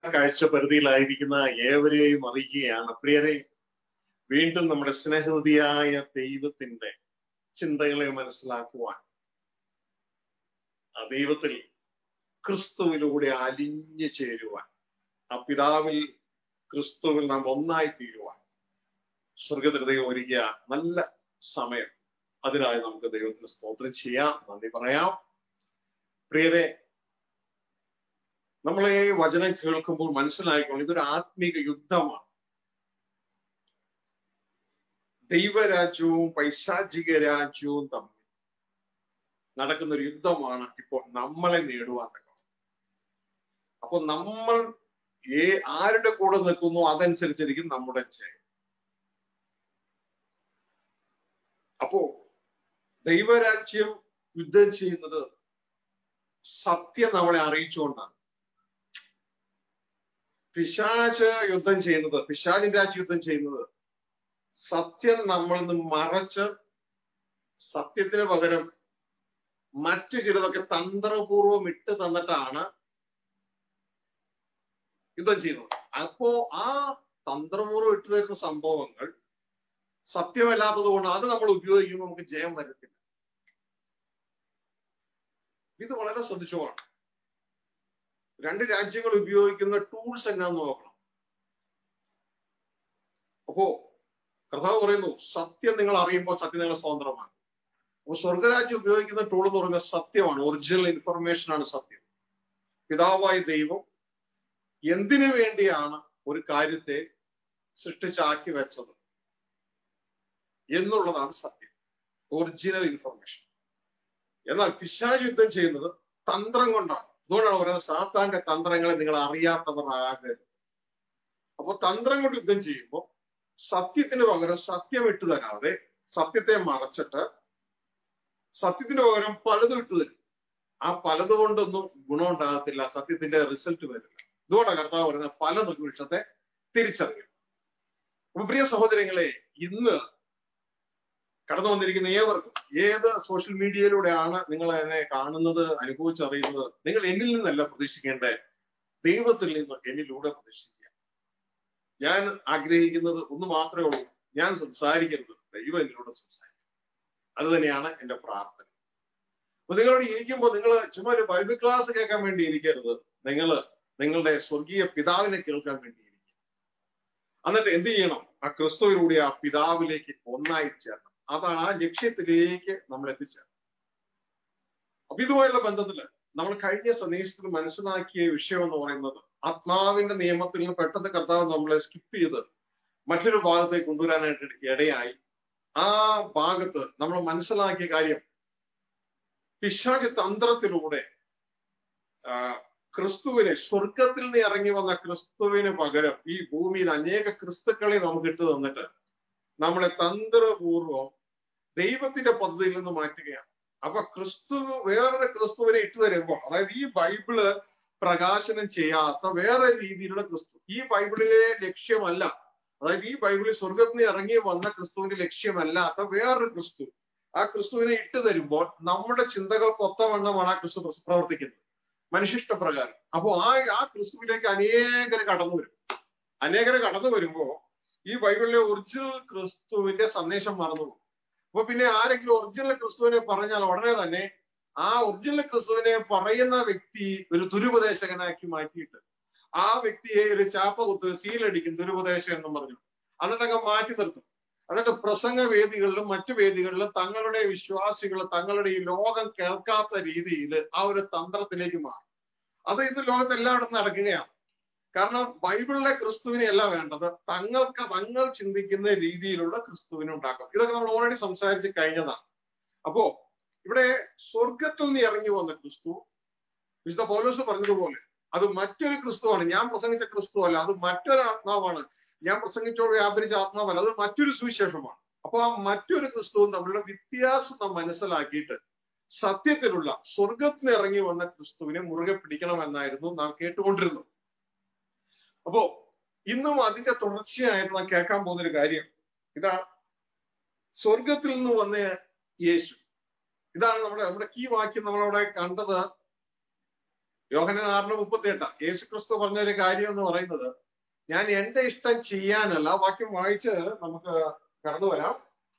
കാഴ്ച പരിധിയിലായിരിക്കുന്ന ഏവരെയും അറിയിക്കുകയാണ് പ്രിയരെ വീണ്ടും നമ്മുടെ സ്നേഹവതിയായ ദൈവത്തിന്റെ ചിന്തകളെ മനസ്സിലാക്കുവാൻ ആ ദൈവത്തിൽ ക്രിസ്തുവിലൂടെ അലിഞ്ഞു ചേരുവാൻ ആ പിതാവിൽ ക്രിസ്തുവിൽ നാം ഒന്നായി തീരുവാൻ സ്വർഗത്തിൽ ദൈവം ഒരുക്കിയ നല്ല സമയം അതിനായി നമുക്ക് ദൈവത്തിന് സ്തോത്രം ചെയ്യാം നന്ദി പറയാം പ്രിയരെ നമ്മളെ വചനം കേൾക്കുമ്പോൾ മനസ്സിലായിക്കോളും ഇതൊരു ആത്മീക യുദ്ധമാണ് ദൈവരാജ്യവും പൈശാചിക രാജ്യവും തമ്മിൽ നടക്കുന്ന ഒരു യുദ്ധമാണ് ഇപ്പോൾ നമ്മളെ നേടുവാൻ തക്ക അപ്പൊ നമ്മൾ ഏ ആരുടെ കൂടെ നിൽക്കുന്നു അതനുസരിച്ചിരിക്കും നമ്മുടെ ജയം അപ്പോ ദൈവരാജ്യം യുദ്ധം ചെയ്യുന്നത് സത്യം നമ്മളെ അറിയിച്ചുകൊണ്ടാണ് പിശാച് യുദ്ധം ചെയ്യുന്നത് പിശാചിന്റെ രാജ്യം യുദ്ധം ചെയ്യുന്നത് സത്യം നമ്മളിൽ നിന്ന് മറച്ച് സത്യത്തിന് പകരം മറ്റു ചിലതൊക്കെ തന്ത്രപൂർവം ഇട്ട് തന്നിട്ടാണ് യുദ്ധം ചെയ്യുന്നത് അപ്പോ ആ തന്ത്രപൂർവ്വം ഇട്ടു തരുന്ന സംഭവങ്ങൾ സത്യമല്ലാത്തത് കൊണ്ട് അത് നമ്മൾ ഉപയോഗിക്കുമ്പോൾ നമുക്ക് ജയം വരത്തില്ല ഇത് വളരെ ശ്രദ്ധിച്ചോളാം രണ്ട് രാജ്യങ്ങൾ ഉപയോഗിക്കുന്ന ടൂൾസ് എന്നാന്ന് നോക്കണം അപ്പോ കർത്താവ് പറയുന്നു സത്യം നിങ്ങൾ അറിയുമ്പോൾ സത്യം നിങ്ങൾ സ്വതന്ത്രമാണ് അപ്പൊ സ്വർഗരാജ്യം ഉപയോഗിക്കുന്ന ടൂൾ എന്ന് പറയുന്നത് സത്യമാണ് ഒറിജിനൽ ഇൻഫർമേഷൻ ആണ് സത്യം പിതാവായ ദൈവം എന്തിനു വേണ്ടിയാണ് ഒരു കാര്യത്തെ സൃഷ്ടിച്ചാക്കി വെച്ചത് എന്നുള്ളതാണ് സത്യം ഒറിജിനൽ ഇൻഫർമേഷൻ എന്നാൽ പിശാച് യുദ്ധം ചെയ്യുന്നത് തന്ത്രം കൊണ്ടാണ് അതുകൊണ്ടാണ് പറയുന്നത് സാത്താന്റെ തന്ത്രങ്ങളെ നിങ്ങൾ അറിയാത്തവർ ആകരുത് അപ്പൊ തന്ത്രം കൊണ്ട് യുദ്ധം ചെയ്യുമ്പോൾ സത്യത്തിന് പകരം സത്യം ഇട്ടു തരാതെ സത്യത്തെ മറച്ചിട്ട് സത്യത്തിന് പകരം പലതും ഇട്ടു തരും ആ പലത് കൊണ്ടൊന്നും ഗുണം ഉണ്ടാകത്തില്ല സത്യത്തിന്റെ റിസൾട്ട് വരില്ല ഇതുകൊണ്ടാണ് കർത്താവ് പറയുന്നത് പല നിർവിഷത്തെ തിരിച്ചറിയും അപ്പൊ പ്രിയ സഹോദരങ്ങളെ ഇന്ന് കടന്നു വന്നിരിക്കുന്ന ഏവർക്കും ഏത് സോഷ്യൽ മീഡിയയിലൂടെയാണ് നിങ്ങൾ എന്നെ കാണുന്നത് അനുഭവിച്ചറിയുന്നത് നിങ്ങൾ എന്നിൽ നിന്നല്ല പ്രതീക്ഷിക്കേണ്ട ദൈവത്തിൽ നിന്ന് എന്നിലൂടെ പ്രതീക്ഷിക്കുക ഞാൻ ആഗ്രഹിക്കുന്നത് ഒന്ന് മാത്രമേ ഉള്ളൂ ഞാൻ സംസാരിക്കരുത് ദൈവം എന്നിലൂടെ സംസാരിക്കും അത് തന്നെയാണ് എന്റെ പ്രാർത്ഥന അപ്പൊ നിങ്ങളോട് ഇരിക്കുമ്പോൾ നിങ്ങൾ ചുമ്മാ ഒരു ബൈബിൾ ക്ലാസ് കേൾക്കാൻ വേണ്ടി ഇരിക്കരുത് നിങ്ങൾ നിങ്ങളുടെ സ്വർഗീയ പിതാവിനെ കേൾക്കാൻ വേണ്ടി ഇരിക്കും എന്നിട്ട് എന്ത് ചെയ്യണം ആ ക്രിസ്തുവിലൂടെ ആ പിതാവിലേക്ക് ഒന്നായി ചേരണം അതാണ് ആ ലക്ഷ്യത്തിലേക്ക് നമ്മൾ എത്തിച്ചേർന്നത് അപ്പൊ ഇതുമായുള്ള ബന്ധത്തില് നമ്മൾ കഴിഞ്ഞ സന്ദേശത്തിൽ മനസ്സിലാക്കിയ വിഷയം എന്ന് പറയുന്നത് ആത്മാവിന്റെ നിയമത്തിൽ നിന്ന് പെട്ടെന്ന് കർത്താവ് നമ്മളെ സ്കിപ്പ് ചെയ്ത് മറ്റൊരു ഭാഗത്തേക്ക് കൊണ്ടുവരാനായിട്ട് ഇടയായി ആ ഭാഗത്ത് നമ്മൾ മനസ്സിലാക്കിയ കാര്യം പിശാചി തന്ത്രത്തിലൂടെ ക്രിസ്തുവിനെ സ്വർഗത്തിൽ നിന്ന് ഇറങ്ങി വന്ന ക്രിസ്തുവിന് പകരം ഈ ഭൂമിയിൽ അനേക ക്രിസ്തുക്കളെ നമുക്ക് ഇട്ട് തന്നിട്ട് നമ്മളെ തന്ത്രപൂർവം ദൈവത്തിന്റെ പദ്ധതിയിൽ നിന്ന് മാറ്റുകയാണ് അപ്പൊ ക്രിസ്തു വേറൊരു ക്രിസ്തുവിനെ ഇട്ടു തരുമ്പോൾ അതായത് ഈ ബൈബിള് പ്രകാശനം ചെയ്യാത്ത വേറെ രീതിയിലുള്ള ക്രിസ്തു ഈ ബൈബിളിലെ ലക്ഷ്യമല്ല അതായത് ഈ ബൈബിളിൽ സ്വർഗത്തിൽ നിന്ന് ഇറങ്ങി വന്ന ക്രിസ്തുവിന്റെ ലക്ഷ്യമല്ലാത്ത വേറൊരു ക്രിസ്തു ആ ക്രിസ്തുവിനെ ഇട്ടു തരുമ്പോൾ നമ്മുടെ ചിന്തകൾക്ക് ഒത്തവണ്ണമാണ് ആ ക്രിസ്തു പ്രവർത്തിക്കുന്നത് മനുഷ്യഷ്ട പ്രകാരം അപ്പോ ആ ആ ക്രിസ്തുവിലേക്ക് അനേകര് കടന്നു വരും അനേകര് കടന്നു വരുമ്പോ ഈ ബൈബിളിലെ ഒറിജിനൽ ക്രിസ്തുവിന്റെ സന്ദേശം മറന്നു പോകും അപ്പൊ പിന്നെ ആരെങ്കിലും ഒറിജിനൽ ക്രിസ്തുവിനെ പറഞ്ഞാൽ ഉടനെ തന്നെ ആ ഒറിജിനൽ ക്രിസ്തുവിനെ പറയുന്ന വ്യക്തി ഒരു ദുരുപദേശകനാക്കി മാറ്റിയിട്ട് ആ വ്യക്തിയെ ഒരു ചാപ്പ കുത്ത് സീലടിക്കും ദുരുപദേശം എന്നും പറഞ്ഞു എന്നിട്ടങ്ങ് മാറ്റി നിർത്തും എന്നിട്ട് പ്രസംഗ വേദികളിലും മറ്റു വേദികളിലും തങ്ങളുടെ വിശ്വാസികൾ തങ്ങളുടെ ഈ ലോകം കേൾക്കാത്ത രീതിയിൽ ആ ഒരു തന്ത്രത്തിലേക്ക് മാറും അത് ഇന്ന് ലോകത്ത് എല്ലായിടത്തും നടക്കുകയാണ് കാരണം ബൈബിളിലെ ക്രിസ്തുവിനെ അല്ല വേണ്ടത് തങ്ങൾക്ക് തങ്ങൾ ചിന്തിക്കുന്ന രീതിയിലുള്ള ക്രിസ്തുവിനെ ഉണ്ടാക്കും ഇതൊക്കെ നമ്മൾ ഓൾറെഡി സംസാരിച്ച് കഴിഞ്ഞതാണ് അപ്പോ ഇവിടെ സ്വർഗത്തിൽ നിന്ന് ഇറങ്ങി വന്ന ക്രിസ്തു വിശുദ്ധ പൗലോസ് പറഞ്ഞതുപോലെ അത് മറ്റൊരു ക്രിസ്തുവാണ് ഞാൻ പ്രസംഗിച്ച ക്രിസ്തു അല്ല അത് മറ്റൊരു ആത്മാവാണ് ഞാൻ പ്രസംഗിച്ചോ വ്യാപരിച്ച ആത്മാവല്ല അത് മറ്റൊരു സുവിശേഷമാണ് അപ്പൊ ആ മറ്റൊരു ക്രിസ്തുവും തമ്മിലുള്ള വ്യത്യാസം നാം മനസ്സിലാക്കിയിട്ട് സത്യത്തിലുള്ള സ്വർഗത്തിന് ഇറങ്ങി വന്ന ക്രിസ്തുവിനെ മുറുകെ പിടിക്കണമെന്നായിരുന്നു നാം കേട്ടുകൊണ്ടിരുന്നത് അപ്പോ ഇന്നും അതിന്റെ തുടർച്ചയായിട്ട് നാം കേൾക്കാൻ പോകുന്ന ഒരു കാര്യം ഇതാ സ്വർഗത്തിൽ നിന്ന് വന്ന യേശു ഇതാണ് നമ്മുടെ നമ്മുടെ കീ വാക്യം നമ്മളവിടെ കണ്ടത് യോഹനൻ ആറിന് മുപ്പത്തി എട്ടാ യേശു ക്രിസ്തു പറഞ്ഞ ഒരു കാര്യം എന്ന് പറയുന്നത് ഞാൻ എന്റെ ഇഷ്ടം ചെയ്യാനല്ല വാക്യം വായിച്ച് നമുക്ക് കടന്നു വരാം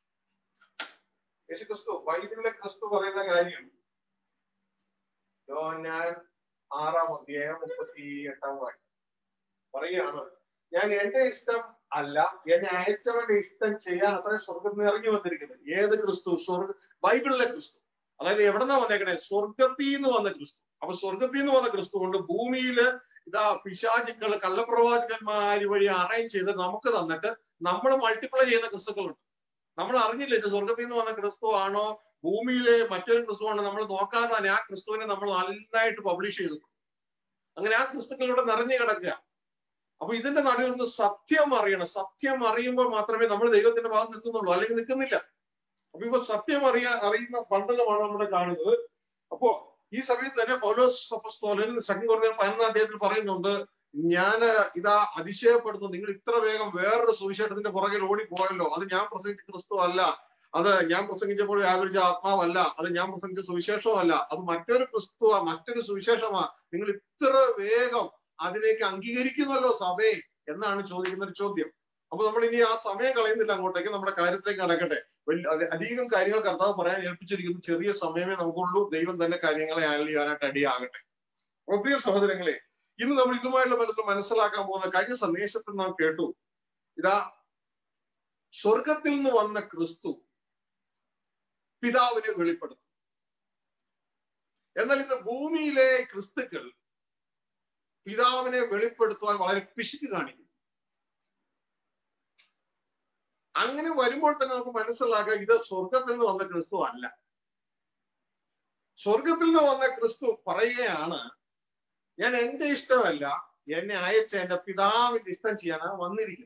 യേശു ക്രിസ്തു ബൈബിളിലെ ക്രിസ്തു പറയുന്ന കാര്യം യോഹന്നാൻ ആറാം അധ്യായം മുപ്പത്തി എട്ടാം വാക്യം പറയുകയാണ് ഞാൻ എന്റെ ഇഷ്ടം അല്ല എന്നെ അയച്ചവന്റെ ഇഷ്ടം ചെയ്യാൻ അത്ര സ്വർഗത്തിൽ നിന്ന് ഇറങ്ങി വന്നിരിക്കുന്നത് ഏത് ക്രിസ്തു സ്വർഗ ബൈബിളിലെ ക്രിസ്തു അതായത് എവിടെന്നാ വന്നേക്കണേ സ്വർഗത്തിൽ നിന്ന് വന്ന ക്രിസ്തു അപ്പൊ സ്വർഗത്തിൽ നിന്ന് വന്ന ക്രിസ്തു കൊണ്ട് ഭൂമിയില് ഇതാ പിശാചുക്കൾ കള്ളപ്രവാചകന്മാര് വഴി അറേഞ്ച് ചെയ്ത് നമുക്ക് തന്നിട്ട് നമ്മൾ മൾട്ടിപ്ലൈ ചെയ്യുന്ന ക്രിസ്തുക്കളുണ്ട് നമ്മൾ അറിഞ്ഞില്ല ഇത് സ്വർഗത്തിൽ നിന്ന് വന്ന ക്രിസ്തു ആണോ ഭൂമിയിലെ മറ്റൊരു ക്രിസ്തു ആണോ നമ്മൾ നോക്കാതെ തന്നെ ആ ക്രിസ്തുവിനെ നമ്മൾ നന്നായിട്ട് പബ്ലിഷ് ചെയ്തു അങ്ങനെ ആ ക്രിസ്തുക്കൾ ഇവിടെ നിറഞ്ഞു കിടക്കുക അപ്പൊ ഇതിന്റെ നടുവിൽ നിന്ന് സത്യം അറിയണം സത്യം അറിയുമ്പോൾ മാത്രമേ നമ്മൾ ദൈവത്തിന്റെ ഭാഗത്ത് നിൽക്കുന്നുള്ളൂ അല്ലെങ്കിൽ നിൽക്കുന്നില്ല അപ്പൊ ഇപ്പൊ സത്യം അറിയാ അറിയുന്ന ബന്ധനമാണ് നമ്മുടെ കാണുന്നത് അപ്പോ ഈ സമയത്ത് തന്നെ പൗലോസ് അപ്പസ്തോലൻ സെക്കൻഡ് കുറഞ്ഞ പതിനൊന്നാം അധ്യായത്തിൽ പറയുന്നുണ്ട് ഞാൻ ഇതാ അതിശയപ്പെടുന്നു നിങ്ങൾ ഇത്ര വേഗം വേറൊരു സുവിശേഷത്തിന്റെ പുറകിൽ ഓടിപ്പോയല്ലോ അത് ഞാൻ പ്രസംഗിച്ച ക്രിസ്തു അല്ല അത് ഞാൻ പ്രസംഗിച്ചപ്പോൾ വ്യാപരിച്ച ആത്മാവല്ല അത് ഞാൻ പ്രസംഗിച്ച സുവിശേഷമല്ല അത് മറ്റൊരു ക്രിസ്തുവാ മറ്റൊരു സുവിശേഷമാ നിങ്ങൾ ഇത്ര വേഗം അതിലേക്ക് അംഗീകരിക്കുന്നല്ലോ സഭയെ എന്നാണ് ചോദിക്കുന്ന ഒരു ചോദ്യം അപ്പൊ നമ്മൾ ഇനി ആ സമയം കളയുന്നില്ല അങ്ങോട്ടേക്ക് നമ്മുടെ കാര്യത്തിലേക്ക് കടക്കട്ടെ വലിയ അത് അധികം കാര്യങ്ങൾ കർത്താവ് പറയാൻ ഏൽപ്പിച്ചിരിക്കുന്നു ചെറിയ സമയമേ നമുക്കുള്ളൂ ദൈവം തന്നെ കാര്യങ്ങളെ ഹാൻഡിൽ ചെയ്യാനായിട്ട് അടിയാകട്ടെ അപ്പൊ പ്രിയ സഹോദരങ്ങളെ ഇന്ന് നമ്മൾ ഇതുമായുള്ള ബന്ധത്തിൽ മനസ്സിലാക്കാൻ പോകുന്ന കഴിഞ്ഞ സന്ദേശത്തിൽ നാം കേട്ടു ഇതാ സ്വർഗത്തിൽ നിന്ന് വന്ന ക്രിസ്തു പിതാവിനെ വെളിപ്പെടുത്തും എന്നാൽ ഇന്ന് ഭൂമിയിലെ ക്രിസ്തുക്കൾ പിതാവിനെ വെളിപ്പെടുത്തുവാൻ വളരെ പിശുക്ക് കാണിക്കും അങ്ങനെ വരുമ്പോൾ തന്നെ നമുക്ക് മനസ്സിലാക്കാം ഇത് സ്വർഗത്തിൽ നിന്ന് വന്ന ക്രിസ്തു അല്ല സ്വർഗത്തിൽ നിന്ന് വന്ന ക്രിസ്തു പറയുകയാണ് ഞാൻ എന്റെ ഇഷ്ടമല്ല എന്നെ അയച്ച എന്റെ പിതാവിന്റെ ഇഷ്ടം ചെയ്യാനാണ് വന്നിരിക്കുന്നത്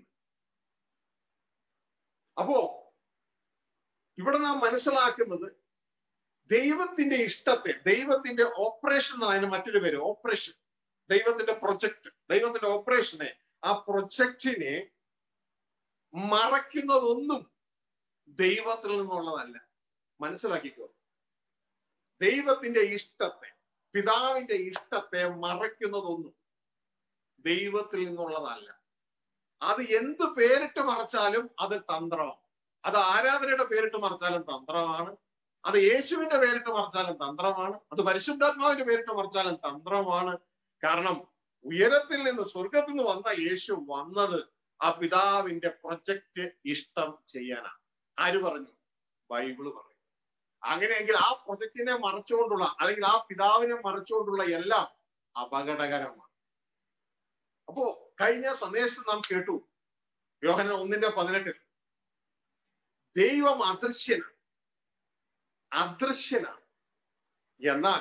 അപ്പോ ഇവിടെ നാം മനസ്സിലാക്കുന്നത് ദൈവത്തിന്റെ ഇഷ്ടത്തെ ദൈവത്തിന്റെ ഓപ്പറേഷൻ എന്നാണ് അതിന് മറ്റൊരു പേര് ഓപ്പറേഷൻ ദൈവത്തിന്റെ പ്രൊജക്ട് ദൈവത്തിന്റെ ഓപ്പറേഷനെ ആ പ്രൊജക്റ്റിനെ മറയ്ക്കുന്നതൊന്നും ദൈവത്തിൽ നിന്നുള്ളതല്ല മനസ്സിലാക്കിക്കോ ദൈവത്തിന്റെ ഇഷ്ടത്തെ പിതാവിന്റെ ഇഷ്ടത്തെ മറയ്ക്കുന്നതൊന്നും ദൈവത്തിൽ നിന്നുള്ളതല്ല അത് എന്ത് പേരിട്ട് മറച്ചാലും അത് തന്ത്രമാണ് അത് ആരാധനയുടെ പേരിട്ട് മറച്ചാലും തന്ത്രമാണ് അത് യേശുവിന്റെ പേരിട്ട് മറച്ചാലും തന്ത്രമാണ് അത് പരിശുദ്ധാത്മാവിന്റെ പേരിട്ട് മറച്ചാലും തന്ത്രമാണ് കാരണം ഉയരത്തിൽ നിന്ന് സ്വർഗത്തിൽ നിന്ന് വന്ന യേശു വന്നത് ആ പിതാവിന്റെ പ്രൊജക്റ്റ് ഇഷ്ടം ചെയ്യാനാണ് ആര് പറഞ്ഞു ബൈബിള് പറഞ്ഞു അങ്ങനെയെങ്കിൽ ആ പ്രൊജക്റ്റിനെ മറച്ചുകൊണ്ടുള്ള അല്ലെങ്കിൽ ആ പിതാവിനെ മറച്ചുകൊണ്ടുള്ള എല്ലാം അപകടകരമാണ് അപ്പോ കഴിഞ്ഞ സന്ദേശം നാം കേട്ടു യോഹന ഒന്നിന്റെ പതിനെട്ടിൽ ദൈവം അദൃശ്യനാണ് അദൃശ്യനാണ് എന്നാൽ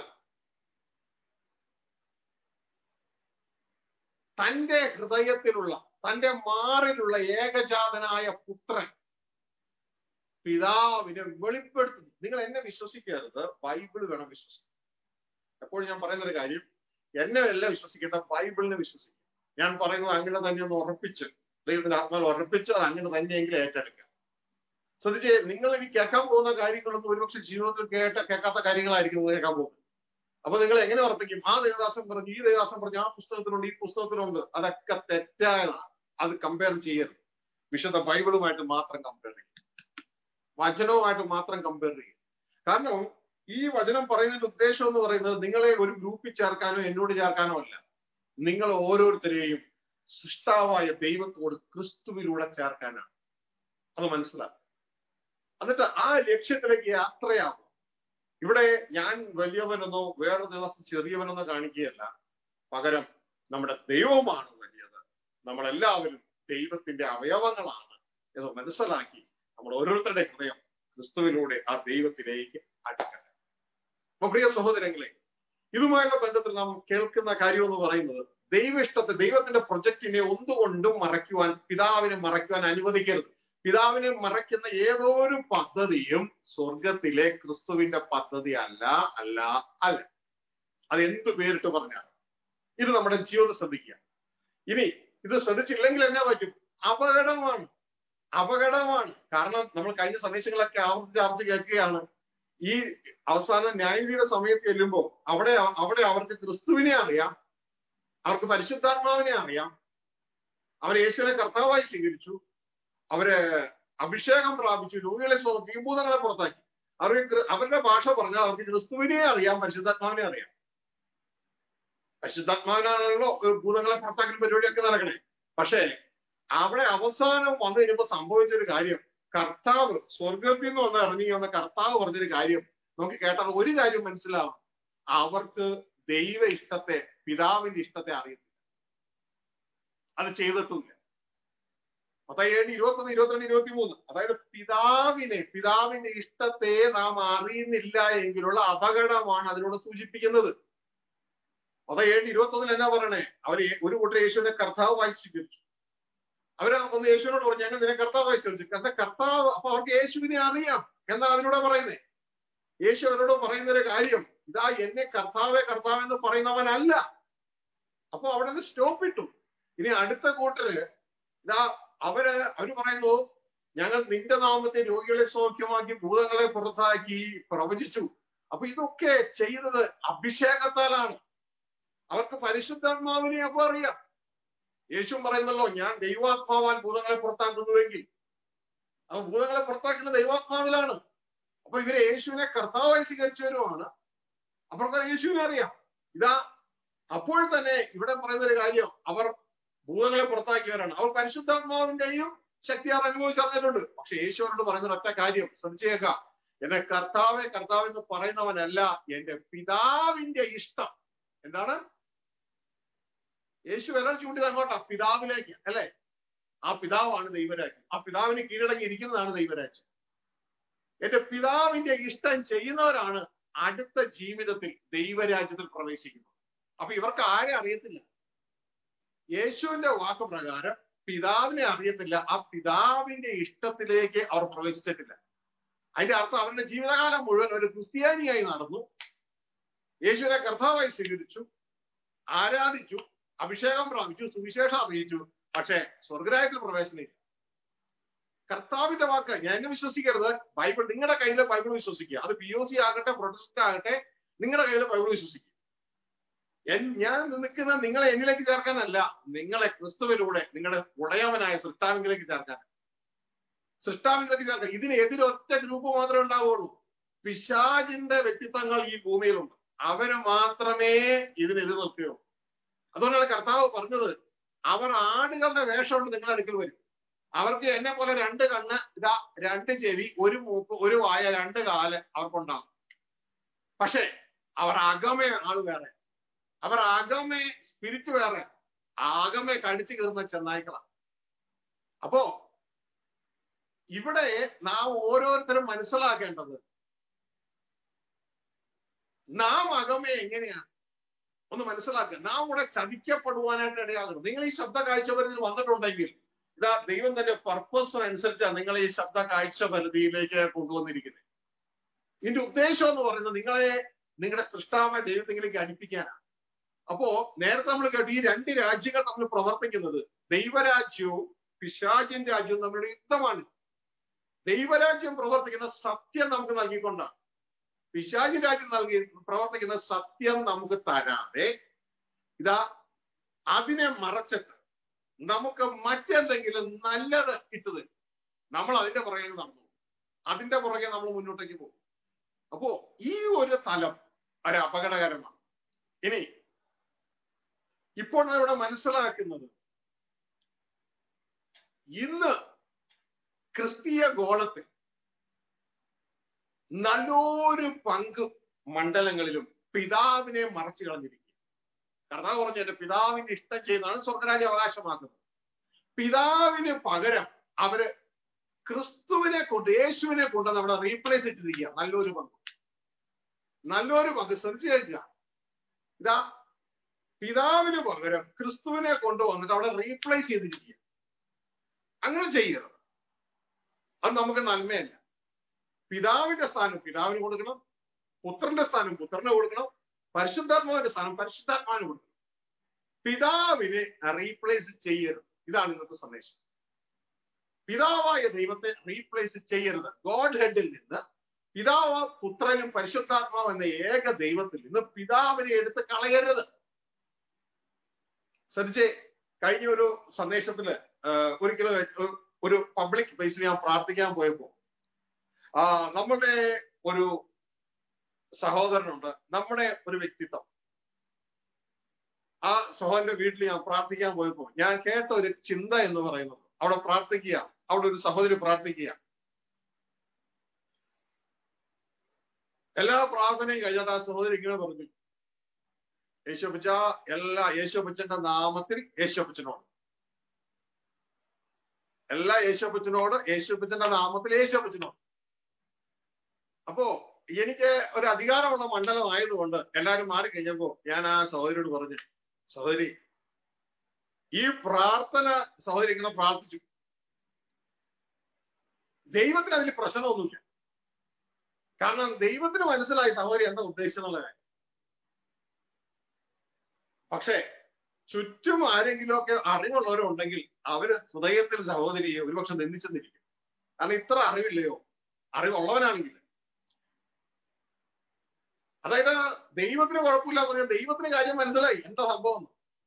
തന്റെ ഹൃദയത്തിലുള്ള തന്റെ മാറിലുള്ള ഏകജാതനായ പുത്രൻ പിതാവിനെ വെളിപ്പെടുത്തുന്നു നിങ്ങൾ എന്നെ വിശ്വസിക്കരുത് ബൈബിൾ വേണം വിശ്വസിക്കാൻ എപ്പോഴും ഞാൻ പറയുന്ന ഒരു കാര്യം എന്നെ അല്ല വിശ്വസിക്കേണ്ട ബൈബിളിനെ വിശ്വസിക്കും ഞാൻ പറയുന്നത് അങ്ങനെ തന്നെ ഒന്ന് ഉറപ്പിച്ച് ദൈവത്തിന്റെ ആത്മാവ് ഉറപ്പിച്ച് അത് അങ്ങനെ തന്നെയെങ്കിലും ഏറ്റെടുക്കുക ശ്രദ്ധിച്ച് നിങ്ങൾ ഇനി കേൾക്കാൻ പോകുന്ന കാര്യങ്ങളൊന്നും ഒരുപക്ഷെ ജീവിതത്തിൽ കേട്ട കേൾക്കാത്ത കാര്യങ്ങളായിരിക്കും നിങ്ങൾ കേൾക്കാൻ പോകുന്നത് അപ്പൊ നിങ്ങൾ എങ്ങനെ ഉറപ്പിക്കും ആ ദേവദാസം പറഞ്ഞു ഈ ദേവദാസം പറഞ്ഞു ആ പുസ്തകത്തിലുണ്ട് ഈ പുസ്തകത്തിലുണ്ട് അതൊക്കെ തെറ്റായതാണ് അത് കമ്പയർ ചെയ്യരുത് വിശുദ്ധ ബൈബിളുമായിട്ട് മാത്രം കമ്പയർ ചെയ്യും വചനവുമായിട്ട് മാത്രം കമ്പയർ ചെയ്യും കാരണം ഈ വചനം പറയുന്നതിന്റെ ഉദ്ദേശം എന്ന് പറയുന്നത് നിങ്ങളെ ഒരു ഗ്രൂപ്പിൽ ചേർക്കാനോ എന്നോട് ചേർക്കാനോ അല്ല നിങ്ങൾ ഓരോരുത്തരെയും സൃഷ്ടാവായ ദൈവത്തോട് ക്രിസ്തുവിലൂടെ ചേർക്കാനാണ് അത് മനസ്സിലാക്കുക എന്നിട്ട് ആ ലക്ഷ്യത്തിലേക്ക് യാത്രയാവും ഇവിടെ ഞാൻ വലിയവനെന്നോ വേറെ ദിവസം ചെറിയവനെന്നോ കാണിക്കുകയല്ല പകരം നമ്മുടെ ദൈവമാണ് വലിയത് നമ്മളെല്ലാവരും ദൈവത്തിന്റെ അവയവങ്ങളാണ് എന്ന് മനസ്സിലാക്കി നമ്മൾ ഓരോരുത്തരുടെ ഹൃദയം ക്രിസ്തുവിലൂടെ ആ ദൈവത്തിലേക്ക് അടുക്കട്ടെ അപ്പൊ പ്രിയ സഹോദരങ്ങളെ ഇതുമായുള്ള ബന്ധത്തിൽ നാം കേൾക്കുന്ന കാര്യം എന്ന് പറയുന്നത് ദൈവ ഇഷ്ടത്തെ ദൈവത്തിന്റെ പ്രൊജക്റ്റിനെ ഒന്നുകൊണ്ടും മറയ്ക്കുവാൻ പിതാവിനെ മറയ്ക്കുവാൻ അനുവദിക്കരുത് പിതാവിനെ മറയ്ക്കുന്ന ഏതോ ഒരു പദ്ധതിയും സ്വർഗത്തിലെ ക്രിസ്തുവിന്റെ പദ്ധതി അല്ല അല്ല അല്ല അത് എന്ത് പേരിട്ട് പറഞ്ഞാൽ ഇത് നമ്മുടെ ജീവിതം ശ്രദ്ധിക്കുക ഇനി ഇത് ശ്രദ്ധിച്ചില്ലെങ്കിൽ എന്നാ പറ്റും അപകടമാണ് അപകടമാണ് കാരണം നമ്മൾ കഴിഞ്ഞ സന്ദേശങ്ങളൊക്കെ ആവർത്തിച്ച് ആവർത്തിച്ച് കേൾക്കുകയാണ് ഈ അവസാന ന്യായവിധിയുടെ സമയത്ത് ചെല്ലുമ്പോൾ അവിടെ അവിടെ അവർക്ക് ക്രിസ്തുവിനെ അറിയാം അവർക്ക് പരിശുദ്ധാത്മാവിനെ അറിയാം അവർ യേശുവിനെ കർത്താവായി സ്വീകരിച്ചു അവര് അഭിഷേകം പ്രാപിച്ചു രോഗികളെ സ്വന്തം ഭൂതങ്ങളെ പുറത്താക്കി അവർക്ക് ക്രി- അവരുടെ ഭാഷ പറഞ്ഞാൽ അവർക്ക് ക്രിസ്തുവിനെ അറിയാം പരിശുദ്ധാത്മാവിനെ അറിയാം പരിശുദ്ധാത്മാവിനാണല്ലോ ഏഹ് ഭൂതങ്ങളെ പുറത്താക്കുന്ന പരിപാടിയൊക്കെ നടക്കണേ പക്ഷേ അവിടെ അവസാനം വന്നു കഴിഞ്ഞപ്പോ സംഭവിച്ചൊരു കാര്യം കർത്താവ് സ്വർഗത്തിൽ നിന്ന് വന്ന് ഇറങ്ങി വന്ന കർത്താവ് പറഞ്ഞൊരു കാര്യം നമുക്ക് കേട്ടാൽ ഒരു കാര്യം മനസ്സിലാവും അവർക്ക് ദൈവ ഇഷ്ടത്തെ പിതാവിന്റെ ഇഷ്ടത്തെ അറിയത്തില്ല അത് ചെയ്തിട്ടുമില്ല അതായത് ഇരുപത്തൊന്ന് ഇരുപത്തിരണ്ട് ഇരുപത്തി മൂന്ന് അതായത് പിതാവിനെ പിതാവിന്റെ ഇഷ്ടത്തെ നാം അറിയുന്നില്ല എങ്കിലുള്ള അപകടമാണ് അതിലൂടെ സൂചിപ്പിക്കുന്നത് അതായത് ഇരുപത്തൊന്നിൽ എന്നാ പറയണേ അവര് ഒരു കൂട്ടർ യേശുവിനെ കർത്താവായി സ്വീകരിച്ചു അവര് ഒന്ന് യേശുവിനോട് പറഞ്ഞു ഞങ്ങൾ നിന്നെ കർത്താവായി സ്വീകരിച്ചു കാരണം കർത്താവ് അപ്പൊ അവർക്ക് യേശുവിനെ അറിയാം എന്നാണ് അതിലൂടെ പറയുന്നത് യേശു അവരോട് പറയുന്ന ഒരു കാര്യം ഇതാ എന്നെ കർത്താവെ കർത്താവ് എന്ന് പറയുന്നവനല്ല അപ്പൊ അവിടെ നിന്ന് സ്റ്റോപ്പ് ഇട്ടു ഇനി അടുത്ത കൂട്ടര് ഇതാ അവര് അവര് പറയുന്നു ഞങ്ങൾ നിന്റെ നാമത്തെ രോഗികളെ സൗഖ്യമാക്കി ഭൂതങ്ങളെ പുറത്താക്കി പ്രവചിച്ചു അപ്പൊ ഇതൊക്കെ ചെയ്തത് അഭിഷേകത്താലാണ് അവർക്ക് പരിശുദ്ധാത്മാവിനെ അപ്പൊ അറിയാം യേശു പറയുന്നല്ലോ ഞാൻ ദൈവാത്മാവാൻ ഭൂതങ്ങളെ പുറത്താക്കുന്നുവെങ്കിൽ അപ്പൊ ഭൂതങ്ങളെ പുറത്താക്കുന്ന ദൈവാത്മാവിലാണ് അപ്പൊ ഇവര് യേശുവിനെ കർത്താവായി സ്വീകരിച്ചവരുമാണ് അപ്പുറത്തെ യേശുവിനെ അറിയാം ഇതാ അപ്പോൾ തന്നെ ഇവിടെ പറയുന്ന ഒരു കാര്യം അവർ ഭൂതങ്ങളെ പുറത്താക്കിയവരാണ് അവർ പരിശുദ്ധാത്മാവിന്റെയും ശക്തി അവർ അനുഭവിച്ചറിഞ്ഞിട്ടുണ്ട് പക്ഷെ യേശു അവരോട് പറയുന്ന ഒറ്റ കാര്യം ശ്രദ്ധിച്ചേക്ക എന്നെ കർത്താവെ കർത്താവ് എന്ന് പറയുന്നവനല്ല എന്റെ പിതാവിന്റെ ഇഷ്ടം എന്താണ് യേശു വിരൽ ചൂണ്ടിയത് അങ്ങോട്ടാ പിതാവിലേക്ക് അല്ലെ ആ പിതാവാണ് ദൈവരാജ്യം ആ പിതാവിന് കീഴടങ്ങി ഇരിക്കുന്നതാണ് ദൈവരാജ്യം എന്റെ പിതാവിന്റെ ഇഷ്ടം ചെയ്യുന്നവരാണ് അടുത്ത ജീവിതത്തിൽ ദൈവരാജ്യത്തിൽ പ്രവേശിക്കുന്നത് അപ്പൊ ഇവർക്ക് ആരെ അറിയത്തില്ല യേശുവിന്റെ വാക്ക് പ്രകാരം പിതാവിനെ അറിയത്തില്ല ആ പിതാവിന്റെ ഇഷ്ടത്തിലേക്ക് അവർ പ്രവേശിച്ചിട്ടില്ല അതിന്റെ അർത്ഥം അവരുടെ ജീവിതകാലം മുഴുവൻ ഒരു ക്രിസ്ത്യാനിയായി നടന്നു യേശുവിനെ കർത്താവായി സ്വീകരിച്ചു ആരാധിച്ചു അഭിഷേകം പ്രാപിച്ചു സുവിശേഷം അറിയിച്ചു പക്ഷെ സ്വർഗരായത്തിൽ പ്രവേശനമില്ല കർത്താവിന്റെ വാക്ക് ഞാൻ എന്നെ വിശ്വസിക്കരുത് ബൈബിൾ നിങ്ങളുടെ കയ്യിലെ ബൈബിൾ വിശ്വസിക്കുക അത് പി ഒ സി ആകട്ടെ പ്രൊട്ടസ്റ്റ് ആകട്ടെ നിങ്ങളുടെ കയ്യിലെ ബൈബിൾ വിശ്വസിക്കുക എൻ- ഞാൻ നിൽക്കുന്ന നിങ്ങളെ എന്നിലേക്ക് ചേർക്കാനല്ല നിങ്ങളെ ക്രിസ്തുവിലൂടെ നിങ്ങളുടെ ഉടയവനായ സൃഷ്ടാവിലേക്ക് ചേർക്കാൻ സൃഷ്ടാവിലേക്ക് ചേർക്കാൻ ഇതിന് എതിരെ ഒറ്റ ഗ്രൂപ്പ് മാത്രമേ ഉണ്ടാവുള്ളൂ പിശാചിന്റെ വ്യക്തിത്വങ്ങൾ ഈ ഭൂമിയിലുണ്ട് അവര് മാത്രമേ ഇതിനെതിരെ നിൽക്കുകയുള്ളൂ അതുകൊണ്ടാണ് കർത്താവ് പറഞ്ഞത് അവർ ആടുകളുടെ വേഷമുണ്ട് നിങ്ങളുടെ അടുക്കൽ വരും അവർക്ക് എന്നെ പോലെ രണ്ട് കണ്ണ് ഇതാ രണ്ട് ചെവി ഒരു മൂക്ക് ഒരു വായ രണ്ട് കാല് അവർക്കുണ്ടാകും പക്ഷേ അവർ അകമേ ആള് വേറെ അവർ അകമേ സ്പിരിറ്റ് വേറെ ആകമേ കടിച്ചു കയറുന്ന ചെന്നായ്ക്കളാണ് അപ്പോ ഇവിടെ നാം ഓരോരുത്തരും മനസ്സിലാക്കേണ്ടത് നാം അകമേ എങ്ങനെയാണ് ഒന്ന് മനസ്സിലാക്കുക നാം ഇവിടെ ചതിക്കപ്പെടുവാനായിട്ട് ഇടയാകണം നിങ്ങൾ ഈ ശബ്ദ കാഴ്ചപരിധിയിൽ വന്നിട്ടുണ്ടെങ്കിൽ ഇതാ ദൈവം തന്റെ പർപ്പസിനനുസരിച്ചാണ് നിങ്ങൾ ഈ ശബ്ദ കാഴ്ച പരിധിയിലേക്ക് കൊണ്ടുവന്നിരിക്കുന്നത് ഇതിന്റെ ഉദ്ദേശം എന്ന് പറയുന്നത് നിങ്ങളെ നിങ്ങളുടെ സൃഷ്ടാവായ ദൈവത്തിലേക്ക് അടുപ്പിക്കാനാണ് അപ്പോ നേരത്തെ നമ്മൾ കേട്ടു ഈ രണ്ട് രാജ്യങ്ങൾ തമ്മിൽ പ്രവർത്തിക്കുന്നത് ദൈവരാജ്യവും പിശാചിൻ രാജ്യവും തമ്മിലുള്ള യുദ്ധമാണ് ദൈവരാജ്യം പ്രവർത്തിക്കുന്ന സത്യം നമുക്ക് നൽകിക്കൊണ്ടാണ് പിശാചി രാജ്യം നൽകി പ്രവർത്തിക്കുന്ന സത്യം നമുക്ക് തരാതെ ഇതാ അതിനെ മറച്ചിട്ട് നമുക്ക് മറ്റെന്തെങ്കിലും നല്ലത് ഇട്ടത് നമ്മൾ അതിന്റെ പുറകെ നടന്നു അതിന്റെ പുറകെ നമ്മൾ മുന്നോട്ടേക്ക് പോകും അപ്പോ ഈ ഒരു തലം ഒരു അപകടകരമാണ് ഇനി ഇപ്പോൾ നാം ഇവിടെ മനസ്സിലാക്കുന്നത് ഇന്ന് ക്രിസ്തീയ ഗോളത്തിൽ നല്ലൊരു പങ്ക് മണ്ഡലങ്ങളിലും പിതാവിനെ മറച്ചു കളഞ്ഞിരിക്കും കർത്താവ് പറഞ്ഞു എന്റെ പിതാവിന്റെ ഇഷ്ടം ചെയ്യുന്നതാണ് സ്വർഗരാജ്യം അവകാശമാക്കുന്നത് പിതാവിന് പകരം അവര് ക്രിസ്തുവിനെ കൊണ്ട് യേശുവിനെ കൊണ്ട് നമ്മുടെ റീപ്ലേസ് ഇട്ടിരിക്കുക നല്ലൊരു പങ്ക് നല്ലൊരു പങ്ക് ശ്രദ്ധിച്ചു കേൾക്കുക ഇതാ പിതാവിന് പകരം ക്രിസ്തുവിനെ കൊണ്ടുവന്നിട്ട് അവിടെ റീപ്ലേസ് ചെയ്തിരിക്കുക അങ്ങനെ ചെയ്യരുത് അത് നമുക്ക് നന്മയല്ല പിതാവിന്റെ സ്ഥാനം പിതാവിന് കൊടുക്കണം പുത്രന്റെ സ്ഥാനം പുത്രന് കൊടുക്കണം പരിശുദ്ധാത്മാവിന്റെ സ്ഥാനം പരിശുദ്ധാത്മാവിന് കൊടുക്കണം പിതാവിനെ റീപ്ലേസ് ചെയ്യരുത് ഇതാണ് ഇന്നത്തെ സന്ദേശം പിതാവായ ദൈവത്തെ റീപ്ലേസ് ചെയ്യരുത് ഗോഡ് ഹെഡിൽ നിന്ന് പിതാവ് പുത്രനും പരിശുദ്ധാത്മാവ് എന്ന ഏക ദൈവത്തിൽ ഇന്ന് പിതാവിനെ എടുത്ത് കളയരുത് ശ്രദ്ധിച്ചേ കഴിഞ്ഞ ഒരു സന്ദേശത്തില് ഒരിക്കലും ഒരു പബ്ലിക് പ്ലേസിൽ ഞാൻ പ്രാർത്ഥിക്കാൻ പോയപ്പോ ആ നമ്മുടെ ഒരു സഹോദരനുണ്ട് നമ്മുടെ ഒരു വ്യക്തിത്വം ആ സഹോദരന്റെ വീട്ടിൽ ഞാൻ പ്രാർത്ഥിക്കാൻ പോയപ്പോ ഞാൻ കേട്ട ഒരു ചിന്ത എന്ന് പറയുന്നത് അവിടെ പ്രാർത്ഥിക്കുക അവിടെ ഒരു സഹോദരി പ്രാർത്ഥിക്കുക എല്ലാ പ്രാർത്ഥനയും കഴിഞ്ഞിട്ട് ആ സഹോദരി ഇങ്ങനെ പറഞ്ഞു യേശോപ്പച്ച എല്ലാ യേശോപ്പച്ചന്റെ നാമത്തിൽ യേശോപ്പച്ചനോട് എല്ലാ യേശോപ്പച്ചനോട് യേശോപ്പച്ചന്റെ നാമത്തിൽ യേശോപ്പച്ചനോട് അപ്പോ എനിക്ക് ഒരു അധികാരമുള്ള മണ്ഡലം ആയതുകൊണ്ട് എല്ലാരും മാറി കഴിഞ്ഞപ്പോ ഞാൻ ആ സഹോദരിയോട് പറഞ്ഞു സഹോദരി ഈ പ്രാർത്ഥന സഹോദരി ഇങ്ങനെ പ്രാർത്ഥിച്ചു ദൈവത്തിന് അതിൽ പ്രശ്നമൊന്നുമില്ല കാരണം ദൈവത്തിന് മനസ്സിലായി സഹോദരി എന്താ ഉദ്ദേശിച്ചെന്നുള്ള കാര്യം പക്ഷേ ചുറ്റും ആരെങ്കിലുമൊക്കെ അറിവുള്ളവരുണ്ടെങ്കിൽ അവര് ഹൃദയത്തിൽ സഹോദരിയെ ഒരുപക്ഷെ നിന്ദിച്ചെന്നിരിക്കും കാരണം ഇത്ര അറിവില്ലയോ അറിവുള്ളവനാണെങ്കിൽ അതായത് ദൈവത്തിന് കുഴപ്പമില്ല പറഞ്ഞാൽ ദൈവത്തിന് കാര്യം മനസ്സിലായി എന്താ സംഭവം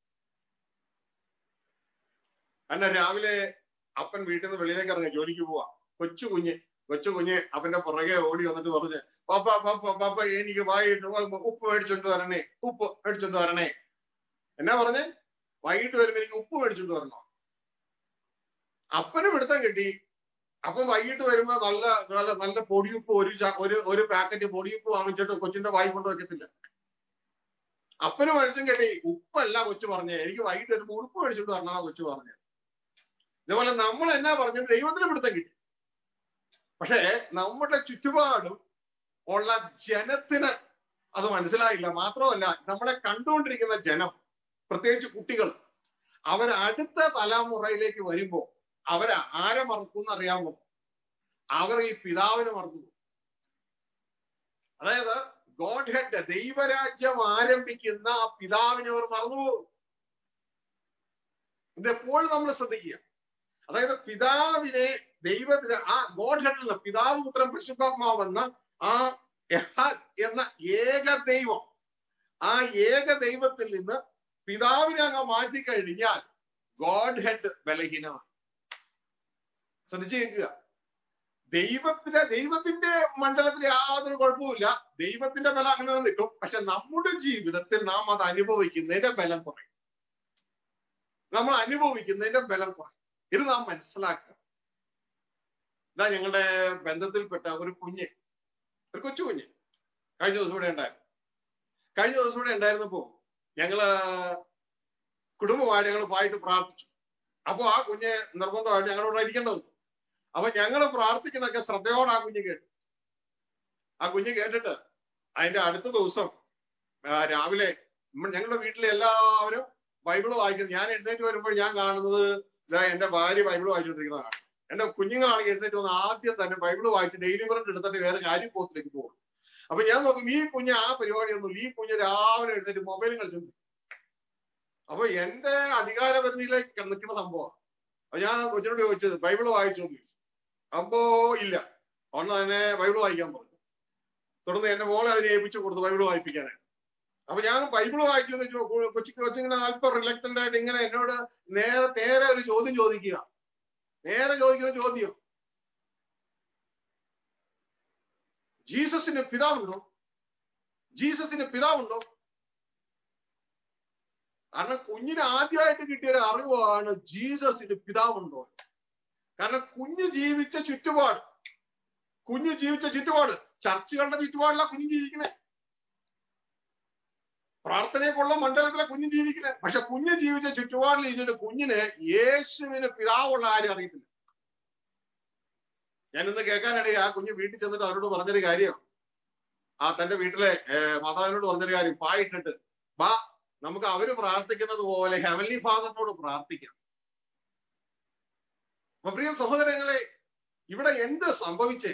അന്ന രാവിലെ അപ്പൻ വീട്ടിൽ നിന്ന് വെളിയിലേക്ക് ഇറങ്ങി ജോലിക്ക് പോവാ കൊച്ചു കുഞ്ഞ് കൊച്ചു കുഞ്ഞ് അവന്റെ പുറകെ ഓടി വന്നിട്ട് പറഞ്ഞ് പപ്പ പപ്പ പപ്പ എനിക്ക് വായിട്ട് ഉപ്പ് മേടിച്ചോണ്ട് വരണേ ഉപ്പ് മേടിച്ചോണ്ട് വരണേ എന്നാ പറഞ്ഞേ വൈകിട്ട് വരുമ്പോ എനിക്ക് ഉപ്പ് മേടിച്ചോണ്ട് വരണോ അപ്പനും പിടുത്തം കിട്ടി അപ്പം വൈകിട്ട് വരുമ്പോ നല്ല നല്ല നല്ല പൊടിയുപ്പ് ഒരു ഒരു ഒരു പാക്കറ്റ് പൊടിയുപ്പ് വാങ്ങിച്ചിട്ട് കൊച്ചിന്റെ വായി കൊണ്ട് വെക്കത്തില്ല അപ്പന് മനസ്സും കേട്ടി ഉപ്പല്ല കൊച്ചു പറഞ്ഞേ എനിക്ക് വൈകിട്ട് വരുമ്പോ ഉടുപ്പ് മേടിച്ചോണ്ട് വരണോ കൊച്ചു പറഞ്ഞേ ഇതുപോലെ നമ്മൾ എന്നാ പറഞ്ഞു ദൈവത്തിന് പിടുത്തം കിട്ടി പക്ഷേ നമ്മുടെ ചുറ്റുപാടും ഉള്ള ജനത്തിന് അത് മനസ്സിലായില്ല മാത്രമല്ല നമ്മളെ കണ്ടുകൊണ്ടിരിക്കുന്ന ജനം പ്രത്യേകിച്ച് കുട്ടികൾ അവർ അടുത്ത തലമുറയിലേക്ക് വരുമ്പോ അവർ ആരെ മറക്കും അറിയാമോ അവർ ഈ പിതാവിനെ മറന്നു അതായത് ഗോഡ് ഹെഡ് ദൈവരാജ്യം ആരംഭിക്കുന്ന ആ പിതാവിനെ അവർ മറന്നുപോകും ഇതെപ്പോഴും നമ്മൾ ശ്രദ്ധിക്കുക അതായത് പിതാവിനെ ദൈവത്തിന് ആ ഗോഡ് ഹെഡ് പിതാവ് പുത്രൻ പരിശുദ്ധാത്മാവെന്ന ആ എന്ന ഏക ദൈവം ആ ഏക ദൈവത്തിൽ നിന്ന് പിതാവിനെ അങ്ങ് മാറ്റിക്കഴിഞ്ഞാൽ ഗോഡ് ഹെഡ് ബലഹീനമാണ് ശ്രദ്ധിച്ചു കേൾക്കുക ദൈവത്തിന്റെ ദൈവത്തിന്റെ മണ്ഡലത്തിൽ യാതൊരു കുഴപ്പമില്ല ദൈവത്തിന്റെ ബലം അങ്ങനെ നിൽക്കും പക്ഷെ നമ്മുടെ ജീവിതത്തിൽ നാം അത് അനുഭവിക്കുന്നതിന്റെ ബലം കുറയും നമ്മൾ അനുഭവിക്കുന്നതിന്റെ ബലം കുറയും ഇത് നാം മനസ്സിലാക്കുക ഇതാ ഞങ്ങളുടെ ബന്ധത്തിൽപ്പെട്ട ഒരു കുഞ്ഞ് ഒരു കൊച്ചു കുഞ്ഞ് കഴിഞ്ഞ ദിവസം ഇവിടെ ഉണ്ടായിരുന്നു കഴിഞ്ഞ ദിവസം ഇവിടെ ഉണ്ടായിരുന്നപ്പോ ഞങ്ങള് കുടുംബമായിട്ട് ഞങ്ങൾ പോയിട്ട് പ്രാർത്ഥിച്ചു അപ്പൊ ആ കുഞ്ഞ് നിർബന്ധമായിട്ട് ഞങ്ങളോട് ഇരിക്കേണ്ടത് അപ്പൊ ഞങ്ങൾ പ്രാർത്ഥിക്കുന്നൊക്കെ ശ്രദ്ധയോടെ ആ കുഞ്ഞ് കേട്ടു ആ കുഞ്ഞ് കേട്ടിട്ട് അതിന്റെ അടുത്ത ദിവസം രാവിലെ ഞങ്ങളുടെ വീട്ടിലെ എല്ലാവരും ബൈബിൾ വായിക്കുന്നത് ഞാൻ എഴുന്നേറ്റ് വരുമ്പോൾ ഞാൻ കാണുന്നത് ഇതാ എന്റെ ഭാര്യ ബൈബിൾ വായിച്ചുകൊണ്ടിരിക്കുന്നതാണ് എന്റെ കുഞ്ഞുങ്ങളാണെങ്കിൽ എഴുന്നേറ്റ് വന്ന് ആദ്യം തന്നെ ബൈബിൾ വായിച്ച് ഡെയിലി ബ്രഡ് എടുത്തിട്ട് വേറെ കാര്യം പോത്തിലേക്ക് പോകും അപ്പൊ ഞാൻ നോക്കും ഈ കുഞ്ഞ് ആ പരിപാടിയൊന്നും ഈ കുഞ്ഞ് രാവിലെ എഴുന്നേറ്റ് മൊബൈലും കളിച്ചോണ്ട് അപ്പൊ എന്റെ അധികാരപരിധിയിലേക്ക് നിൽക്കുന്ന സംഭവം അപ്പൊ ഞാൻ കൊച്ചിനോട് ചോദിച്ചത് ബൈബിൾ വായിച്ചോ എന്ന് ചോദിച്ചു അപ്പോ ഇല്ല ഒന്ന് തന്നെ ബൈബിൾ വായിക്കാൻ പറഞ്ഞു തുടർന്ന് എന്റെ മോളെ അതിനെ ഏൽപ്പിച്ചു കൊടുത്തു ബൈബിൾ വായിപ്പിക്കാനായിട്ട് അപ്പൊ ഞാൻ ബൈബിൾ വായിച്ചു എന്ന് വെച്ചു കൊച്ചിക്ക് കൊച്ചിങ്ങനെ അല്പം റിലക്റ്റന്റ് ആയിട്ട് ഇങ്ങനെ എന്നോട് നേരെ നേരെ ഒരു ചോദ്യം ചോദിക്കുക നേരെ ചോദിക്കുന്ന ചോദ്യം ജീസസിന് പിതാവുണ്ടോ ജീസസിന് പിതാവുണ്ടോ കാരണം കുഞ്ഞിന് ആദ്യമായിട്ട് കിട്ടിയ ഒരു അറിവാണ് ജീസസിന് പിതാവുണ്ടോ കാരണം കുഞ്ഞ് ജീവിച്ച ചുറ്റുപാട് കുഞ്ഞ് ജീവിച്ച ചുറ്റുപാട് ചർച്ചുകളുടെ ചുറ്റുപാടില്ല കുഞ്ഞ് ജീവിക്കണേ പ്രാർത്ഥനയൊക്കെയുള്ള മണ്ഡലത്തിലെ കുഞ്ഞ് ജീവിക്കണേ പക്ഷെ കുഞ്ഞ് ജീവിച്ച ചുറ്റുപാടിൽ ഇരുന്നിട്ട് കുഞ്ഞിന് യേശുവിന് പിതാവുള്ള ആരും അറിയത്തില്ല ഞാൻ ഇന്ന് കേൾക്കാനിടയിൽ ആ കുഞ്ഞ് വീട്ടിൽ ചെന്നിട്ട് അവരോട് പറഞ്ഞൊരു കാര്യം ആ തന്റെ വീട്ടിലെ മാതാവിനോട് പറഞ്ഞൊരു കാര്യം പായിട്ടിട്ട് ബാ നമുക്ക് അവര് പ്രാർത്ഥിക്കുന്നത് പോലെ ഹെവൻലി ഫാദറിനോട് പ്രാർത്ഥിക്കാം അപ്പൊ പ്രിയ സഹോദരങ്ങളെ ഇവിടെ എന്ത് സംഭവിച്ചേ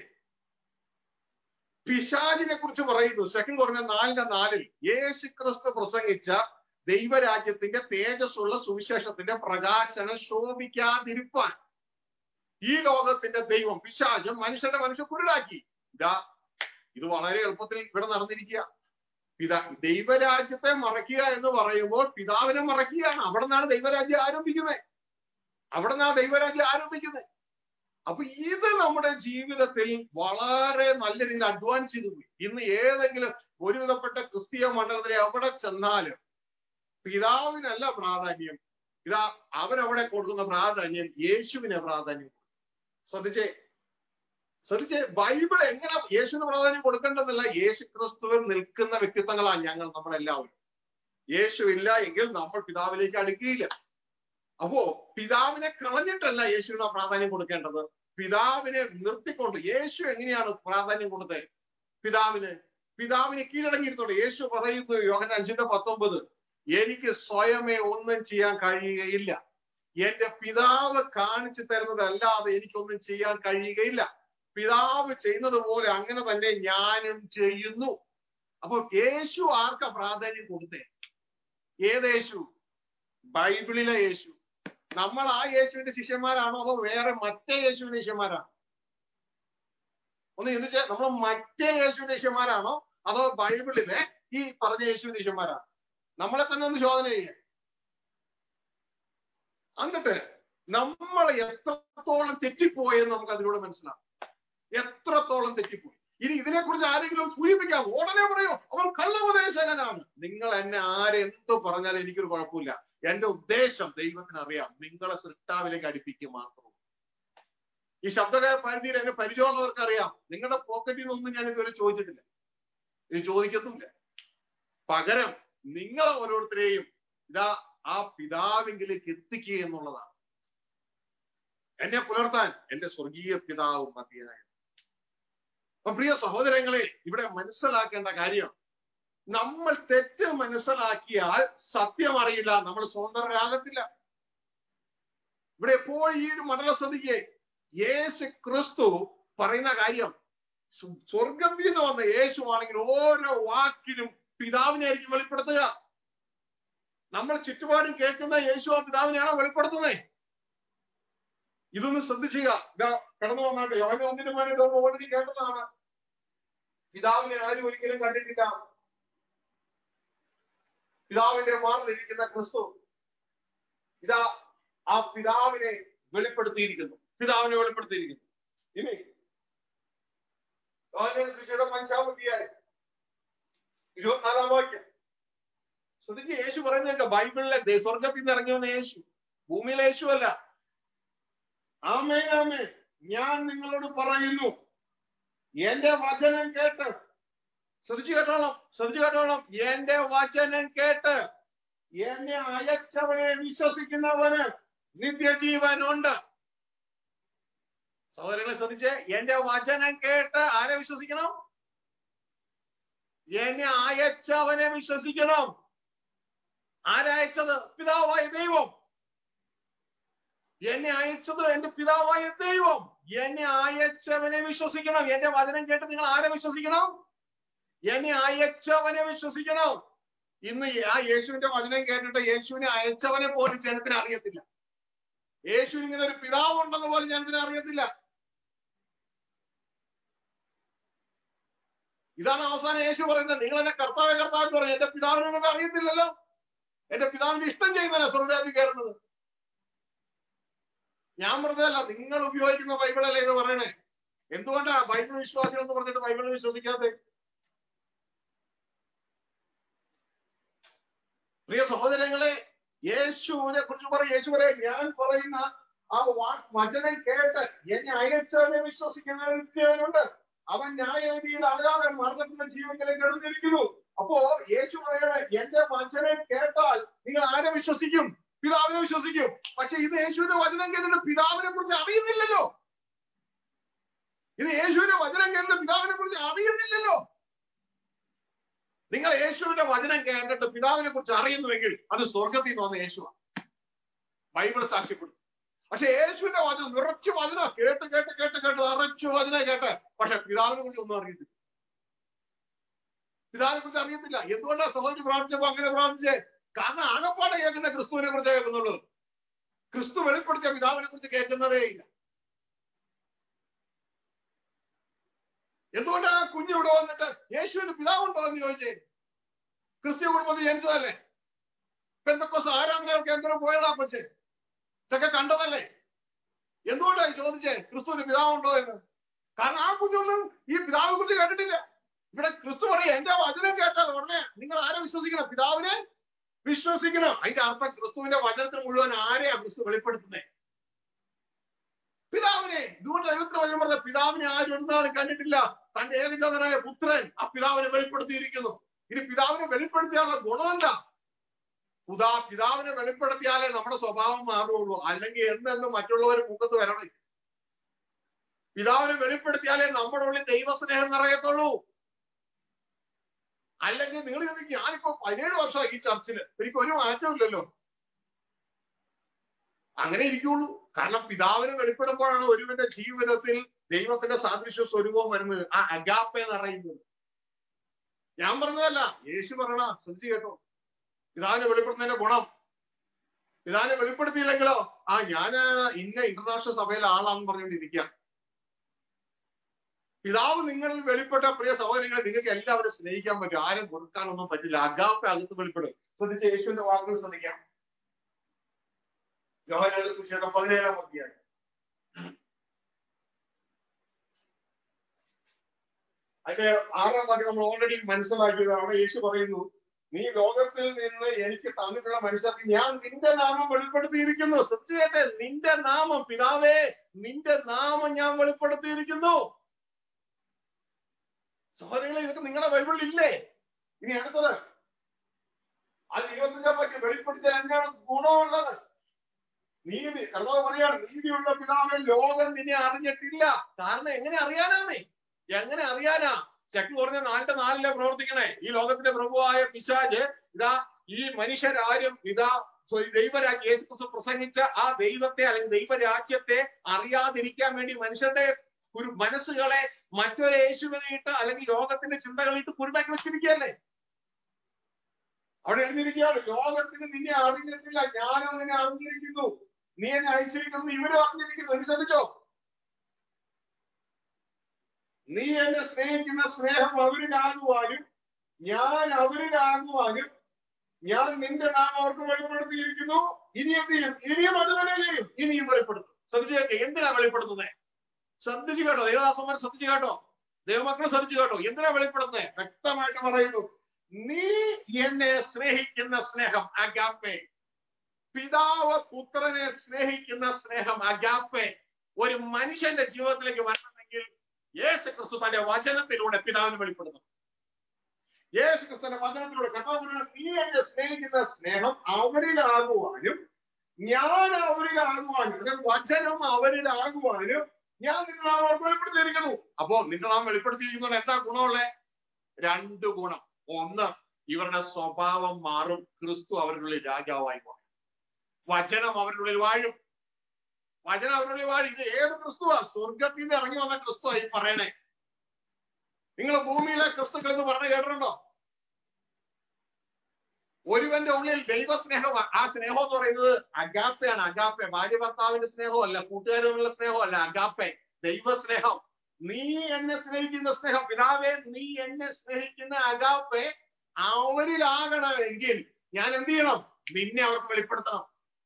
പിശാചിനെ കുറിച്ച് പറയുന്നു സെക്കൻഡ് കുറഞ്ഞ നാലിന്റെ നാലിൽ യേശു ക്രിസ്തു പ്രസംഗിച്ച ദൈവരാജ്യത്തിന്റെ തേജസ്സുള്ള സുവിശേഷത്തിന്റെ പ്രകാശനം ശോഭിക്കാതിരിപ്പാൻ ഈ ലോകത്തിന്റെ ദൈവം പിശാചം മനുഷ്യന്റെ മനുഷ്യ കുരുടാക്കി ഇതാ ഇത് വളരെ എളുപ്പത്തിൽ ഇവിടെ നടന്നിരിക്കുക പിതാ ദൈവരാജ്യത്തെ മറയ്ക്കുക എന്ന് പറയുമ്പോൾ പിതാവിനെ മറയ്ക്കുകയാണ് അവിടെ നിന്നാണ് ദൈവരാജ്യം ആരംഭിക്കുന്നത് അവിടെ നിന്നാണ് ദൈവരാജ്യം ആരംഭിക്കുന്നത് അപ്പൊ ഇത് നമ്മുടെ ജീവിതത്തിൽ വളരെ നല്ല രീതിയിൽ അഡ്വാൻസ് ചെയ്തു പോയി ഇന്ന് ഏതെങ്കിലും ഒരുവിധപ്പെട്ട ക്രിസ്തീയ മണ്ഡലത്തിൽ എവിടെ ചെന്നാലും പിതാവിനല്ല പ്രാധാന്യം ഇതാ അവരവിടെ കൊടുക്കുന്ന പ്രാധാന്യം യേശുവിനെ പ്രാധാന്യം ശ്രദ്ധിച്ചേ ശ്രദ്ധിച്ചേ ബൈബിൾ എങ്ങനെ യേശുവിന് പ്രാധാന്യം കൊടുക്കേണ്ടതല്ല യേശു ക്രിസ്തുവിൽ നിൽക്കുന്ന വ്യക്തിത്വങ്ങളാണ് ഞങ്ങൾ നമ്മളെല്ലാവരും യേശു ഇല്ല എങ്കിൽ നമ്മൾ പിതാവിലേക്ക് അടുക്കുകയില്ല അപ്പോ പിതാവിനെ കളഞ്ഞിട്ടല്ല യേശുവിന് പ്രാധാന്യം കൊടുക്കേണ്ടത് പിതാവിനെ നിർത്തിക്കൊണ്ട് യേശു എങ്ങനെയാണ് പ്രാധാന്യം കൊടുത്തത് പിതാവിന് പിതാവിനെ കീഴടങ്ങിയിരുത്തോടെ യേശു പറയുന്നു യോഹൻ അഞ്ചിന്റെ പത്തൊമ്പത് എനിക്ക് സ്വയമേ ഒന്നും ചെയ്യാൻ കഴിയുകയില്ല എന്റെ പിതാവ് കാണിച്ചു തരുന്നതല്ലാതെ എനിക്കൊന്നും ചെയ്യാൻ കഴിയുകയില്ല പിതാവ് ചെയ്യുന്നത് പോലെ അങ്ങനെ തന്നെ ഞാനും ചെയ്യുന്നു അപ്പൊ യേശു ആർക്കാ പ്രാധാന്യം കൊടുത്തേ ഏത് യേശു ബൈബിളിലെ യേശു നമ്മൾ ആ യേശുവിന്റെ ശിഷ്യന്മാരാണോ അതോ വേറെ മറ്റേ യേശുവിന്റെ ശിഷ്യന്മാരാണോ ഒന്ന് ചിന്തിച്ചേ നമ്മൾ മറ്റേ യേശുവിന്റെ ശിഷ്യന്മാരാണോ അതോ ബൈബിളിലെ ഈ പറഞ്ഞ യേശുവിന്റെ ശിഷ്യന്മാരാണോ നമ്മളെ തന്നെ ഒന്ന് ചോദന ചെയ്യുക എന്നിട്ട് നമ്മൾ എത്രത്തോളം തെറ്റിപ്പോയെന്ന് നമുക്ക് അതിലൂടെ മനസ്സിലാവും എത്രത്തോളം തെറ്റിപ്പോയി ഇനി ഇതിനെക്കുറിച്ച് ആരെങ്കിലും സൂചിപ്പിക്കാം ഉടനെ പറയോ അവൻ കള്ളോപദേശകനാണ് നിങ്ങൾ എന്നെ ആരെന്ത് പറഞ്ഞാലും എനിക്കൊരു കുഴപ്പമില്ല എന്റെ ഉദ്ദേശം ദൈവത്തിന് അറിയാം നിങ്ങളെ സൃഷ്ടാവിലേക്ക് അടുപ്പിക്കുക മാത്രം ഈ ശബ്ദകാര പരിധിയിൽ എന്നെ പരിചയമുള്ളവർക്ക് അറിയാം നിങ്ങളുടെ പോക്കറ്റിൽ നിന്നൊന്നും ഞാൻ ഇതുവരെ ചോദിച്ചിട്ടില്ല ഇത് ചോദിക്കത്തുമില്ല പകരം നിങ്ങൾ ഓരോരുത്തരെയും ഇതാ ആ പിതാവിങ്കിലേക്ക് എത്തിക്കുക എന്നുള്ളതാണ് എന്നെ പുലർത്താൻ എന്റെ സ്വർഗീയ പിതാവും മതിയായ അപ്പൊ പ്രിയ സഹോദരങ്ങളെ ഇവിടെ മനസ്സിലാക്കേണ്ട കാര്യം നമ്മൾ തെറ്റ് മനസ്സിലാക്കിയാൽ സത്യം അറിയില്ല നമ്മൾ സ്വതന്ത്രരാകത്തില്ല ഇവിടെ എപ്പോഴും ഈ ഒരു മണ്ഡല ശ്രദ്ധിക്കേ യേശു ക്രിസ്തു പറയുന്ന കാര്യം സ്വർഗത്തിൽ നിന്ന് വന്ന യേശു ആണെങ്കിൽ ഓരോ വാക്കിനും പിതാവിനെ ആയിരിക്കും വെളിപ്പെടുത്തുക നമ്മൾ ചുറ്റുപാടും കേൾക്കുന്ന യേശു ആ പിതാവിനെയാണോ വെളിപ്പെടുത്തുന്നത് ഇതൊന്ന് ശ്രദ്ധിച്ചുക ഇതാ കടന്നു വന്നാട്ടെ യോഹന ഒന്നിന് വേണ്ടി ഓൾറെഡി കേട്ടതാണ് പിതാവിനെ ആരും ഒരിക്കലും കണ്ടിട്ടില്ല പിതാവിന്റെ മാറിലിരിക്കുന്ന ക്രിസ്തു ഇതാ ആ പിതാവിനെ വെളിപ്പെടുത്തിയിരിക്കുന്നു പിതാവിനെ വെളിപ്പെടുത്തിയിരിക്കുന്നു ഇനി ശിശയുടെ പഞ്ചാമത്തിയായി ഇരുപത്തിനാലാം വാക്യം ശ്രദ്ധിച്ച് യേശു പറയുന്നേക്ക ബൈബിളിലെ സ്വർഗത്തിൽ നിന്ന് ഇറങ്ങി വന്ന യേശു ഭൂമിയിലെ യേശു അല്ല ആമേ ആമേ ഞാൻ നിങ്ങളോട് പറയുന്നു എന്റെ വചനം കേട്ട് ശ്രദ്ധിച്ചു കേട്ടോളം ശ്രദ്ധിച്ചു കേട്ടോളം എന്റെ വചനം കേട്ട് എന്നെ അയച്ചവനെ വിശ്വസിക്കുന്നവന് നിത്യജീവനുണ്ട് സഹോദരങ്ങളെ ശ്രദ്ധിച്ച് എന്റെ വചനം കേട്ട് ആരെ വിശ്വസിക്കണം എന്നെ അയച്ചവനെ വിശ്വസിക്കണം ആരയച്ചത് പിതാവായ ദൈവം എന്നെ അയച്ചത് എന്റെ പിതാവായ ദൈവം എന്നെ അയച്ചവനെ വിശ്വസിക്കണം എന്റെ വചനം കേട്ട് നിങ്ങൾ ആരെ വിശ്വസിക്കണം എന്നെ അയച്ചവനെ വിശ്വസിക്കണം ഇന്ന് ആ യേശുവിന്റെ വചനം കേട്ടിട്ട് യേശുവിനെ അയച്ചവനെ പോലും ജനത്തിന് അറിയത്തില്ല യേശു ഇങ്ങനെ ഒരു പിതാവ് ഉണ്ടെന്ന് പോലും ജനത്തിന് അറിയത്തില്ല ഇതാണ് അവസാനം യേശു പറയുന്നത് നിങ്ങൾ എന്നെ കർത്താവെ കർത്താവ് പറഞ്ഞു എന്റെ പിതാവിനോട് അറിയത്തില്ലല്ലോ എന്റെ പിതാവിന്റെ ഇഷ്ടം ചെയ്യുന്നതല്ല സ്വർഗരാജ്യം കയറുന്നത് ഞാൻ പറഞ്ഞതല്ല നിങ്ങൾ ഉപയോഗിക്കുന്ന ബൈബിളല്ലേ ഇത് പറയണേ എന്തുകൊണ്ടാ ബൈബിൾ വിശ്വാസികൾ എന്ന് പറഞ്ഞിട്ട് ബൈബിൾ വിശ്വസിക്കാതെ പ്രിയ സഹോദരങ്ങളെ യേശുവിനെ കുറിച്ച് പറയും യേശു പറയാം ഞാൻ പറയുന്ന ആ വചനം കേട്ട് എന്നെ അയച്ചവനെ വിശ്വസിക്കുന്ന വ്യക്തിയുണ്ട് അവൻ ന്യായവിധിയിൽ അല്ലാതെ മരണത്തിന്റെ ജീവനിലേക്ക് എടുത്തിരിക്കുന്നു അപ്പോ യേശു പറയണേ എന്റെ വചനം കേട്ടാൽ നിങ്ങൾ ആരെ വിശ്വസിക്കും പിതാവിനെ വിശ്വസിക്കും പക്ഷെ ഇത് യേശുവിന്റെ വചനം കേട്ടിട്ട് പിതാവിനെ കുറിച്ച് അറിയുന്നില്ലല്ലോ ഇത് യേശുവിന്റെ വചനം കേട്ടിട്ട് പിതാവിനെ കുറിച്ച് അറിയുന്നില്ലല്ലോ നിങ്ങൾ യേശുവിന്റെ വചനം കേട്ടിട്ട് പിതാവിനെ കുറിച്ച് അറിയുന്നുവെങ്കിൽ അത് സ്വർഗത്തിൽ നിന്ന് വന്ന യേശുവാണ് ബൈബിൾ സാക്ഷ്യപ്പെടും പക്ഷെ യേശുവിന്റെ വചനം നിറച്ചു വചനം കേട്ട് കേട്ട് കേട്ട് കേട്ട് നിറച്ചു വചനം കേട്ട് പക്ഷെ പിതാവിനെ കുറിച്ച് ഒന്നും അറിയത്തില്ല പിതാവിനെ കുറിച്ച് അറിയത്തില്ല എന്തുകൊണ്ടാണ് സഹോദരി പ്രാർത്ഥിച്ചപ്പോ അങ്ങനെ പ്രാർത്ഥിച്ചേ കാരണം ആകപ്പാടെ കേൾക്കുന്ന ക്രിസ്തുവിനെ കുറിച്ച് കേൾക്കുന്നുള്ളൂ ക്രിസ്തു വെളിപ്പെടുത്തിയ പിതാവിനെ കുറിച്ച് കേൾക്കുന്നതേ ഇല്ല എന്തുകൊണ്ടാ ആ കുഞ്ഞ് ഇവിടെ വന്നിട്ട് യേശുവിന് പിതാവുണ്ടോ എന്ന് ചോദിച്ചേ ക്രിസ്ത്യ കുടുംബത്തിൽ ജനിച്ചതല്ലേ പെന്തക്കോസ് ആരാധന കേന്ദ്രം പോയതാ കൊച്ചെ ഇതൊക്കെ കണ്ടതല്ലേ എന്തുകൊണ്ടായി ചോദിച്ചേ ക്രിസ്തുവിന് പിതാവുണ്ടോ എന്ന് കാരണം ആ കുഞ്ഞൊന്നും ഈ പിതാവിനെ കുറിച്ച് കേട്ടിട്ടില്ല ഇവിടെ ക്രിസ്തു പറയാ എന്റെ വചനം കേട്ടാൽ ഉടനെ നിങ്ങൾ ആരെ വിശ്വസിക്കണം പിതാവിനെ വിശ്വസിക്കണം അതിന്റെ അർത്ഥം ക്രിസ്തുവിന്റെ വചനത്തിന് മുഴുവൻ ആരെയാ ക്രിസ്തു വെളിപ്പെടുത്തുന്നത് പിതാവിനെ ഇതുകൊണ്ട് ദൈവത്തിന് വചനം പറഞ്ഞ പിതാവിനെ ആരും ഒരുനാളും കണ്ടിട്ടില്ല തന്റെ ഏകജാതനായ പുത്രൻ ആ പിതാവിനെ വെളിപ്പെടുത്തിയിരിക്കുന്നു ഇനി പിതാവിനെ വെളിപ്പെടുത്തിയാലുള്ള ഗുണം എന്താ പുതാ പിതാവിനെ വെളിപ്പെടുത്തിയാലേ നമ്മുടെ സ്വഭാവം മാറുള്ളൂ അല്ലെങ്കിൽ എന്നെന്നും മറ്റുള്ളവർ മുഖത്ത് വരണം പിതാവിനെ വെളിപ്പെടുത്തിയാലേ നമ്മുടെ ഉള്ളിൽ ദൈവസ്നേഹം നിറയത്തുള്ളൂ അല്ലെങ്കിൽ നിങ്ങൾ ചിന്തിക്കും ഞാനിപ്പോ പതിനേഴ് വർഷമായി ഈ ചർച്ചിൽ എനിക്ക് ഒരു മാറ്റവും ഇല്ലല്ലോ അങ്ങനെ ഇരിക്കുള്ളൂ കാരണം പിതാവിനെ വെളിപ്പെടുമ്പോഴാണ് ഒരുവന്റെ ജീവിതത്തിൽ ദൈവത്തിന്റെ സാദൃശ്യ സ്വരൂപം വരുന്നത് ആ അഗാപ്പ എന്ന് അറിയുന്നത് ഞാൻ പറഞ്ഞതല്ല യേശു പറയണ ശ്രദ്ധിച്ചു കേട്ടോ പിതാവിനെ വെളിപ്പെടുത്തുന്നതിന്റെ ഗുണം പിതാവിനെ വെളിപ്പെടുത്തിയില്ലെങ്കിലോ ആ ഞാന് ഇന്ന ഇന്റർനാഷണൽ സഭയിലെ ആളാണെന്ന് പറഞ്ഞുകൊണ്ടിരിക്കുക പിതാവ് നിങ്ങളിൽ വെളിപ്പെട്ട പ്രിയ സഹോദരങ്ങളെ നിങ്ങൾക്ക് എല്ലാവരും സ്നേഹിക്കാൻ പറ്റും ആരും കൊടുക്കാനൊന്നും പറ്റില്ല അഗാപ്പ അകത്ത് വെളിപ്പെടും ശ്രദ്ധിച്ച യേശുവിന്റെ വാക്കുകൾ ശ്രദ്ധിക്കാം യോഹനാന്റെ സുവിശേഷം പതിനേഴാം അധ്യായം അതിന്റെ ആറാം വാക്യം നമ്മൾ ഓൾറെഡി മനസ്സിലാക്കിയതാണ് അവിടെ യേശു പറയുന്നു നീ ലോകത്തിൽ നിന്ന് എനിക്ക് തന്നിട്ടുള്ള മനുഷ്യർക്ക് ഞാൻ നിന്റെ നാമം വെളിപ്പെടുത്തിയിരിക്കുന്നു സത്യത്തെ നിന്റെ നാമം പിതാവേ നിന്റെ നാമം ഞാൻ വെളിപ്പെടുത്തിയിരിക്കുന്നു സഹോദരങ്ങളെ ഇതൊക്കെ നിങ്ങളുടെ ബൈബിളിൽ ഇല്ലേ ഇനി അടുത്തത് അത് ഇരുപത്തഞ്ചാം വാക്യം വെളിപ്പെടുത്തിയാൽ എന്താണ് ഗുണമുള്ളത് നീതി കർത്താവ് പറയാണ് നീതിയുള്ള പിതാവെ ലോകം നിന്നെ അറിഞ്ഞിട്ടില്ല കാരണം എങ്ങനെ അറിയാനാന്നേ എങ്ങനെ അറിയാനാ ശക്തി കുറഞ്ഞ നാലിന്റെ നാലിലെ പ്രവർത്തിക്കണേ ഈ ലോകത്തിന്റെ പ്രഭുവായ പിശാജ് ഇതാ ഈ മനുഷ്യരാരും ഇതാ ദൈവരാജ്യ യേശുക്രിസ്തു പ്രസംഗിച്ച ആ ദൈവത്തെ അല്ലെങ്കിൽ ദൈവരാജ്യത്തെ അറിയാതിരിക്കാൻ വേണ്ടി മനുഷ്യരുടെ ഒരു മനസ്സുകളെ മറ്റൊരു യേശുവിനെ ഇട്ട് അല്ലെങ്കിൽ ലോകത്തിന്റെ ചിന്തകളിട്ട് കുരുടാക്കി വെച്ചിരിക്കുകയല്ലേ അവിടെ എഴുതിയിരിക്കുകയാണ് ലോകത്തിന് നിന്നെ അറിഞ്ഞിട്ടില്ല ഞാനും നിന്നെ അറിഞ്ഞിരിക്കുന്നു നീ എന്നെ അയച്ചിരിക്കുന്നു ഇവരും അറിഞ്ഞിരിക്കുന്നു അനുസരിച്ചോ നീ എന്നെ സ്നേഹിക്കുന്ന സ്നേഹം അവരിലാകുവാനും ഞാൻ അവരിലാകുവാനും ഞാൻ നിന്റെ നാമം അവർക്ക് വെളിപ്പെടുത്തിയിരിക്കുന്നു ഇനി എന്ത് ചെയ്യും ഇനിയും അത് തന്നെ ചെയ്യും ഇനിയും വെളിപ്പെടുത്തും ശ്രദ്ധിച്ചു കേട്ടോ എന്തിനാ വെളിപ്പെടുത്തുന്നത് ശ്രദ്ധിച്ചു കേട്ടോ ദേവദാസന്മാർ ശ്രദ്ധിച്ചു കേട്ടോ ദൈവമക്കൾ ശ്രദ്ധിച്ചു കേട്ടോ എന്തിനാ വെളിപ്പെടുത്തുന്നത് വ്യക്തമായിട്ട് പറയുന്നു നീ എന്നെ സ്നേഹിക്കുന്ന സ്നേഹം അഗാപ്പെ പിതാവ് പുത്രനെ സ്നേഹിക്കുന്ന സ്നേഹം അഗാപ്പെ ഒരു മനുഷ്യന്റെ ജീവിതത്തിലേക്ക് വരണമെങ്കിൽ യേശു ക്രിസ്തു തന്റെ വചനത്തിലൂടെ പിതാവിന് വെളിപ്പെടുത്തണം യേശു ക്രിസ്തുന്റെ വചനത്തിലൂടെ കഥാപുരം നീ എന്നെ സ്നേഹിക്കുന്ന സ്നേഹം അവരിലാകുവാനും ഞാൻ അവരിലാകുവാനും അതായത് വചനം അവരിലാകുവാനും ഞാൻ നിന്റെ നാം അവർക്ക് വെളിപ്പെടുത്തിയിരിക്കുന്നു അപ്പോ നിന്റെ നാം വെളിപ്പെടുത്തിയിരിക്കുന്നതുകൊണ്ട് എന്താ ഗുണമുള്ളേ രണ്ട് ഗുണം ഒന്ന് ഇവരുടെ സ്വഭാവം മാറും ക്രിസ്തു അവരുടെ രാജാവായി മാറും വചനം അവരുടെ വാഴും വചനം അവരുടെ വാഴും ഇത് ഏത് ക്രിസ്തുവാ സ്വർഗത്തിൽ നിന്ന് ഇറങ്ങി വന്ന ക്രിസ്തു ഈ പറയണേ നിങ്ങൾ ഭൂമിയിലെ ക്രിസ്തുക്കൾ എന്ന് പറഞ്ഞു കേട്ടിട്ടുണ്ടോ ഒരുവന്റെ ഉള്ളിൽ ദൈവസ്നേഹം ആ സ്നേഹം എന്ന് പറയുന്നത് അഗാപ്പയാണ് അഗാപ്പെ ഭാര്യ ഭർത്താവിന്റെ സ്നേഹമല്ല കൂട്ടുകാരുള്ള സ്നേഹമല്ല അഗാപ്പെ ദൈവസ്നേഹം നീ എന്നെ സ്നേഹിക്കുന്ന സ്നേഹം പിതാവേ നീ എന്നെ സ്നേഹിക്കുന്ന അഗാപ്പെ അവരിലാകണമെങ്കിൽ ഞാൻ എന്ത് ചെയ്യണം നിന്നെ അവർക്ക് വെളിപ്പെടുത്തണം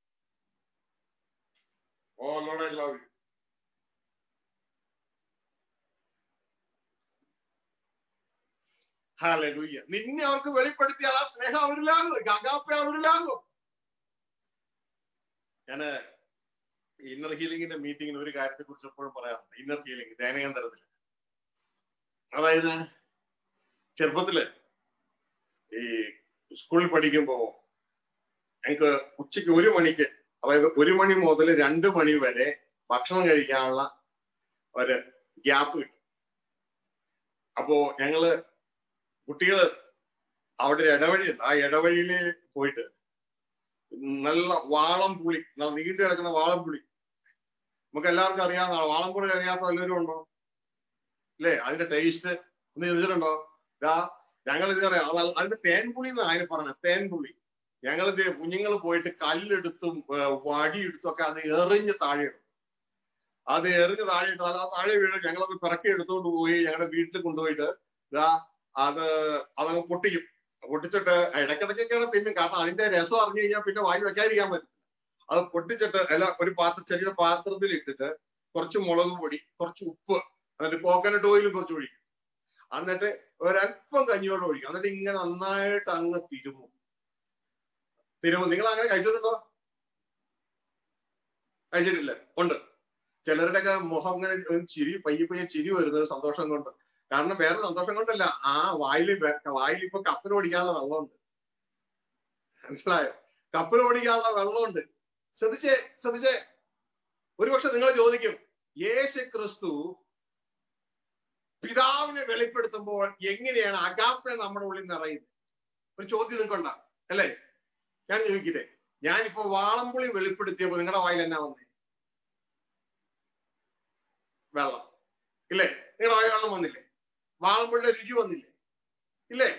oh Lord I love you hallelujah നിന്നെ അവർക്ക് വെളിപ്പെടുത്തിയാൽ ആ സ്നേഹം അവരിലാകും അഗാപ്പെ അവരിലാകും ഞാന് ഇന്നർ ഹീലിംഗിന്റെ മീറ്റിംഗിൽ ഒരു കാര്യത്തെ കുറിച്ച് എപ്പോഴും പറയാറുണ്ട് ഇന്നർ ഹീലിംഗ് ധ്യാനകേന്ദ്രത്തിൽ അതായത് ചെറുപ്പത്തില് ഈ സ്കൂളിൽ പഠിക്കുമ്പോ ഞങ്ങൾക്ക് ഉച്ചയ്ക്ക് ഒരു മണിക്ക് അതായത് ഒരു മണി മുതൽ രണ്ട് മണി വരെ ഭക്ഷണം കഴിക്കാനുള്ള ഒരു ഗ്യാപ്പ് കിട്ടും അപ്പോ ഞങ്ങള് കുട്ടികൾ അവിടെ ഒരു ഇടവഴിയുണ്ട് ആ ഇടവഴിയിൽ പോയിട്ട് നല്ല വാളം പുളി നല്ല നീണ്ടു കിടക്കുന്ന വാളം പുളി നമുക്ക് എല്ലാവർക്കും അറിയാവുന്ന വാളം പുളി അറിയാത്ത വല്ലവരും ഉണ്ടോ അല്ലേ അതിന്റെ ടേസ്റ്റ് ഒന്ന് ചോദിച്ചിട്ടുണ്ടോ ഇതാ ഞങ്ങൾ ഇത് പറയാം അതിന്റെ തേൻപുളി എന്നാണ് അതിന് പറഞ്ഞത് തേൻപുളി ഞങ്ങൾ ഇത് കുഞ്ഞുങ്ങൾ പോയിട്ട് കല്ലെടുത്തും വടിയെടുത്തും ഒക്കെ അത് എറിഞ്ഞ് താഴെ ഇടും അത് എറിഞ്ഞ് താഴെ ഇട്ട് അത് ആ താഴെ വീണ് ഞങ്ങളത് പിറക്കി എടുത്തുകൊണ്ട് പോയി ഞങ്ങളുടെ വീട്ടിൽ കൊണ്ടുപോയിട്ട് ഇതാ അത് അതങ്ങ് പൊട്ടിക്കും പൊട്ടിച്ചിട്ട് ഇടയ്ക്കിടയ്ക്കൊക്കെയാണ് തിന്നും കാരണം അതിന്റെ രസം അറിഞ്ഞു കഴിഞ്ഞാൽ പിന്നെ വായി വെക്കാതിരിക്കാൻ പറ്റും അത് പൊട്ടിച്ചിട്ട് അല്ല ഒരു പാത്ര ചെറിയ പാത്രത്തിൽ ഇട്ടിട്ട് കുറച്ച് മുളക് പൊടി കുറച്ച് ഉപ്പ് എന്നിട്ട് കോക്കനട്ട് ഓയിലും കുറച്ച് ഒഴിക്കും എന്നിട്ട് ഒരല്പം കഞ്ഞിവെള്ളം ഒഴിക്കും എന്നിട്ട് ഇങ്ങനെ നന്നായിട്ട് അങ്ങ് തിരുമും തിരുമും നിങ്ങൾ അങ്ങനെ കഴിച്ചിട്ടുണ്ടോ കഴിച്ചിട്ടില്ല ഉണ്ട് ചിലരുടെയൊക്കെ മുഖം ഇങ്ങനെ ഒരു ചിരി പയ്യെ പയ്യെ ചിരി വരുന്നത് സന്തോഷം കൊണ്ട് കാരണം വേറെ സന്തോഷം കൊണ്ടല്ല ആ വായിൽ വായിൽ ഇപ്പൊ കപ്പൽ ഓടിക്കാനുള്ള വെള്ളമുണ്ട് മനസ്സിലായോ കപ്പൽ ഓടിക്കാനുള്ള വെള്ളമുണ്ട് ശ്രദ്ധിച്ചേ ശ്രദ്ധിച്ചേ ഒരുപക്ഷെ നിങ്ങൾ ചോദിക്കും യേശു ക്രിസ്തു പിതാവിനെ വെളിപ്പെടുത്തുമ്പോൾ എങ്ങനെയാണ് അഗാപ്പെ നമ്മുടെ ഉള്ളിൽ നിറയുന്നത് ഒരു ചോദ്യം നിങ്ങൾക്കുണ്ട അല്ലേ ഞാൻ ചോദിക്കട്ടെ ഞാനിപ്പോ വാളംപുളി വെളിപ്പെടുത്തിയപ്പോ നിങ്ങളുടെ വായിൽ എന്നാ വന്നേ വെള്ളം ഇല്ലേ നിങ്ങളുടെ വായിൽ വെള്ളം വന്നില്ലേ വാളംപുളിയുടെ രുചി വന്നില്ലേ ഇല്ലേ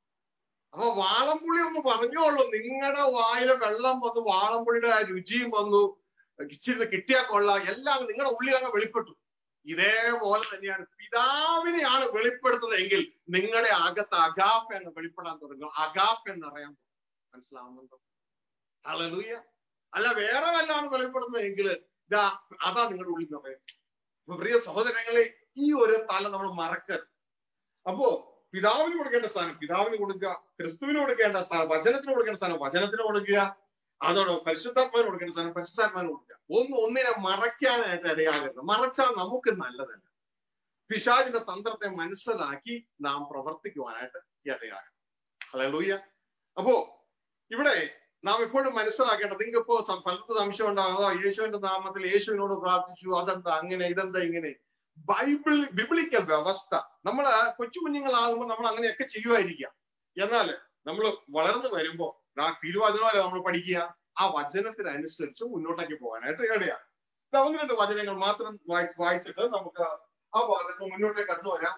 അപ്പൊ വാളംപുളി ഒന്ന് പറഞ്ഞോളൂ നിങ്ങളുടെ വായിലെ വെള്ളം വന്നു വാളംപുളിയുടെ ആ രുചിയും വന്നു ഇച്ചിരി കിട്ടിയാൽ കൊള്ളാം എല്ലാം നിങ്ങളുടെ ഉള്ളിൽ അങ്ങ് വെളിപ്പെട്ടു ഇതേപോലെ തന്നെയാണ് പിതാവിനെയാണ് വെളിപ്പെടുത്തുന്നതെങ്കിൽ നിങ്ങളുടെ അകത്ത് അഗാപ്പ് എന്ന് വെളിപ്പെടാൻ തുടങ്ങും അഗാപ്പ് എന്നറിയാൻ മനസ്സിലാവുന്നുണ്ടോ ഹല്ലേലൂയ അല്ല വേറെ വല്ലാണ് വെളിപ്പെടുന്നതെങ്കിൽ ഇതാ അതാ നിങ്ങളുടെ ഉള്ളിൽ നിറയും അപ്പൊ പ്രിയ സഹോദരങ്ങളെ ഈ ഒരു തല നമ്മൾ മറക്കരുത് അപ്പോ പിതാവിന് കൊടുക്കേണ്ട സ്ഥാനം പിതാവിന് കൊടുക്കുക ക്രിസ്തുവിന് കൊടുക്കേണ്ട സ്ഥാനം വചനത്തിന് കൊടുക്കേണ്ട സ്ഥാനം വചനത്തിന് കൊടുക്കുക അതോടെ പരിശുദ്ധാത്മാവിന് കൊടുക്കേണ്ട സ്ഥാനം പരിശുദ്ധാത്മാവിന് കൊടുക്കുക ഒന്ന് ഒന്നിനെ മറയ്ക്കാനായിട്ട് ഇടയാകരുത് മറച്ചാൽ നമുക്ക് നല്ലതല്ല പിശാചിന്റെ തന്ത്രത്തെ മനസ്സിലാക്കി നാം പ്രവർത്തിക്കുവാനായിട്ട് ഇടയാകണം ഹല്ലേലൂയ അപ്പോ ഇവിടെ നാം എപ്പോഴും മനസ്സിലാക്കേണ്ടത് നിങ്ങൾക്ക് ഇപ്പോ പലർക്കും സംശയം ഉണ്ടാകുക യേശുവിന്റെ നാമത്തിൽ യേശുവിനോട് പ്രാർത്ഥിച്ചു അതെന്താ അങ്ങനെ ഇതെന്താ ഇങ്ങനെ ബൈബിൾ ബിബിളിക്കൽ വ്യവസ്ഥ നമ്മൾ കൊച്ചു കുഞ്ഞുങ്ങളാകുമ്പോൾ നമ്മൾ അങ്ങനെയൊക്കെ ചെയ്യുമായിരിക്കാം എന്നാൽ നമ്മൾ വളർന്നു വരുമ്പോ ആ തിരുവചനമല്ല നമ്മൾ പഠിക്കുക ആ വചനത്തിനനുസരിച്ച് മുന്നോട്ടേക്ക് പോകാനായിട്ട് ഇടയാണ് ഇത് ഒന്ന് രണ്ട് വചനങ്ങൾ മാത്രം വായി വായിച്ചിട്ട് നമുക്ക് ആ ഭാഗത്ത് മുന്നോട്ടേക്ക് കടന്നു വരാം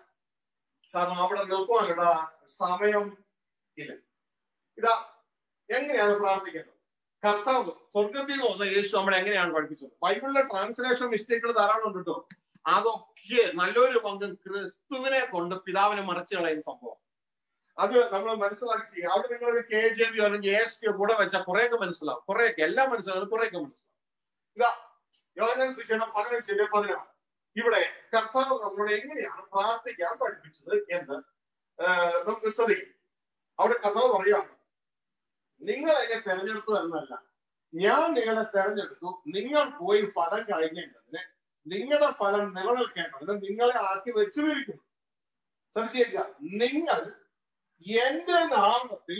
കാരണം അവിടെ നിർത്തുവാനുള്ള സമയം ഇല്ല ഇതാ എങ്ങനെയാണ് പ്രാർത്ഥിക്കേണ്ടത് കർത്താവ് സ്വർഗത്തിൽ വന്ന യേശു നമ്മളെ എങ്ങനെയാണ് പഠിപ്പിച്ചത് ബൈബിളിലെ ട്രാൻസ്ലേഷൻ മിസ്റ്റേക്കുകൾ ധാരാളം ഉണ്ട് കേട്ടോ അതൊക്കെ നല്ലൊരു പങ്കും ക്രിസ്തുവിനെ കൊണ്ട് പിതാവിനെ മറച്ചു കളയുന്ന സംഭവം അത് നമ്മൾ മനസ്സിലാക്കി ചെയ്യുക അവിടെ നിങ്ങൾ ഒരു കെ ജെ ബി അല്ലെങ്കിൽ എസ് പി കൂടെ വെച്ചാൽ കുറെയൊക്കെ മനസ്സിലാവും കുറെയൊക്കെ എല്ലാം മനസ്സിലാവും കുറെയൊക്കെ മനസ്സിലാവും ഇതാ യോഹനൻ ശിക്ഷണം പതിനഞ്ചിന്റെ പതിനാറ് ഇവിടെ കർത്താവ് നമ്മളോട് എങ്ങനെയാണ് പ്രാർത്ഥിക്കാൻ പഠിപ്പിച്ചത് എന്ന് നമുക്ക് ശ്രദ്ധിക്കും അവിടെ കർത്താവ് പറയുകയാണ് നിങ്ങൾ എന്നെ തെരഞ്ഞെടുത്തു എന്നല്ല ഞാൻ നിങ്ങളെ തെരഞ്ഞെടുത്തു നിങ്ങൾ പോയി ഫലം കഴിഞ്ഞേണ്ടതിന് നിങ്ങളുടെ ഫലം നിലനിൽക്കേണ്ടതിന് നിങ്ങളെ ആക്കി വെച്ചുപിടിക്കുന്നു ശ്രദ്ധിച്ചേക്കുക നിങ്ങൾ എന്റെ നാമത്തിൽ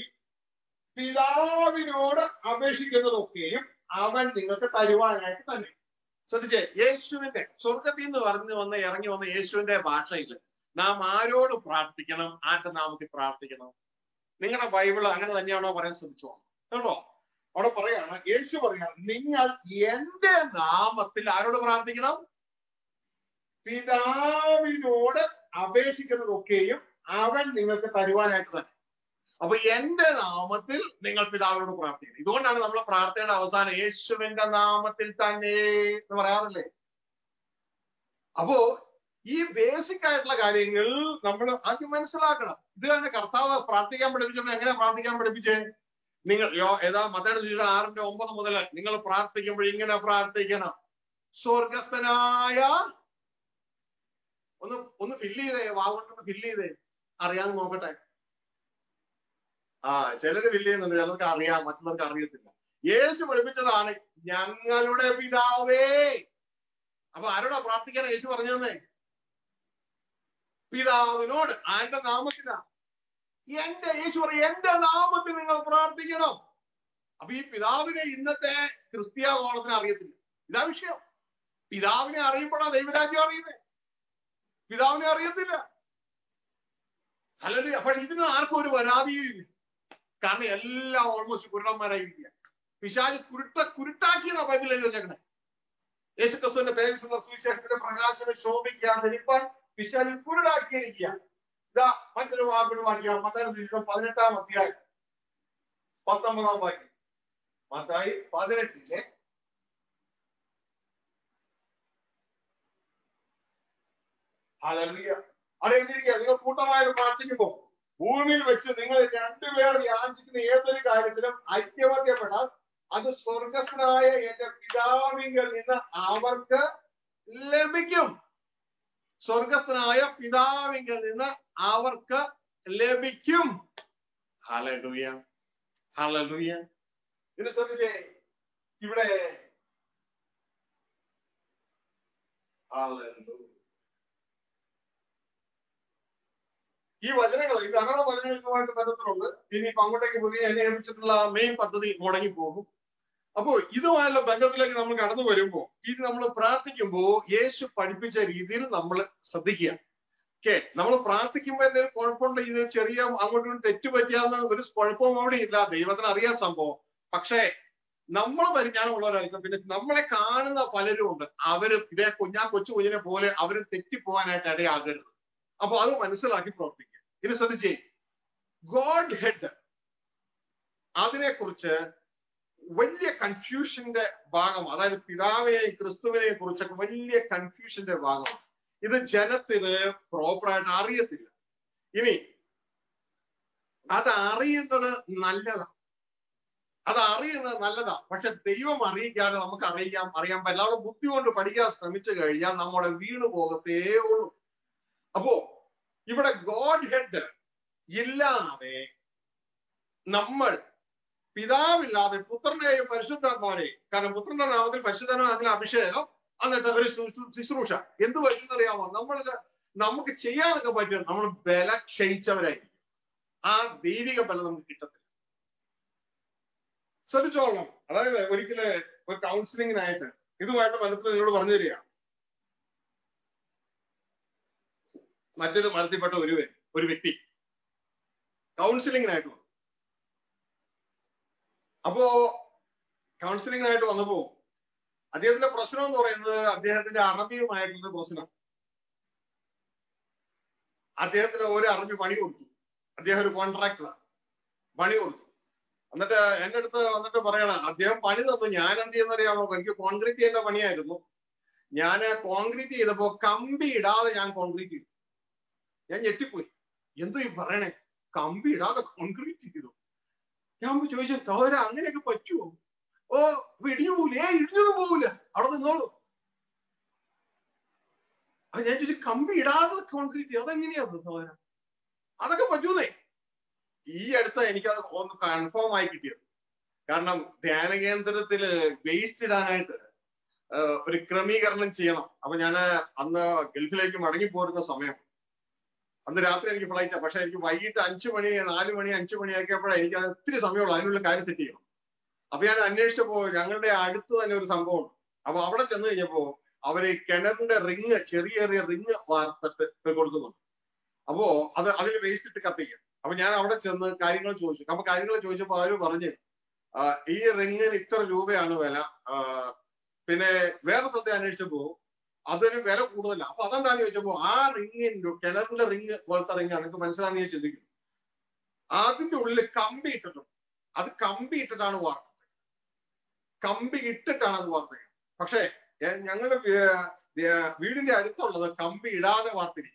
പിതാവിനോട് അപേക്ഷിക്കുന്നതൊക്കെയും അവൻ നിങ്ങൾക്ക് തരുവാനായിട്ട് തന്നെ ശ്രദ്ധിച്ചേ യേശുവിന്റെ സ്വർഗത്തിൽ നിന്ന് പറഞ്ഞു വന്ന് ഇറങ്ങി വന്ന യേശുവിന്റെ ഭാഷയിൽ നാം ആരോട് പ്രാർത്ഥിക്കണം ആരുടെ നാമത്തിൽ പ്രാർത്ഥിക്കണം നിങ്ങളുടെ ബൈബിൾ അങ്ങനെ തന്നെയാണോ പറയാൻ ശ്രമിച്ചോ കേട്ടോ അവിടെ പറയാണ് യേശു പറയാണ് നിങ്ങൾ എന്റെ നാമത്തിൽ ആരോട് പ്രാർത്ഥിക്കണം പിതാവിനോട് അപേക്ഷിക്കുന്നതൊക്കെയും അവൻ നിങ്ങൾക്ക് തരുവാനായിട്ട് തന്നെ അപ്പൊ എന്റെ നാമത്തിൽ നിങ്ങൾ പിതാവിനോട് പ്രാർത്ഥിക്കണം ഇതുകൊണ്ടാണ് നമ്മൾ പ്രാർത്ഥനയുടെ അവസാനം യേശുവിന്റെ നാമത്തിൽ തന്നെ എന്ന് പറയാറില്ലേ അപ്പോ ഈ ബേസിക് ആയിട്ടുള്ള കാര്യങ്ങൾ നമ്മൾ ആദ്യം മനസ്സിലാക്കണം ഇത് തന്നെ കർത്താവ് പ്രാർത്ഥിക്കാൻ പഠിപ്പിച്ചപ്പോ എങ്ങനെ പ്രാർത്ഥിക്കാൻ പഠിപ്പിച്ചേ നിങ്ങൾ യോ ഏതാ മതയുടെ ആറിന്റെ ഒമ്പത് മുതൽ നിങ്ങൾ പ്രാർത്ഥിക്കുമ്പോൾ ഇങ്ങനെ പ്രാർത്ഥിക്കണം സ്വർഗസ്ഥനായ ഒന്ന് ഒന്ന് ഫില്ല് ചെയ്തേ വാവുകൊണ്ടൊന്ന് ഫില്ല് ചെയ്തേ അറിയാതെ നോക്കട്ടെ ആ ചിലര് ഫില്ല് ചെയ്യുന്നുണ്ട് ചിലർക്ക് അറിയാം മറ്റുള്ളവർക്ക് അറിയത്തില്ല യേശു പഠിപ്പിച്ചതാണ് ഞങ്ങളുടെ പിതാവേ അപ്പൊ ആരോടാ പ്രാർത്ഥിക്കാൻ യേശു പറഞ്ഞു തന്നെ പിതാവിനോട് ആരുടെ നാമത്തിലാ എന്റെ യേശു പറയും എന്റെ നാമത്തിൽ നിങ്ങൾ പ്രാർത്ഥിക്കണം അപ്പൊ ഈ പിതാവിനെ ഇന്നത്തെ ക്രിസ്തീയ കോളത്തിന് അറിയത്തില്ല ഇതാ വിഷയം പിതാവിനെ അറിയുമ്പോഴാണ് ദൈവരാജ്യം അറിയുന്നത് പിതാവിനെ അറിയത്തില്ല അല്ലെങ്കിൽ അപ്പൊ ഇതിന് ആർക്കും ഒരു പരാതിയും കാരണം എല്ലാം ഓൾമോസ്റ്റ് കുരുടന്മാരായിരിക്കുക പിശാജ് കുരുട്ട കുരുട്ടാക്കിയെന്നാ ബൈബിൾ എഴുതി വെച്ചേക്കണേ യേശു ക്രിസ്തുവിന്റെ തേജസ്സുള്ള സുവിശേഷത്തിന്റെ പ്രകാശനം ശോഭിക്കാതിരിക്കാൻ പിശാജ് കുരുടാക്കിയിരിക്കുക ഇതാ മറ്റൊരു വാക്കോട് വാക്യം മത്തായി പതിനെട്ടാം അധ്യായം പത്തൊമ്പതാം വാക്യം മത്തായി പതിനെട്ടിലെ ഹല്ലേലൂയ അറിയുന്നിരിക്കുക നിങ്ങൾ കൂട്ടമായിട്ട് പ്രാർത്ഥിക്കുമ്പോ ഭൂമിയിൽ വെച്ച് നിങ്ങൾ രണ്ടുപേർ യാചിക്കുന്ന ഏതൊരു കാര്യത്തിലും ഐക്യമത്യപ്പെടാൻ അത് സ്വർഗസ്വനായ എന്റെ പിതാവിങ്കിൽ നിന്ന് അവർക്ക് ലഭിക്കും സ്വർഗസ്ഥനായ പിതാവിങ്കിൽ നിന്ന് അവർക്ക് ലഭിക്കും ഹലലൂയ ഹലലൂയ ഇത് ശ്രദ്ധിച്ചേ ഇവിടെ ഹല്ലേലൂയ. ഈ വചനങ്ങൾ ഈ ധാരാളം വചനങ്ങളുമായിട്ട് ബന്ധത്തിലുണ്ട് ഇനി ഇപ്പൊ അങ്ങോട്ടേക്ക് പുതിയ എന്നെ ഏൽപ്പിച്ചിട്ടുള്ള മെയിൻ പദ്ധതി മുടങ്ങി പോകും അപ്പോ ഇതുമായുള്ള ബന്ധത്തിലേക്ക് നമ്മൾ കടന്നു വരുമ്പോ ഇത് നമ്മൾ പ്രാർത്ഥിക്കുമ്പോ യേശു പഠിപ്പിച്ച രീതിയിൽ നമ്മൾ ശ്രദ്ധിക്കുക ഓക്കെ നമ്മൾ പ്രാർത്ഥിക്കുമ്പോൾ എന്തെങ്കിലും കുഴപ്പമുണ്ട് ഇത് ചെറിയ അങ്ങോട്ടും ഇങ്ങോട്ടും തെറ്റ് പറ്റിയാവുന്ന ഒരു കുഴപ്പവും അവിടെ ഇല്ല ദൈവത്തിന് അറിയാൻ സംഭവം പക്ഷേ നമ്മൾ പരിജ്ഞാനമുള്ളവരായിരിക്കും പിന്നെ നമ്മളെ കാണുന്ന പലരും ഉണ്ട് അവര് ഇതേ കുഞ്ഞാ കൊച്ചു കുഞ്ഞിനെ പോലെ അവര് തെറ്റിപ്പോകാനായിട്ട് ഇടയാകരുത് അപ്പൊ അത് മനസ്സിലാക്കി പ്രവർത്തിക്കുക ഇനി ശ്രദ്ധിച്ചേ ഗോഡ് ഹെഡ് അതിനെക്കുറിച്ച് വലിയ കൺഫ്യൂഷന്റെ ഭാഗം അതായത് പിതാവിനെയും ക്രിസ്തുവിനെയും കുറിച്ചൊക്കെ വലിയ കൺഫ്യൂഷന്റെ ഭാഗം ഇത് ജനത്തിന് പ്രോപ്പറായിട്ട് അറിയത്തില്ല ഇനി അത് അറിയുന്നത് നല്ലതാണ് അത് അറിയുന്നത് നല്ലതാ പക്ഷെ ദൈവം അറിയിക്കാതെ നമുക്ക് അറിയാം അറിയാൻ പറ്റില്ല അവിടെ ബുദ്ധി കൊണ്ട് പഠിക്കാൻ ശ്രമിച്ചു കഴിഞ്ഞാൽ നമ്മുടെ വീണ് പോകത്തേ ഉള്ളൂ അപ്പോ ഇവിടെ ഗോഡ് ഹെഡ് ഇല്ലാതെ നമ്മൾ പിതാവില്ലാതെ പുത്രനെയും പരിശുദ്ധാത്മാവിനെയും കാരണം പുത്രന്റെ നാമത്തിൽ പരിശുദ്ധനാമത്തിൽ അഭിഷേകം എന്നിട്ട് ഒരു ശുശ്രൂ- ശുശ്രൂഷ എന്ത് പറ്റുന്നറിയാമോ നമ്മൾ നമുക്ക് ചെയ്യാനൊക്കെ പറ്റും നമ്മൾ ബല ക്ഷയിച്ചവരായിരിക്കും ആ ദൈവിക ബലം നമുക്ക് കിട്ടത്തില്ല ശ്രദ്ധിച്ചോളണം അതായത് ഒരിക്കല് ഒരു കൗൺസിലിങ്ങിനായിട്ട് ഇതുമായിട്ട് ബന്ധത്തിൽ നിന്നോട് പറഞ്ഞു തരിക മറ്റൊരു മരത്തിൽപ്പെട്ട ഒരു വ്യ- ഒരു വ്യക്തി കൗൺസിലിങ്ങിനായിട്ട് വന്നു അപ്പോ കൗൺസിലിങ്ങിനായിട്ട് വന്നപ്പോ അദ്ദേഹത്തിന്റെ പ്രശ്നം എന്ന് പറയുന്നത് അദ്ദേഹത്തിന്റെ അറബിയുമായിട്ടുള്ള പ്രശ്നം അദ്ദേഹത്തിന് ഒരു അറബി പണി കൊടുത്തു അദ്ദേഹം ഒരു കോൺട്രാക്ടറാണ് പണി കൊടുത്തു എന്നിട്ട് എന്റെ അടുത്ത് വന്നിട്ട് പറയണം അദ്ദേഹം പണി തന്നു ഞാൻ എന്ത് ചെയ്യുന്നറിയാമോ എനിക്ക് കോൺക്രീറ്റ് ചെയ്യേണ്ട പണിയായിരുന്നു ഞാൻ കോൺക്രീറ്റ് ചെയ്തപ്പോ കമ്പി ഇടാതെ ഞാൻ കോൺക്രീറ്റ് ചെയ്തു ഞാൻ ഞെട്ടിപ്പോയി എന്തോ ഈ പറയണേ കമ്പി ഇടാതെ കോൺക്രീറ്റ് ചെയ്തു ഞാൻ പോയി ചോദിച്ചു സഹോദര അങ്ങനെയൊക്കെ പറ്റുമോ ഓ അപ്പൊ ഇടിഞ്ഞു പോകില്ല ഏ ഇടിഞ്ഞൊന്നും പോകില്ല അവിടെ നിന്നോളൂ അത് ഞാൻ ചോദിച്ചു കമ്പി ഇടാതെ കോൺക്രീറ്റ് ചെയ്യും അതെങ്ങനെയാ സഹോദര അതൊക്കെ പറ്റൂന്നേ ഈ അടുത്ത എനിക്കത് ഒന്ന് കൺഫേം ആയി കിട്ടിയത് കാരണം ധ്യാന കേന്ദ്രത്തില് വേസ്റ്റ് ഇടാനായിട്ട് ആ, ഒരു ക്രമീകരണം ചെയ്യണം അപ്പൊ ഞാൻ അന്ന് ഗൾഫിലേക്ക് മടങ്ങി പോരുന്ന സമയം അന്ന് രാത്രി എനിക്ക് ഫ്ലൈറ്റാ പക്ഷെ എനിക്ക് വൈകിട്ട് അഞ്ചു മണി നാല് മണി അഞ്ചു മണിയാക്കിയപ്പോഴേ എനിക്ക് അത് ഒത്തിരി സമയമുള്ളൂ അതിനുള്ള കാര്യം സെറ്റ് ചെയ്യണം അപ്പൊ ഞാൻ അന്വേഷിച്ചപ്പോ ഞങ്ങളുടെ അടുത്ത് തന്നെ ഒരു സംഭവം ഉണ്ട് അപ്പൊ അവിടെ ചെന്ന് കഴിഞ്ഞപ്പോ അവര് ഈ കിണറിന്റെ റിങ് ചെറിയ ചെറിയ റിങ് വാർത്തിട്ട് കൊടുക്കുന്നുണ്ട് അപ്പോ അത് അതിൽ വേസ്റ്റ് ഇട്ട് കത്തിക്കുക അപ്പൊ ഞാൻ അവിടെ ചെന്ന് കാര്യങ്ങൾ ചോദിച്ചു അപ്പൊ കാര്യങ്ങൾ ചോദിച്ചപ്പോ അവര് പറഞ്ഞു "ആ, ഈ റിങ്ങിന് ഇത്ര രൂപയാണ് വില ആ, പിന്നെ വേറെ സ്ഥലത്തെ അന്വേഷിച്ചപ്പോ അതൊരു വില കൂടുതലാണ് അപ്പൊ അതെന്താന്ന് ചോദിച്ചപ്പോ ആ റിങ്ങിന്റെ കിണറിന്റെ റിങ് പോലത്തെ റിങ് നിങ്ങൾക്ക് മനസ്സിലാന്ന് ഞാൻ ചിന്തിക്കുന്നു അതിന്റെ ഉള്ളിൽ കമ്പി ഇട്ടിട്ടുണ്ട് അത് കമ്പി ഇട്ടിട്ടാണ് വാർത്തത് കമ്പി ഇട്ടിട്ടാണ് അത് വാർത്തത് പക്ഷേ ഏ, ഞങ്ങളുടെ വീ- വീ- വീടിന്റെ അടുത്തുള്ളത് കമ്പി ഇടാതെ വാർത്തിരിക്കും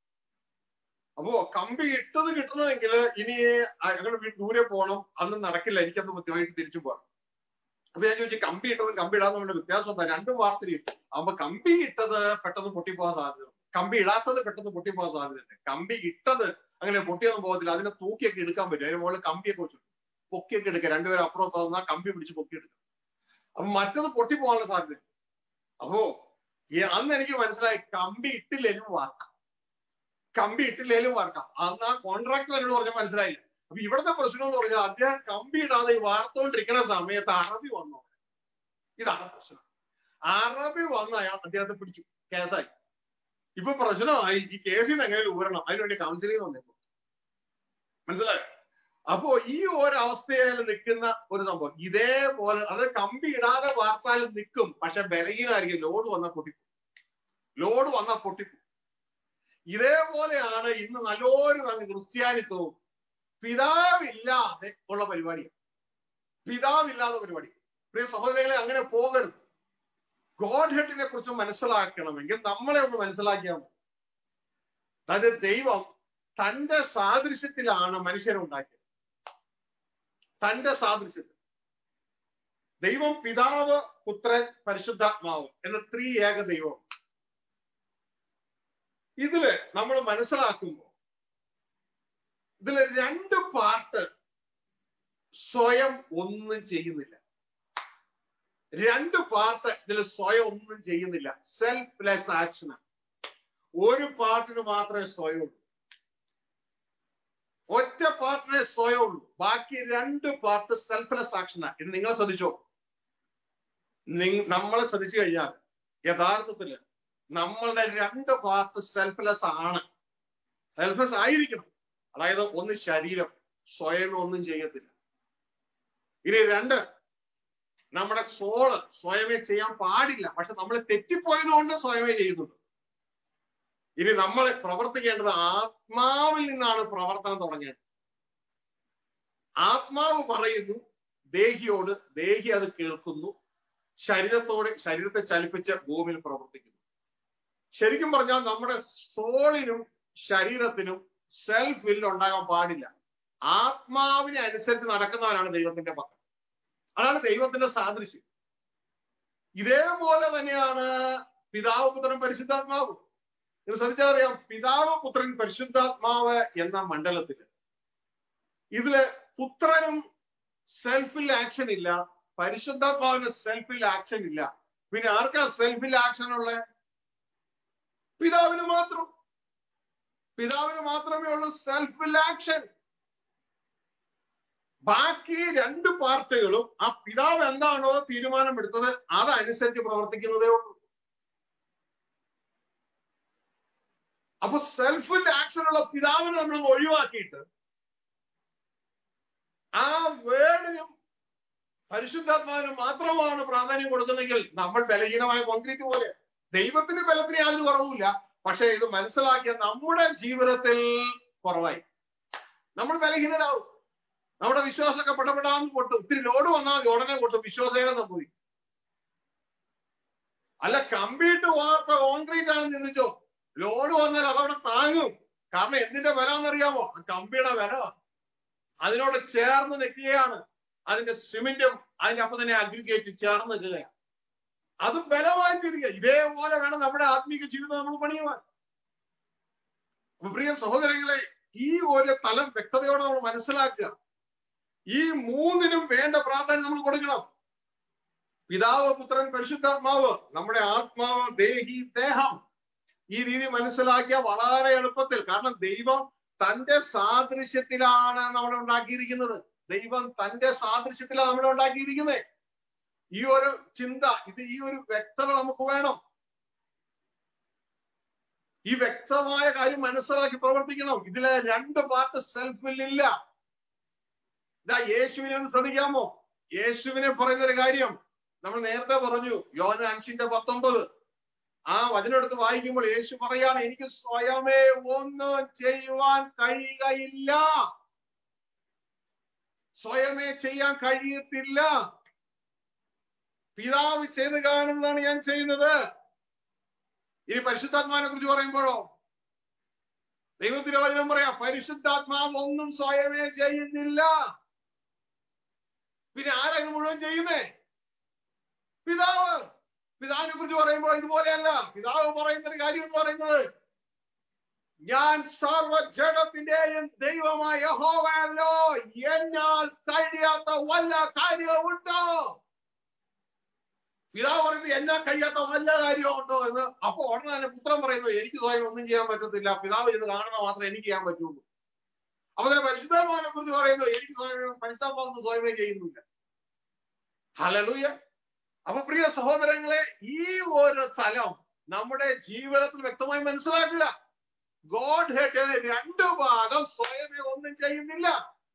അപ്പോ കമ്പി ഇട്ടത് കിട്ടണമെങ്കിൽ ഇനി ആ ഞങ്ങളുടെ വീട് ദൂരെ പോകണം അന്ന് നടക്കില്ല എനിക്കത് ബുദ്ധിമായിട്ട് തിരിച്ചു പോകാം അപ്പൊ ഞാൻ ചോദിച്ചു കമ്പി ഇട്ടതും കമ്പി ഇടാതെ തമ്മിലുള്ള വ്യത്യാസം എന്താ രണ്ടും വാർത്തിരിക്കും അപ്പൊ കമ്പി ഇട്ടത് പെട്ടെന്ന് പൊട്ടിപ്പോകാൻ സാധ്യത കമ്പി ഇടാത്തത് പെട്ടെന്ന് പൊട്ടിപ്പോകാൻ സാധ്യതയുണ്ട് കമ്പി ഇട്ടത് അങ്ങനെ പൊട്ടിയൊന്നും പോകത്തില്ല അതിനെ തൂക്കിയൊക്കെ എടുക്കാൻ പറ്റും അതിന് മുകളിൽ കമ്പിയൊക്കെ വെച്ചു പൊക്കിയൊക്കെ എടുക്കുക രണ്ടുപേരും അപ്പുറം തന്നാ കമ്പി പിടിച്ച് പൊക്കിയെടുക്കുക അപ്പൊ മറ്റത് പൊട്ടിപ്പോകാനുള്ള സാധ്യത അപ്പോ ഈ അന്ന് എനിക്ക് മനസ്സിലായി കമ്പി ഇട്ടില്ലേലും വാർക്കാം കമ്പി ഇട്ടില്ലേലും വാർക്കാം അന്ന് ആ കോൺട്രാക്ടർ എന്നോട് പറഞ്ഞ മനസ്സിലായില്ല അപ്പൊ ഇവിടുത്തെ പ്രശ്നം എന്ന് പറഞ്ഞാൽ അദ്ദേഹം കമ്പി ഇടാതെ ഈ വാർത്തോണ്ടിരിക്കുന്ന സമയത്ത് അറബി വന്നു ഇതാണ് പ്രശ്നം അറബി വന്ന് അയാൾ അദ്ദേഹത്തെ പിടിച്ചു കേസായി ഇപ്പൊ പ്രശ്നമായി ഈ കേസിൽ നിന്ന് എങ്ങനെ ഊരണം അതിനുവേണ്ടി കൗൺസിലിംഗ് വന്നേക്കും മനസ്സിലായോ അപ്പോ ഈ ഒരു അവസ്ഥയിൽ നിൽക്കുന്ന ഒരു സംഭവം ഇതേപോലെ അത് കമ്പി ഇടാതെ വാർത്താൽ നിൽക്കും പക്ഷെ ബലഹീനായിരിക്കും ലോഡ് വന്നാൽ പൊട്ടിക്കും ലോഡ് വന്നാൽ പൊട്ടിക്കും ഇതേപോലെയാണ് ഇന്ന് നല്ലൊരു അങ്ങ് ക്രിസ്ത്യാനിത്വവും പിതാവില്ലാതെ ഉള്ള പരിപാടിയാണ് പിതാവില്ലാതെ പരിപാടി പ്രിയ സഹോദരങ്ങളെ അങ്ങനെ പോകരുത് ഗോഡ് ഹെഡിനെ കുറിച്ച് മനസ്സിലാക്കണമെങ്കിൽ നമ്മളെ ഒന്ന് മനസ്സിലാക്കിയാൽ മതി അതായത് ദൈവം തന്റെ സാദൃശ്യത്തിലാണ് മനുഷ്യനെ ഉണ്ടാക്കിയത് തന്റെ സാദൃശ്യത്തിൽ ദൈവം പിതാവ് പുത്രൻ പരിശുദ്ധാത്മാവ് എന്ന ത്രീ ഏക ദൈവം ഇതില് നമ്മൾ മനസ്സിലാക്കുമ്പോൾ ഇതില് രണ്ട് പാർട്ട് സ്വയം ഒന്നും ചെയ്യുന്നില്ല രണ്ട് പാർട്ട് ഇതിൽ സ്വയം ഒന്നും ചെയ്യുന്നില്ല സെൽഫ്ലെസ് ആക്ഷനാണ് ഒരു പാർട്ടിന് മാത്രമേ സ്വയം ഉള്ളൂ ഒറ്റ പാർട്ടിനെ സ്വയം ഉള്ളൂ ബാക്കി രണ്ട് പാർട്ട് സെൽഫ്ലെസ് ആക്ഷനാണ് ഇത് നിങ്ങൾ ശ്രദ്ധിച്ചോ നമ്മളെ ശ്രദ്ധിച്ചു കഴിഞ്ഞാൽ യഥാർത്ഥത്തില് നമ്മളുടെ രണ്ട് പാർട്ട് സെൽഫ്ലെസ് ആണ് സെൽഫ്ലെസ് ആയിരിക്കണം അതായത് ഒന്ന് ശരീരം സ്വയം ഒന്നും ചെയ്യത്തില്ല ഇനി രണ്ട് നമ്മുടെ സോള് സ്വയമേ ചെയ്യാൻ പാടില്ല പക്ഷെ നമ്മൾ തെറ്റിപ്പോയത് കൊണ്ട് സ്വയമേ ചെയ്യുന്നുണ്ട് ഇനി നമ്മൾ പ്രവർത്തിക്കേണ്ടത് ആത്മാവിൽ നിന്നാണ് പ്രവർത്തനം തുടങ്ങേണ്ടത് ആത്മാവ് പറയുന്നു ദേഹിയോട് ദേഹി അത് കേൾക്കുന്നു ശരീരത്തോടെ ശരീരത്തെ ചലിപ്പിച്ച് ഭൂമിയിൽ പ്രവർത്തിക്കുന്നു ശരിക്കും പറഞ്ഞാൽ നമ്മുടെ സോളിനും ശരീരത്തിനും സെൽഫ് വില്ല് ഉണ്ടാകാൻ പാടില്ല ആത്മാവിനെ അനുസരിച്ച് നടക്കുന്നവരാണ് ദൈവത്തിന്റെ മക്കൾ അതാണ് ദൈവത്തിന്റെ സാദൃശ്യം ഇതേപോലെ തന്നെയാണ് പിതാവ് പുത്രൻ പരിശുദ്ധാത്മാവ് ഇത് ശ്രദ്ധിച്ചാൽ അറിയാം പിതാവ് പുത്രൻ പരിശുദ്ധാത്മാവ് എന്ന മണ്ഡലത്തില് ഇതില് പുത്രനും സെൽഫിൽ ആക്ഷൻ ഇല്ല പരിശുദ്ധാത്മാവിന് സെൽഫിൽ ആക്ഷൻ ഇല്ല പിന്നെ ആർക്കാ സെൽഫിൽ ആക്ഷൻ ഉള്ള പിതാവിന് മാത്രം പിതാവിന് മാത്രമേ ഉള്ളൂ സെൽഫിൽ ആക്ഷൻ ബാക്കി രണ്ട് പാർട്ടികളും ആ പിതാവ് എന്താണോ തീരുമാനമെടുത്തത് അതനുസരിച്ച് പ്രവർത്തിക്കുന്നതേ ഉള്ളൂ അപ്പൊ സെൽഫിൽ ആക്ഷൻ ഉള്ള പിതാവിനെ നമ്മൾ ഒഴിവാക്കിയിട്ട് ആ വേർഡിനും പരിശുദ്ധാത്മാവിനും മാത്രമാണ് പ്രാധാന്യം കൊടുക്കുന്നെങ്കിൽ നമ്മൾ ബലഹീനമായ കോൺക്രീറ്റ് പോലെ ദൈവത്തിന് ബലത്തിന് യാതൊരു കുറവുമില്ല പക്ഷെ ഇത് മനസ്സിലാക്കിയ നമ്മുടെ ജീവിതത്തിൽ കുറവായി നമ്മൾ ബലഹീനരാകും നമ്മുടെ വിശ്വാസമൊക്കെ പെടപെടാന്ന് പൊട്ടും ഒത്തിരി ലോഡ് വന്നാൽ മതി ഉടനെ പൊട്ടും വിശ്വാസേകത പോയി അല്ല കമ്പിയിട്ട് വാർത്ത കോൺക്രീറ്റ് ആണെന്ന് ചിന്തിച്ചോ ലോഡ് വന്നാൽ അതവിടെ താങ്ങും കാരണം എന്തിന്റെ വില എന്നറിയാമോ ആ കമ്പിയുടെ വില അതിനോട് ചേർന്ന് നിൽക്കുകയാണ് അതിന്റെ സിമെന്റും അതിന്റെ അപ്പം തന്നെ അഗ്രിഗേറ്റ് ചേർന്ന് നിൽക്കുകയാണ് അത് ബലമായി തീരുക ഇതേപോലെ വേണം നമ്മുടെ ആത്മീക ജീവിതം നമ്മൾ പണിയുവാൻ അപ്പൊ പ്രിയ സഹോദരങ്ങളെ ഈ ഒരു തലം വ്യക്തതയോടെ നമ്മൾ മനസ്സിലാക്കുക ഈ മൂന്നിനും വേണ്ട പ്രാധാന്യം നമ്മൾ കൊടുക്കണം പിതാവ് പുത്രൻ പരിശുദ്ധാത്മാവ് നമ്മുടെ ആത്മാവ് ദേഹി ദേഹം ഈ രീതി മനസ്സിലാക്കിയ വളരെ എളുപ്പത്തിൽ കാരണം ദൈവം തന്റെ സാദൃശ്യത്തിലാണ് നമ്മളെ ഉണ്ടാക്കിയിരിക്കുന്നത് ദൈവം തന്റെ സാദൃശ്യത്തിലാണ് നമ്മളെ ഉണ്ടാക്കിയിരിക്കുന്നത് ഈ ഒരു ചിന്ത ഇത് ഈ ഒരു വ്യക്തത നമുക്ക് വേണം ഈ വ്യക്തമായ കാര്യം മനസ്സിലാക്കി പ്രവർത്തിക്കണം ഇതിലെ രണ്ട് പാർട്ട് സെൽഫിൽ ഇല്ല ഇതാ യേശുവിനെ ഒന്ന് ശ്രദ്ധിക്കാമോ യേശുവിനെ പറയുന്ന ഒരു കാര്യം നമ്മൾ നേരത്തെ പറഞ്ഞു യോന അഞ്ചിന്റെ പത്തൊമ്പത് ആ വചനെടുത്ത് വായിക്കുമ്പോൾ യേശു പറയാണ് എനിക്ക് സ്വയമേ ഒന്നും ചെയ്യുവാൻ കഴിയുകയില്ല സ്വയമേ ചെയ്യാൻ കഴിയത്തില്ല പിതാവ് ചെയ്ത് കാണുന്നതാണ് ഞാൻ ചെയ്യുന്നത് ഇനി പരിശുദ്ധാത്മാവിനെ കുറിച്ച് പറയുമ്പോഴോ ദൈവത്തിന്റെ വചനം പറയാം പരിശുദ്ധാത്മാവ് ഒന്നും സ്വയമേ ചെയ്യുന്നില്ല പിന്നെ ആരാ ഇത് മുഴുവൻ ചെയ്യുന്നേ പിതാവ് പിതാവിനെ കുറിച്ച് പറയുമ്പോൾ ഇതുപോലെയല്ല പിതാവ് പറയുന്ന ഒരു കാര്യം എന്ന് പറയുന്നത് ഞാൻ സർവജടത്തിന്റെയും ദൈവമായ യഹോവയല്ലോ എന്നാൽ കഴിയാത്ത വല്ല കാര്യമുണ്ടോ പിതാവ് പറയുന്നത് എന്നാ കഴിയാത്ത വല്ല കാര്യമുണ്ടോ എന്ന് അപ്പൊ ഉടനെ തന്നെ പുത്രൻ പറയുന്നു എനിക്ക് സ്വയം ഒന്നും ചെയ്യാൻ പറ്റത്തില്ല പിതാവ് ഇത് കാണണം മാത്രമേ എനിക്ക് ചെയ്യാൻ പറ്റുള്ളൂ അപ്പൊ തന്നെ പരിശുദ്ധാത്മാവിനെ കുറിച്ച് പറയുന്നു എനിക്ക് സ്വയം പരിശുദ്ധാത്മാവൊന്നും സ്വയമേ ചെയ്യുന്നില്ല ഹലലൂയ അപ്പൊ പ്രിയ സഹോദരങ്ങളെ ഈ ഒരു തലം നമ്മുടെ ജീവിതത്തിൽ വ്യക്തമായി മനസ്സിലാക്കുക ഗോഡ് ഹെഡ് രണ്ട് ഭാഗം സ്വയമേ ഒന്നും ചെയ്യുന്നില്ല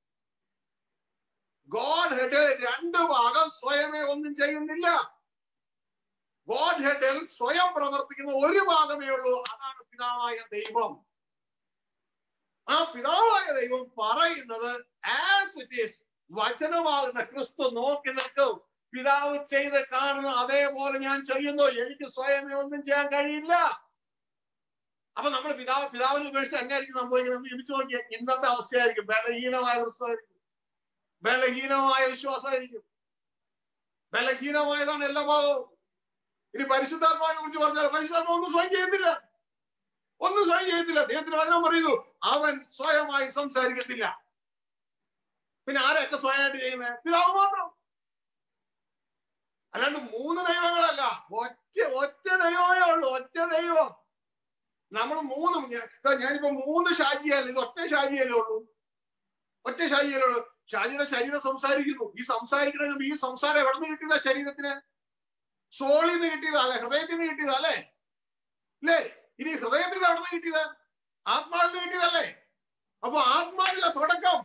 ഗോഡ് ഹെഡ് രണ്ട് ഭാഗം സ്വയമേ ഒന്നും ചെയ്യുന്നില്ല ഗോഡ് ഹെഡിൽ സ്വയം പ്രവർത്തിക്കുന്ന ഒരു ഭാഗമേ ഉള്ളൂ അതാണ് പിതാവായ ദൈവം ആ പിതാവായ ദൈവം പറയുന്നത് ആസ് ഇറ്റ് ഈസ് വചനമാകുന്ന ക്രിസ്തു നോക്കി നിൽക്കും പിതാവ് ചെയ്ത് കാണുന്ന അതേപോലെ ഞാൻ ചെയ്യുന്നു എനിക്ക് സ്വയമേ ഒന്നും ചെയ്യാൻ കഴിയില്ല അപ്പൊ നമ്മൾ പിതാവ് പിതാവിനെ ഉപേക്ഷിച്ച് എങ്ങനെയായിരിക്കും സംഭവിക്കുന്നത് ചിന്തിച്ചു നോക്കിയാൽ ഇന്നത്തെ അവസ്ഥയായിരിക്കും ബലഹീനമായ ക്രിസ്തുവായിരിക്കും ബലഹീനമായ വിശ്വാസമായിരിക്കും ബലഹീനമായതാണ് എല്ലാ ഭാഗവും ഇനി പരിശുദ്ധാത്മാവിനെ കുറിച്ച് പറഞ്ഞാൽ പരിശുദ്ധാത്മാവ് ഒന്നും സ്വയം ചെയ്യുന്നില്ല ഒന്നും സ്വയം ചെയ്യത്തില്ല ദൈവത്തിന് വചനം പറയുന്നു അവൻ സ്വയമായി സംസാരിക്കത്തില്ല പിന്നെ ആരൊക്കെ സ്വയമായിട്ട് ചെയ്യുന്നത് പിതാവ് മാത്രം അല്ലാണ്ട് മൂന്ന് ദൈവങ്ങളല്ല ഒറ്റ ഒറ്റ ദൈവമേ ഉള്ളൂ ഒറ്റ ദൈവം നമ്മൾ മൂന്നും ഞാൻ- ഞാനിപ്പോ മൂന്ന് ഷാജിയല്ല ഇത് ഒറ്റ ഷാജിയല്ലേ ഉള്ളൂ ഒറ്റ ഷാജിയല്ലേ ഉള്ളൂ ഷാജിയുടെ ശരീരം സംസാരിക്കുന്നു ഈ സംസാരിക്കണമെങ്കിൽ ഈ സംസാരം എവിടെ നിന്ന് കിട്ടിയതാ ശരീരത്തിന് സോളിൽ നിന്ന് കിട്ടിയതാ അല്ലെ ഹൃദയത്തിൽ നിന്ന് കിട്ടിയതാ അല്ലേ ഇല്ലേ ഇനി ഹൃദയത്തിൽ എവിടെ നിന്ന് കിട്ടിയത് ആത്മാവിൽ നിന്ന് കിട്ടിയതല്ലേ അപ്പൊ ആത്മാവിലെ തുടക്കം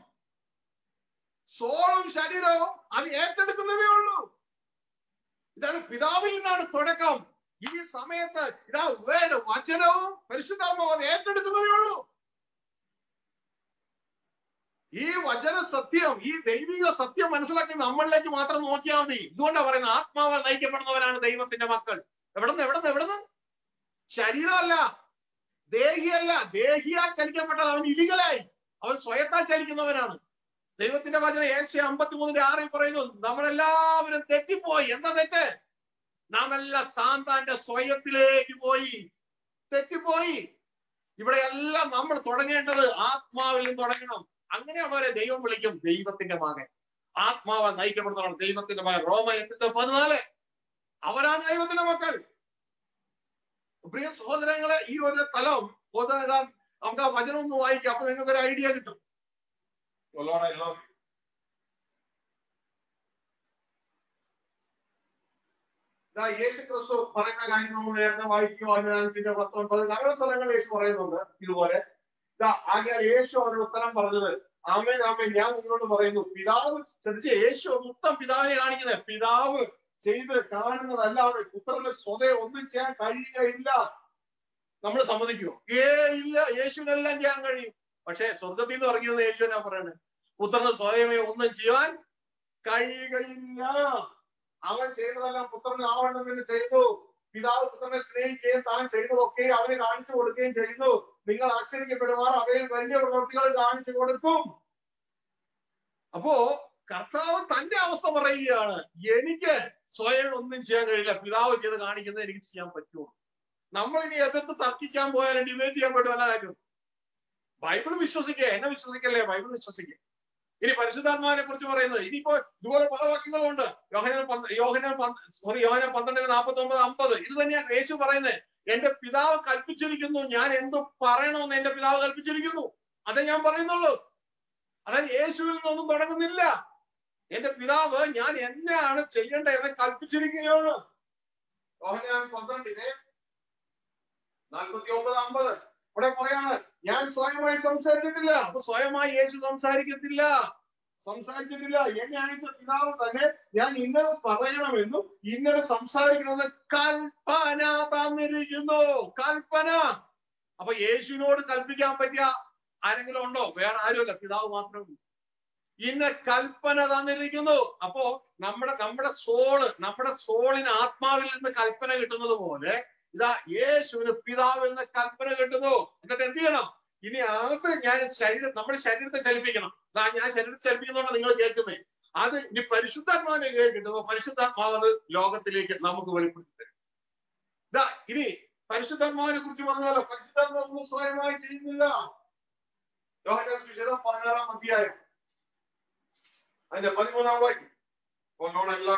സോളും ശരീരവും അത് ഏറ്റെടുക്കുന്നതേ ഉള്ളൂ ഇതാണ് പിതാവിൽ നിന്നാണ് തുടക്കം ഈ സമയത്ത് ഇതാ വേട് വചനവും പരിശുദ്ധാത്മാവും അത് ഏറ്റെടുക്കുന്നതേ ഉള്ളൂ ഈ വചന സത്യം ഈ ദൈവിക സത്യം മനസ്സിലാക്കി നമ്മളിലേക്ക് മാത്രം നോക്കിയാൽ മതി ഇതുകൊണ്ടാണ് പറയുന്നത് ആത്മാവാൽ നയിക്കപ്പെടുന്നവരാണ് ദൈവത്തിന്റെ മക്കൾ എവിടുന്ന് എവിടുന്ന് എവിടുന്ന് ശരീരമല്ല ദേഹിയല്ല ദേഹിയാൽ ചലിക്കപ്പെട്ടത് അവൻ ഇലികലായി അവൻ സ്വയത്താൽ ചലിക്കുന്നവനാണ് ദൈവത്തിന്റെ വചനം ഏഷ്യ അമ്പത്തിമൂന്നിന്റെ ആറിൽ പറയുന്നു നമ്മളെല്ലാവരും തെറ്റിപ്പോയി എന്താ തെറ്റ് നാം എല്ലാം താൻ താന്റെ സ്വയത്തിലേക്ക് പോയി തെറ്റിപ്പോയി ഇവിടെ എല്ലാം നമ്മൾ തുടങ്ങേണ്ടത് ആത്മാവിൽ നിന്ന് തുടങ്ങണം അങ്ങനെയുള്ളവരെ ദൈവം വിളിക്കും ദൈവത്തിന്റെ മകൻ ആത്മാവ് നയിക്കപ്പെടുന്നവരാണ് ദൈവത്തിന്റെ മകൻ റോമ എട്ടിന്റെ പതിനാല് അവരാണ് ദൈവത്തിന്റെ മക്കൾ പ്രിയ സഹോദരങ്ങളെ ഈ ഒരു തലം പൊതുവെ നമുക്ക് ആ വചനം ഒന്ന് വായിക്കാം അപ്പൊ നിങ്ങൾക്ക് ഒരു ഐഡിയ കിട്ടും Lord, I love you. ഇതാ യേശു ക്രിസ്തു പറയുന്ന കാര്യം നമ്മൾ നേരത്തെ വായിക്കുകയോ അതിനനുസരിച്ച് പത്തൊൻപത് നഗര സ്ഥലങ്ങളിൽ യേശു പറയുന്നുണ്ട് ഇതുപോലെ ഇതാ ആകയാൽ യേശു അവരുടെ ഉത്തരം പറഞ്ഞത് ആമേൻ ആമേൻ ഞാൻ നിങ്ങളോട് പറയുന്നു പിതാവ് ശ്രദ്ധിച്ച് യേശു മൊത്തം പിതാവിനെ കാണിക്കുന്നത് പിതാവ് ചെയ്ത് കാണുന്നതല്ലാതെ പുത്രന് സ്വതേ ഒന്നും ചെയ്യാൻ കഴിയുകയില്ല നമ്മൾ സമ്മതിക്കുമോ ഏ ഇല്ല യേശുവിനെല്ലാം ചെയ്യാൻ കഴിയും പക്ഷേ സ്വർഗത്തിൽ നിന്ന് ഇറങ്ങിയത് യേശുവിനാ പറയുന്നത് പുത്രന് സ്വയമേ ഒന്നും ചെയ്യാൻ കഴിയുകയില്ല അവൻ ചെയ്തതെല്ലാം പുത്രന് ആവണമെന്ന് ചെയ്തു പിതാവ് പുത്രനെ സ്നേഹിക്കുകയും താൻ ചെയ്തതൊക്കെ അവന് കാണിച്ചു കൊടുക്കുകയും ചെയ്യുന്നു നിങ്ങൾ ആശ്ചര്യപ്പെടുവാർ അവയിൽ വലിയ പ്രവൃത്തികൾ കാണിച്ചു കൊടുക്കും അപ്പോ കർത്താവ് തന്റെ അവസ്ഥ പറയുകയാണ് എനിക്ക് സ്വയം ഒന്നും ചെയ്യാൻ കഴിയില്ല പിതാവ് ചെയ്ത് കാണിക്കുന്നത് എനിക്ക് ചെയ്യാൻ പറ്റുമോ നമ്മൾ ഇനി എതിർത്ത് തർക്കിക്കാൻ പോയാലും ഡിബേറ്റ് ചെയ്യാൻ പറ്റുമല്ല കാര്യം ബൈബിൾ വിശ്വസിക്കുക എന്നെ വിശ്വസിക്കല്ലേ ബൈബിൾ വിശ്വസിക്കുക ഇനി പരിശുദ്ധാത്മാവിനെ കുറിച്ച് പറയുന്നത് ഇനിയിപ്പോ ഇതുപോലെ പല വാക്യങ്ങളുണ്ട് യോഹന യോഹന സോറി യോഹന പന്ത്രണ്ടിന് നാൽപ്പത്തി ഒമ്പത് അമ്പത് ഇത് തന്നെയാണ് യേശു പറയുന്നത് എന്റെ പിതാവ് കൽപ്പിച്ചിരിക്കുന്നു ഞാൻ എന്ത് പറയണമെന്ന് എന്റെ പിതാവ് കൽപ്പിച്ചിരിക്കുന്നു അതേ ഞാൻ പറയുന്നുള്ളൂ അതായത് യേശുവിൽ നിന്നൊന്നും തുടങ്ങുന്നില്ല എന്റെ പിതാവ് ഞാൻ എന്നെയാണ് ചെയ്യേണ്ടതെന്ന് കൽപ്പിച്ചിരിക്കുകയാണ് യോഹന പന്ത്രണ്ടിന് നാൽപ്പത്തി ഒമ്പത് അമ്പത് ഇവിടെ പറയാണ് ഞാൻ സ്വയമായി സംസാരിച്ചിട്ടില്ല അപ്പൊ സ്വയമായി യേശു സംസാരിക്കത്തില്ല സംസാരിച്ചിട്ടില്ല എന്നെ അയച്ച പിതാവ് തന്നെ ഞാൻ ഇന്നത് പറയണമെന്നും ഇന്നത് സംസാരിക്കണമെന്ന് കൽപ്പന തന്നിരിക്കുന്നു കൽപ്പന അപ്പൊ യേശുവിനോട് കൽപ്പിക്കാൻ പറ്റിയ ആരെങ്കിലും ഉണ്ടോ വേറെ ആരുമല്ല പിതാവ് മാത്രമേ ഉള്ളൂ ഇന്ന് കൽപ്പന തന്നിരിക്കുന്നു അപ്പോ നമ്മുടെ നമ്മുടെ സോള് നമ്മുടെ സോളിന് ആത്മാവിൽ നിന്ന് കൽപ്പന കിട്ടുന്നത് പോലെ ഇതാ യേശുവിന് പിതാവിൽ നിന്ന് കൽപ്പന കിട്ടുന്നു എന്നിട്ട് എന്ത് ചെയ്യണം ഇനി അത് ഞാൻ ശരീരം നമ്മുടെ ശരീരത്തെ ചലിപ്പിക്കണം ഇതാ ഞാൻ ശരീരത്തെ ചലിപ്പിക്കുന്നതുകൊണ്ട് നിങ്ങൾ കേൾക്കുന്നേ അത് ഇനി പരിശുദ്ധാത്മാവിനെ കയ്യിൽ കിട്ടുമ്പോൾ പരിശുദ്ധാത്മാവ് അത് ലോകത്തിലേക്ക് നമുക്ക് വെളിപ്പെടുത്തി തരും ഇതാ ഇനി പരിശുദ്ധാത്മാവിനെ കുറിച്ച് പറഞ്ഞാലോ പരിശുദ്ധാത്മാവ് സ്വയമായി ചെയ്യുന്നില്ല യോഹന സുശീലം പതിനാറാം അധ്യായം അതിന്റെ പതിമൂന്നാം വാക്യം ഒന്നോടെല്ലാം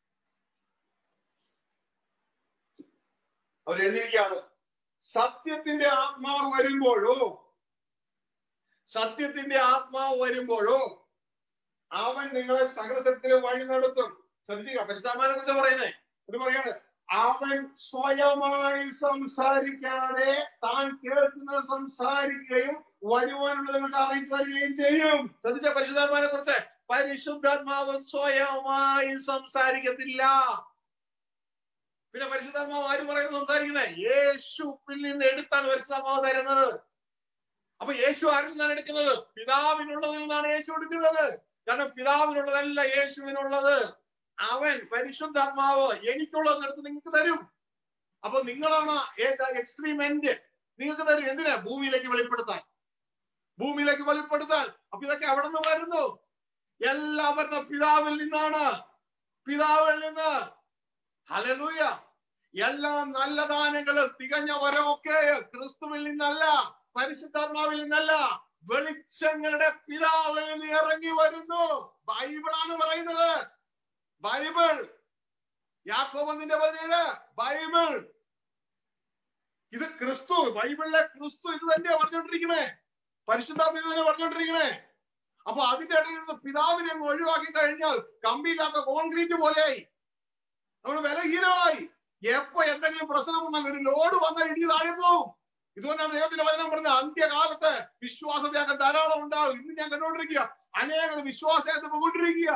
അവർ എഴുതിയിരിക്കുകയാണ് സത്യത്തിന്റെ ആത്മാവ് വരുമ്പോഴോ സത്യത്തിന്റെ ആത്മാവ് വരുമ്പോഴോ അവൻ നിങ്ങളെ സകലസത്യത്തിന് വഴി നടത്തും ശ്രദ്ധിക്കുക പരിശുദ്ധാത്മാവിനെ കുറിച്ച് പറയുന്നേ ഇത് പറയാണ് അവൻ സ്വയമായി സംസാരിക്കാതെ താൻ കേൾക്കുന്നത് സംസാരിക്കുകയും വരുവാനുള്ളത് നിങ്ങൾക്ക് അറിയിച്ചു തരികയും ചെയ്യും ശ്രദ്ധിച്ച പരിശുദ്ധാത്മാവിനെ കുറിച്ച് പരിശുദ്ധാത്മാവ് സ്വയമായി സംസാരിക്കത്തില്ല പിന്നെ പരിശുദ്ധാത്മാവ് ആര് പറയുന്നത് സംസാരിക്കുന്നത് യേശുവിൽ നിന്ന് എടുത്താണ് പരിശുദ്ധാത്മാവ് തരുന്നത് അപ്പൊ യേശു ആരിൽ നിന്നാണ് എടുക്കുന്നത് പിതാവിനുള്ളതിൽ നിന്നാണ് യേശു എടുക്കുന്നത് കാരണം പിതാവിനുള്ളതല്ല യേശുവിനുള്ളത് അവൻ പരിശുദ്ധാത്മാവ് എനിക്കുള്ളത് എടുത്ത് നിങ്ങൾക്ക് തരും അപ്പൊ നിങ്ങളാണ് എക്സ്ട്രീം എൻഡ് നിങ്ങൾക്ക് തരും എന്തിനാ ഭൂമിയിലേക്ക് വെളിപ്പെടുത്താൻ ഭൂമിയിലേക്ക് വെളിപ്പെടുത്താൻ അപ്പൊ ഇതൊക്കെ എവിടെ നിന്ന് വരുന്നു എല്ലാം വരുന്ന പിതാവിൽ നിന്നാണ് പിതാവിൽ നിന്ന് ഹലലൂയ എല്ലാ നല്ല ദാനങ്ങളും തികഞ്ഞ വരമൊക്കെ ക്രിസ്തുവിൽ നിന്നല്ല പരിശുദ്ധാത്മാവിൽ നിന്നല്ല വെളിച്ചങ്ങളുടെ പിതാവിൽ നിന്ന് ഇറങ്ങി വരുന്നു ബൈബിളാണ് പറയുന്നത് ബൈബിൾ യാക്കോബന്നിന്റെ പറഞ്ഞത് ബൈബിൾ ഇത് ക്രിസ്തു ബൈബിളിലെ ക്രിസ്തു ഇത് തന്നെയാ പറഞ്ഞോണ്ടിരിക്കണേ പരിശുദ്ധാത്മ ഇത് തന്നെ പറഞ്ഞോണ്ടിരിക്കണേ അപ്പൊ അതിന്റെ ഇടയിൽ നിന്ന് പിതാവിനെ അങ്ങ് ഒഴിവാക്കി കഴിഞ്ഞാൽ കമ്പിയില്ലാത്ത കോൺക്രീറ്റ് പോലെയായി നമ്മൾ ബലഹീനമായി എപ്പോ എന്തെങ്കിലും പ്രശ്നം വന്നാൽ ഒരു ലോഡ് വന്നാൽ ഇടി താഴെ പോവും ഇതുകൊണ്ടാണ് ദൈവത്തിന്റെ വചനം പറഞ്ഞത് അന്ത്യകാലത്ത് വിശ്വാസത്യാഗം ധാരാളം ഉണ്ടാവും ഇന്ന് ഞാൻ കണ്ടുകൊണ്ടിരിക്കുക അനേകം വിശ്വാസത്തെ പോയിക്കൊണ്ടിരിക്കുക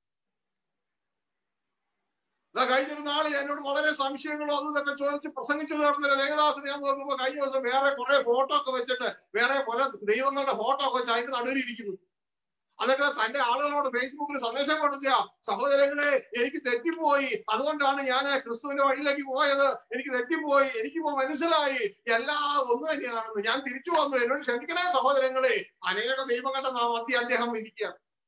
ഇതാ കഴിഞ്ഞൊരു നാളെ എന്നോട് വളരെ സംശയങ്ങളോ അതും ഇതൊക്കെ ചോദിച്ച് പ്രസംഗിച്ചു നടന്നൊരു ദേവദാസനെ ഞാൻ നോക്കുമ്പോ കഴിഞ്ഞ ദിവസം വേറെ കുറെ ഫോട്ടോ ഒക്കെ വെച്ചിട്ട് വേറെ കുറെ ദൈവങ്ങളുടെ ഫോട്ടോ ഒക്കെ വെച്ച് അതിന്റെ നടുവിലിരിക്കുന്നു എന്നിട്ട് തന്റെ ആളുകളോട് ഫേസ്ബുക്കിൽ സന്ദേശം കൊടുക്കുക സഹോദരങ്ങളെ എനിക്ക് തെറ്റിപ്പോയി അതുകൊണ്ടാണ് ഞാൻ ക്രിസ്തുവിന്റെ വഴിയിലേക്ക് പോയത് എനിക്ക് തെറ്റിപ്പോയി എനിക്ക് ഇപ്പോ മനസ്സിലായി എല്ലാം ഒന്ന് തന്നെയാണെന്ന് ഞാൻ തിരിച്ചു വന്നു എന്നോട് ക്ഷമിക്കണേ സഹോദരങ്ങളെ അനേക ദൈവങ്ങളുടെ നാമത്തിൽ അദ്ദേഹം ഇരിക്കുക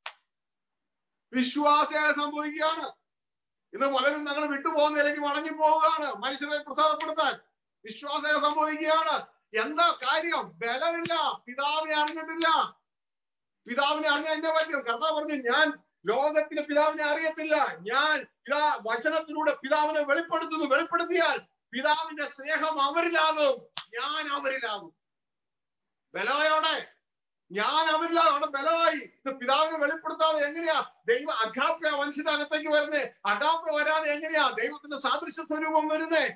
വിശ്വാസ സംഭവിക്കുകയാണ് ഇന്ന് പലരും ഞങ്ങൾ വിട്ടുപോകുന്നതിലേക്ക് മടങ്ങി പോവുകയാണ് മനുഷ്യരെ പ്രസാദപ്പെടുത്താൻ വിശ്വാസ സംഭവിക്കുകയാണ് എന്താ കാര്യം ബലമില്ല പിതാവിനെ അറിഞ്ഞിട്ടില്ല പിതാവിനെ അറിഞ്ഞ എന്നെ പറ്റും കർത്താവ് പറഞ്ഞു ഞാൻ ലോകത്തിന് പിതാവിനെ അറിയത്തില്ല ഞാൻ ഇതാ വചനത്തിലൂടെ പിതാവിനെ വെളിപ്പെടുത്തുന്നു വെളിപ്പെടുത്തിയാൽ പിതാവിന്റെ സ്നേഹം അവരിലാകും ഞാൻ അവരിലാകും ബലയോടെ ഞാൻ അവരിലാകും അവിടെ ബലമായി ഇത് പിതാവിനെ വെളിപ്പെടുത്താതെ എങ്ങനെയാ ദൈവ അഗാപ്യ മനുഷ്യന്റെ അകത്തേക്ക് വരുന്നേ അഗാപ്യ വരാതെ എങ്ങനെയാ ദൈവത്തിന്റെ സാദൃശ്യ സ്വരൂപം വരുന്നേ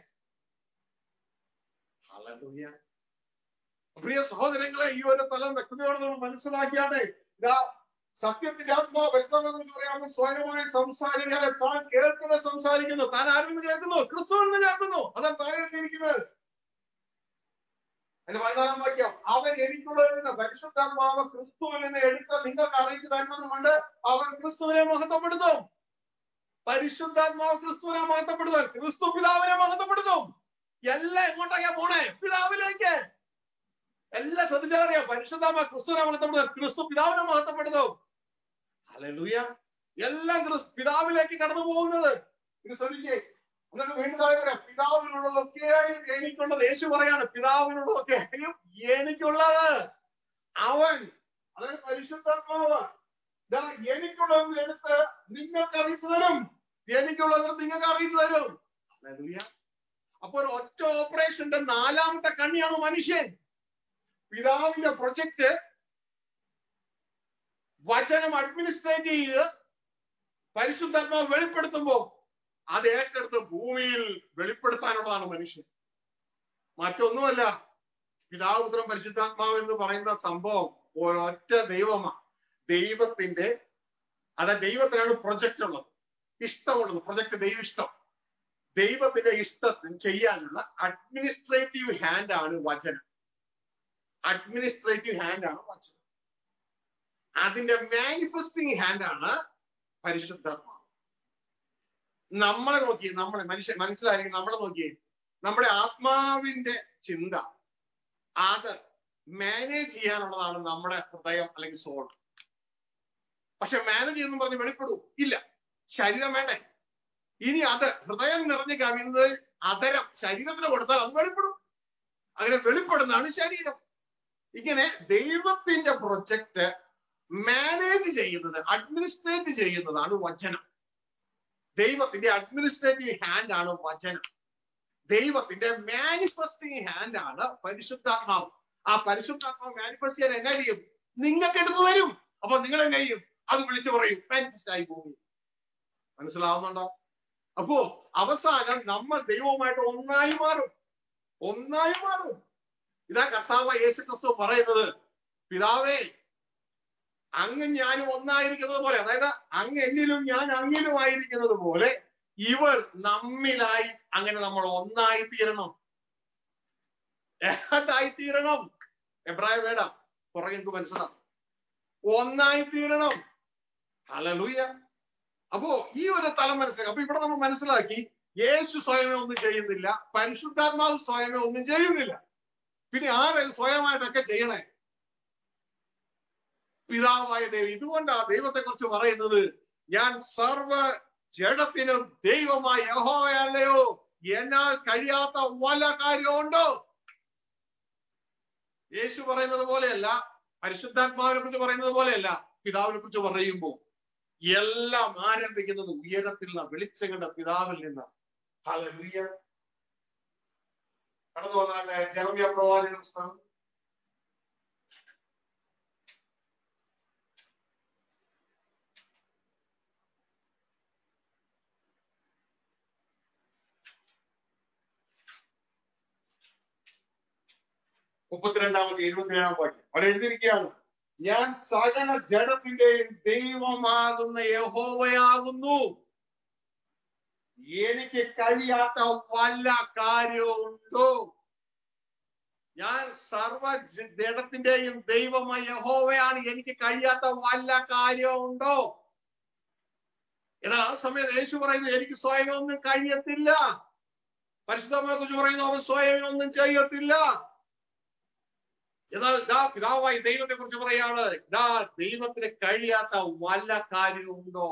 ഹല്ലേലൂയ പ്രിയ സഹോദരങ്ങളെ ഈ ഒരു തലം വ്യക്തതയോടെ നമ്മൾ മനസ്സിലാക്കിയാട്ടെ ഇതാ സത്യത്തിന്റെ ആത്മാവ് പരിശ്രമം പറയാമോ സ്വയമായി സംസാരിക്കാതെ താൻ കേൾക്കുന്ന സംസാരിക്കുന്നു താൻ ആരിൽ നിന്ന് കേൾക്കുന്നു ക്രിസ്തുവിൽ നിന്ന് കേൾക്കുന്നു അതാണ് താഴെയിരിക്കുന്നത് അതിന്റെ പതിനാലാം വാക്യം അവൻ എനിക്കുള്ളതിൽ നിന്ന് പരിശുദ്ധാത്മാവ് ക്രിസ്തുവിൽ നിന്ന് എടുത്ത് നിങ്ങൾക്ക് അറിയിച്ചു തരുന്നത് കൊണ്ട് അവൻ ക്രിസ്തുവിനെ മഹത്വപ്പെടുത്തും പരിശുദ്ധാത്മാവ് ക്രിസ്തുവിനെ മഹത്വപ്പെടുത്തും ക്രിസ്തു പിതാവിനെ മഹത്വപ്പെടുത്തും എല്ലാം എങ്ങോട്ടേക്കാ പോണേ പിതാവിലേക്ക് എല്ലാം ശ്രദ്ധിച്ചറിയാം പരിശുദ്ധാത്മാ ക്രിസ്തുവിനെ മഹത്വപ്പെടുത്തും ക്രിസ്തു പിതാവിനെ മഹത്വപ്പെടുത്തും ഹല്ലേലൂയ എല്ലാം ക്രിസ് പിതാവിലേക്ക് കടന്നു പോകുന്നത് ഇത് ശ്രദ്ധിക്കേ എന്നിട്ട് വീണ്ടും താഴെ പറയാം പിതാവിനുള്ളതൊക്കെയും എനിക്കുള്ളത് യേശു പറയാണ് പിതാവിനുള്ളതൊക്കെയും എനിക്കുള്ളത് അവൻ അതായത് പരിശുദ്ധാത്മാവ് ദാ എനിക്കുള്ളത് എടുത്ത് നിങ്ങൾക്ക് അറിയിച്ചു തരും എനിക്കുള്ളത് നിങ്ങൾക്ക് അറിയിച്ചു തരും ഹല്ലേലൂയ അപ്പൊ ഒരു ഒറ്റ ഓപ്പറേഷന്റെ നാലാമത്തെ കണ്ണിയാണ് മനുഷ്യൻ പിതാവിന്റെ പ്രൊജക്ട് വചനം അഡ്മിനിസ്ട്രേറ്റ് ചെയ്ത് പരിശുദ്ധാത്മാവ് വെളിപ്പെടുത്തുമ്പോ അത് ഏറ്റെടുത്ത് ഭൂമിയിൽ വെളിപ്പെടുത്താനുള്ളതാണ് മനുഷ്യൻ മറ്റൊന്നുമല്ല പിതാവ് പുത്രം പരിശുദ്ധാത്മാവ് എന്ന് പറയുന്ന സംഭവം ഒരൊറ്റ ദൈവമാണ് ദൈവത്തിന്റെ അത് ദൈവത്തിനാണ് പ്രൊജക്റ്റ് ഉള്ളത് ഇഷ്ടമുള്ളത് പ്രൊജക്ട് ദൈവ ഇഷ്ടം ദൈവത്തിന്റെ ഇഷ്ടത്തിന് ചെയ്യാനുള്ള അഡ്മിനിസ്ട്രേറ്റീവ് ഹാൻഡ് ആണ് വചനം അഡ്മിനിസ്ട്രേറ്റീവ് ഹാൻഡ് ആണ് വചനം അതിന്റെ മാനിഫെസ്റ്റിംഗ് ഹാൻഡ് ആണ് പരിശുദ്ധാത്മാവ് നമ്മളെ നോക്കി നമ്മളെ മനുഷ്യ മനസ്സിലായിരിക്കും നമ്മളെ നോക്കി നമ്മുടെ ആത്മാവിന്റെ ചിന്ത അത് മാനേജ് ചെയ്യാനുള്ളതാണ് നമ്മുടെ ഹൃദയം അല്ലെങ്കിൽ സോൾ പക്ഷെ മാനേജ് ചെയ്യുന്നു പറഞ്ഞ് വെളിപ്പെടൂ ഇല്ല ശരീരം വേണ്ടേ ഇനി അത് ഹൃദയം നിറഞ്ഞ് കവിയുന്നത് അതരം ശരീരത്തിന് കൊടുത്താൽ അത് വെളിപ്പെടും അങ്ങനെ വെളിപ്പെടുന്നതാണ് ശരീരം ഇങ്ങനെ ദൈവത്തിന്റെ പ്രൊജക്ട് മാനേജ് ചെയ്യുന്നത് അഡ്മിനിസ്ട്രേറ്റ് ചെയ്യുന്നതാണ് വചനം ദൈവത്തിന്റെ അഡ്മിനിസ്ട്രേറ്റീവ് ഹാൻഡ് ആണ് വചനം ദൈവത്തിന്റെ മാനിഫെസ്റ്റിംഗ് ഹാൻഡ് ആണ് പരിശുദ്ധാത്മാവ് ആ പരിശുദ്ധാത്മാവ് മാനിഫെസ്റ്റ് ചെയ്യാൻ എങ്ങനെ ചെയ്യും നിങ്ങൾക്ക് എടുത്തു വരും അപ്പൊ നിങ്ങൾ എന്നെ ചെയ്യും അത് വിളിച്ചു പറയും മാനിഫെസ്റ്റ് ആയി പോകും മനസ്സിലാവുന്നുണ്ടോ അപ്പോ അവസാനം നമ്മൾ ദൈവവുമായിട്ട് ഒന്നായി മാറും ഒന്നായി മാറും ഇതാ കർത്താവ് യേശു ക്രിസ്തു പറയുന്നത് പിതാവേ അങ്ങ് ഞാനും ഒന്നായിരിക്കുന്നത് പോലെ അതായത് അങ്ങ് എന്നിലും ഞാൻ അങ്ങിലും ആയിരിക്കുന്നത് പോലെ ഇവർ നമ്മിലായി അങ്ങനെ നമ്മൾ ഒന്നായി തീരണം ഏതായി തീരണം എബ്രായ വേട പുറകെ എനിക്ക് മനസ്സിലാവും ഒന്നായി തീരണം ഹലലൂയ അപ്പോ ഈ ഒരു തലം മനസ്സിലാക്കി അപ്പൊ ഇവിടെ നമ്മൾ മനസ്സിലാക്കി യേശു സ്വയമേ ഒന്നും ചെയ്യുന്നില്ല പരിശുദ്ധാത്മാവ് സ്വയമേ ഒന്നും ചെയ്യുന്നില്ല പിന്നെ ആരെ സ്വയമായിട്ടൊക്കെ ചെയ്യണേ പിതാവായ ദൈവം ഇതുകൊണ്ടാ ദൈവത്തെ കുറിച്ച് പറയുന്നത് ഞാൻ സർവ ജഡത്തിനും ദൈവമായ യഹോവയല്ലയോ എന്നാൽ കഴിയാത്ത വല്ല കാര്യമുണ്ടോ യേശു പറയുന്നത് പോലെയല്ല പരിശുദ്ധാത്മാവിനെ കുറിച്ച് പറയുന്നത് പോലെയല്ല പിതാവിനെ കുറിച്ച് പറയുമ്പോൾ എല്ലാം ആരംഭിക്കുന്നത് ഉയരത്തിലുള്ള വെളിച്ചങ്ങളുടെ പിതാവിൽ നിന്ന് ഹല്ലേലൂയ കടന്നു വന്നാട്ടെ ജെറമ്യ പ്രവാചക പുസ്തകം മുപ്പത്തിരണ്ടാമത്തെ ഇരുപത്തിയേഴാം വാക്യം അവിടെ എഴുതിയിരിക്കുകയാണ് ഞാൻ സകല ജഡത്തിന്റെയും ദൈവമാകുന്ന യഹോവയാകുന്നു എനിക്ക് കഴിയാത്ത വല്ല കാര്യമുണ്ടോ ഞാൻ സർവ ജ- ജഡത്തിന്റെയും ദൈവമായ യഹോവയാണ് എനിക്ക് കഴിയാത്ത വല്ല കാര്യമുണ്ടോ എന്നാൽ ആ സമയത്ത് യേശു പറയുന്നത് എനിക്ക് സ്വയം ഒന്നും കഴിയത്തില്ല പരിശുദ്ധമ്മയെ കുറിച്ച് പറയുന്നു അവൻ സ്വയം ഒന്നും ചെയ്യത്തില്ല എന്നാൽ ദാ പിതാവായി ദൈവത്തെ കുറിച്ച് പറയാണ് ദാ ദൈവത്തിന് കഴിയാത്ത വല്ല കാര്യമുണ്ടോ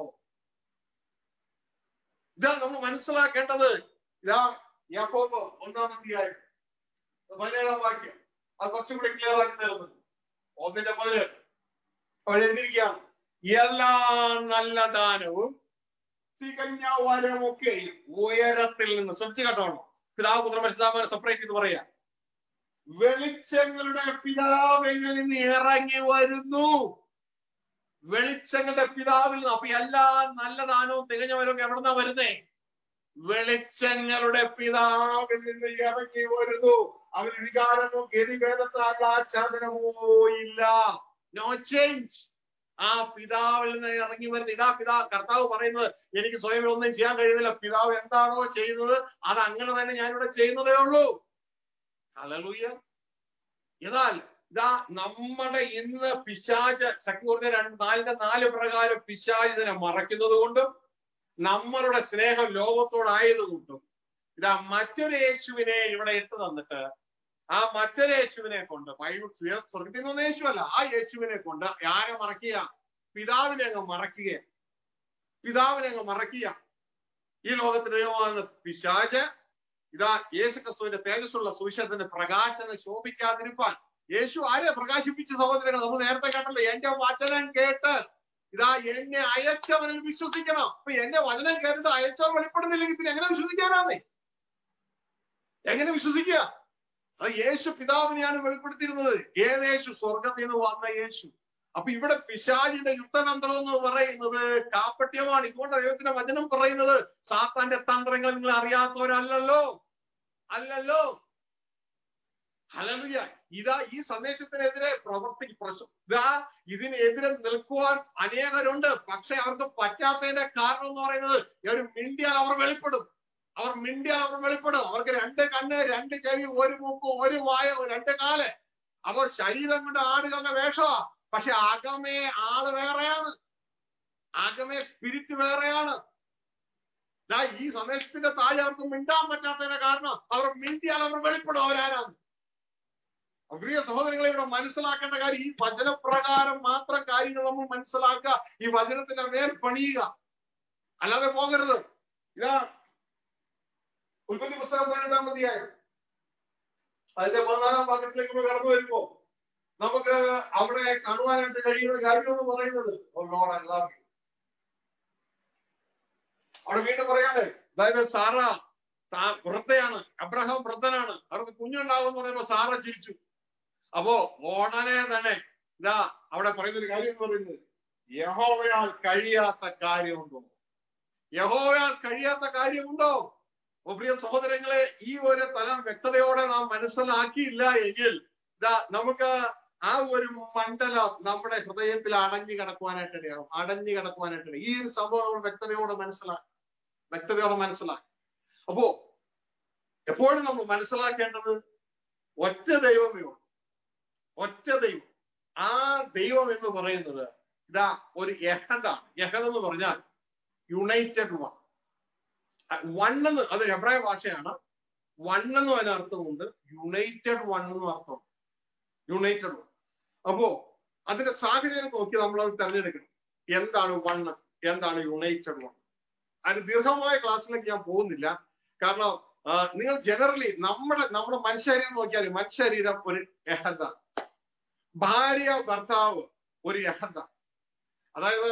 ഇതാ നമ്മൾ മനസ്സിലാക്കേണ്ടത് ഇതാ യാക്കോബ് ഒന്നാം അധ്യായം പതിനേഴാം വാക്യം അത് കുറച്ചും കൂടി ക്ലിയർ ആക്കി തരുന്നു ഒന്നിന്റെ പതിനേഴ് അവിടെ എഴുതിയിരിക്കുകയാണ് എല്ലാ നല്ല ദാനവും തികഞ്ഞ വരമൊക്കെ ഉയരത്തിൽ നിന്ന് ശ്രദ്ധിച്ചു കേട്ടോണം പിതാവ് പുത്ര പരിശുദ്ധാമനെ സെപ്പറേറ്റ് ചെയ്ത് പറയാ വെളിച്ചങ്ങളുടെ പിതാവിൽ നിന്ന് ഇറങ്ങി വരുന്നു വെളിച്ചങ്ങളുടെ പിതാവിൽ നിന്ന് അപ്പൊ എല്ലാ നല്ല ദാനവും തികഞ്ഞവരൊക്കെ എവിടുന്നാ വരുന്നേ വെളിച്ചങ്ങളുടെ പിതാവിൽ നിന്ന് ഇറങ്ങി വരുന്നു അവന് വികാരമോ ഗതിഭേദത്താചാദനമോ ഇല്ല നോ ചേഞ്ച് ആ പിതാവിൽ നിന്ന് ഇറങ്ങി വരുന്ന ഇതാ പിതാ കർത്താവ് പറയുന്നത് എനിക്ക് സ്വയം ഒന്നും ചെയ്യാൻ കഴിയുന്നില്ല പിതാവ് എന്താണോ ചെയ്യുന്നത് അത് അങ്ങനെ തന്നെ ഞാനിവിടെ ചെയ്യുന്നതേ ഉള്ളൂ ഹല്ലേലൂയ എന്നാൽ ഇതാ നമ്മുടെ ഇന്ന് പിശാച് ശക്തിപൂർണ്ണ രണ്ട് നാലിന്റെ നാല് പ്രകാരം പിശാച് ഇതിനെ മറയ്ക്കുന്നത് കൊണ്ടും നമ്മളുടെ സ്നേഹം ലോകത്തോടായതുകൊണ്ടും ഇതാ മറ്റൊരു യേശുവിനെ ഇവിടെ ഇട്ട് തന്നിട്ട് ആ മറ്റൊരു യേശുവിനെ കൊണ്ട് ബൈബിൾ സ്വയം സ്വർഗത്തിൽ നിന്ന് യേശു അല്ല ആ യേശുവിനെ കൊണ്ട് ആരെ മറക്കുക പിതാവിനെ അങ്ങ് മറക്കുക പിതാവിനെ അങ്ങ് മറക്കുക ഈ ലോകത്തിന്റെ ദൈവമാകുന്ന പിശാച് ഇതാ യേശു ക്രിസ്തുവിന്റെ തേജസ്സുള്ള സുവിശേഷത്തിന്റെ പ്രകാശനം ശോഭിക്കാതിരിപ്പാൻ യേശു ആരെ പ്രകാശിപ്പിച്ച സഹോദരങ്ങൾ നമ്മൾ നേരത്തെ കേട്ടല്ലോ എന്റെ വചനം കേട്ട് ഇതാ എന്നെ അയച്ചവനിൽ വിശ്വസിക്കണം അപ്പൊ എന്റെ വചനം കേട്ടിട്ട് അയച്ചവർ വെളിപ്പെടുന്നില്ലെങ്കിൽ പിന്നെ എങ്ങനെ വിശ്വസിക്കാനാന്നേ എങ്ങനെ വിശ്വസിക്കുക അത് യേശു പിതാവിനെയാണ് വെളിപ്പെടുത്തിയിരുന്നത് ഏത് യേശു സ്വർഗത്തിൽ നിന്ന് വന്ന യേശു അപ്പൊ ഇവിടെ പിശാചിന്റെ യുദ്ധതന്ത്രം എന്ന് പറയുന്നത് കാപ്പട്യമാണ് ഇതുകൊണ്ട് ദൈവത്തിന്റെ വചനം പറയുന്നത് സാത്താന്റെ തന്ത്രങ്ങൾ നിങ്ങൾ അറിയാത്തവരല്ലല്ലോ അല്ലല്ലോ ഹല്ലേലൂയ ഇതാ ഈ സന്ദേശത്തിനെതിരെ പ്രവർത്തി പ്രശ- ഇതാ ഇതിനെതിരെ നിൽക്കുവാൻ അനേകരുണ്ട് പക്ഷെ അവർക്ക് പറ്റാത്തതിന്റെ കാരണം എന്ന് പറയുന്നത് ഒരു മിണ്ടിയാൽ അവർ വെളിപ്പെടും അവർ മിണ്ടിയാൽ അവർ വെളിപ്പെടും അവർക്ക് രണ്ട് കണ്ണ് രണ്ട് ചെവി ഒരു മൂക്ക് ഒരു വായ രണ്ട് കാല് അവർ ശരീരം കൊണ്ട് ആടുകളുടെ വേഷമാ പക്ഷെ അകമേ ആള് വേറെയാണ് അകമേ സ്പിരിറ്റ് വേറെയാണ് ദാ ഈ സന്ദേശത്തിന്റെ താഴെ അവർക്ക് മിണ്ടാൻ പറ്റാത്തതിന്റെ കാരണം അവർ മിണ്ടിയാൽ അവർ വെളിപ്പെടും അവരാരാണ് പ്രിയ സഹോദരങ്ങളെ ഇവിടെ മനസ്സിലാക്കേണ്ട കാര്യം ഈ വചനപ്രകാരം മാത്രം കാര്യങ്ങൾ നമ്മൾ മനസ്സിലാക്കുക ഈ വചനത്തിന്റെ മേൽ പണിയുക അല്ലാതെ പോകരുത് ഇതാ ഉൽപ്പത്തി പുസ്തകം പതിനെട്ടാം അധ്യായം അതിന്റെ പതിനാലാം ഭാഗത്തിലേക്ക് നമ്മൾ കടന്നു വരുമ്പോ നമുക്ക് അവിടെ കാണുവാനായിട്ട് കഴിയുന്ന കാര്യം എന്ന് പറയുന്നത് "Oh Lord, I love you." അവിടെ വീണ്ടും പറയാണ് അതായത് സാറ താ- വൃദ്ധയാണ് അബ്രഹാം വൃദ്ധനാണ് അവർക്ക് കുഞ്ഞുണ്ടാവും എന്ന് പറയുമ്പോ സാറ ചിരിച്ചു അപ്പോ ഓണനെ തന്നെ ഇതാ അവിടെ പറയുന്ന ഒരു കാര്യം എന്ന് പറയുന്നത് യഹോവയാൽ കഴിയാത്ത കാര്യമുണ്ടോ യഹോവയാൽ കഴിയാത്ത കാര്യമുണ്ടോ ഓ പ്രിയ സഹോദരങ്ങളെ ഈ ഒരു തലം വ്യക്തതയോടെ നാം മനസ്സിലാക്കിയില്ല എങ്കിൽ ഇതാ നമുക്ക് ആ ഒരു മണ്ഡലം നമ്മുടെ ഹൃദയത്തിൽ അടഞ്ഞു കിടക്കുവാനായിട്ട് ഇടയാകും അടഞ്ഞു കിടക്കുവാനായിട്ട് ഇടയാകും. ഈ ഒരു സംഭവം നമ്മൾ വ്യക്തതയോടെ മനസ്സിലാക്കി വ്യക്തതയോടെ മനസ്സിലാക്കി അപ്പോ എപ്പോഴും നമ്മൾ മനസ്സിലാക്കേണ്ടത് ഒറ്റ ദൈവമേ ഉള്ളൂ ഒറ്റ ദൈവം ആ ദൈവം എന്ന് പറയുന്നത് ഇതാ ഒരു യഹദാണ് യഹദ് എന്ന് പറഞ്ഞാൽ യുണൈറ്റഡ് വൺ വൺ എന്ന് അത് ഹെബ്രായ ഭാഷയാണ് വൺ എന്നും അതിന് അർത്ഥമുണ്ട് യുണൈറ്റഡ് വൺ എന്നും അർത്ഥമുണ്ട് യുണൈറ്റഡ് വൺ അപ്പോ അതിന്റെ സാഹചര്യം നോക്കി നമ്മൾ അത് തെരഞ്ഞെടുക്കണം എന്താണ് വൺ എന്താണ് യുണൈറ്റഡ് വൺ അതിന് ദീർഘമായ ക്ലാസ്സിലേക്ക് ഞാൻ പോകുന്നില്ല കാരണം ആ, നിങ്ങൾ ജനറലി നമ്മുടെ നമ്മുടെ മനുഷ്യരീരം നോക്കിയാൽ മതി. മനുഷ്യരീരം ഒരു എഹദ ഭാര്യ ഭർത്താവ് ഒരു എഹദ അതായത്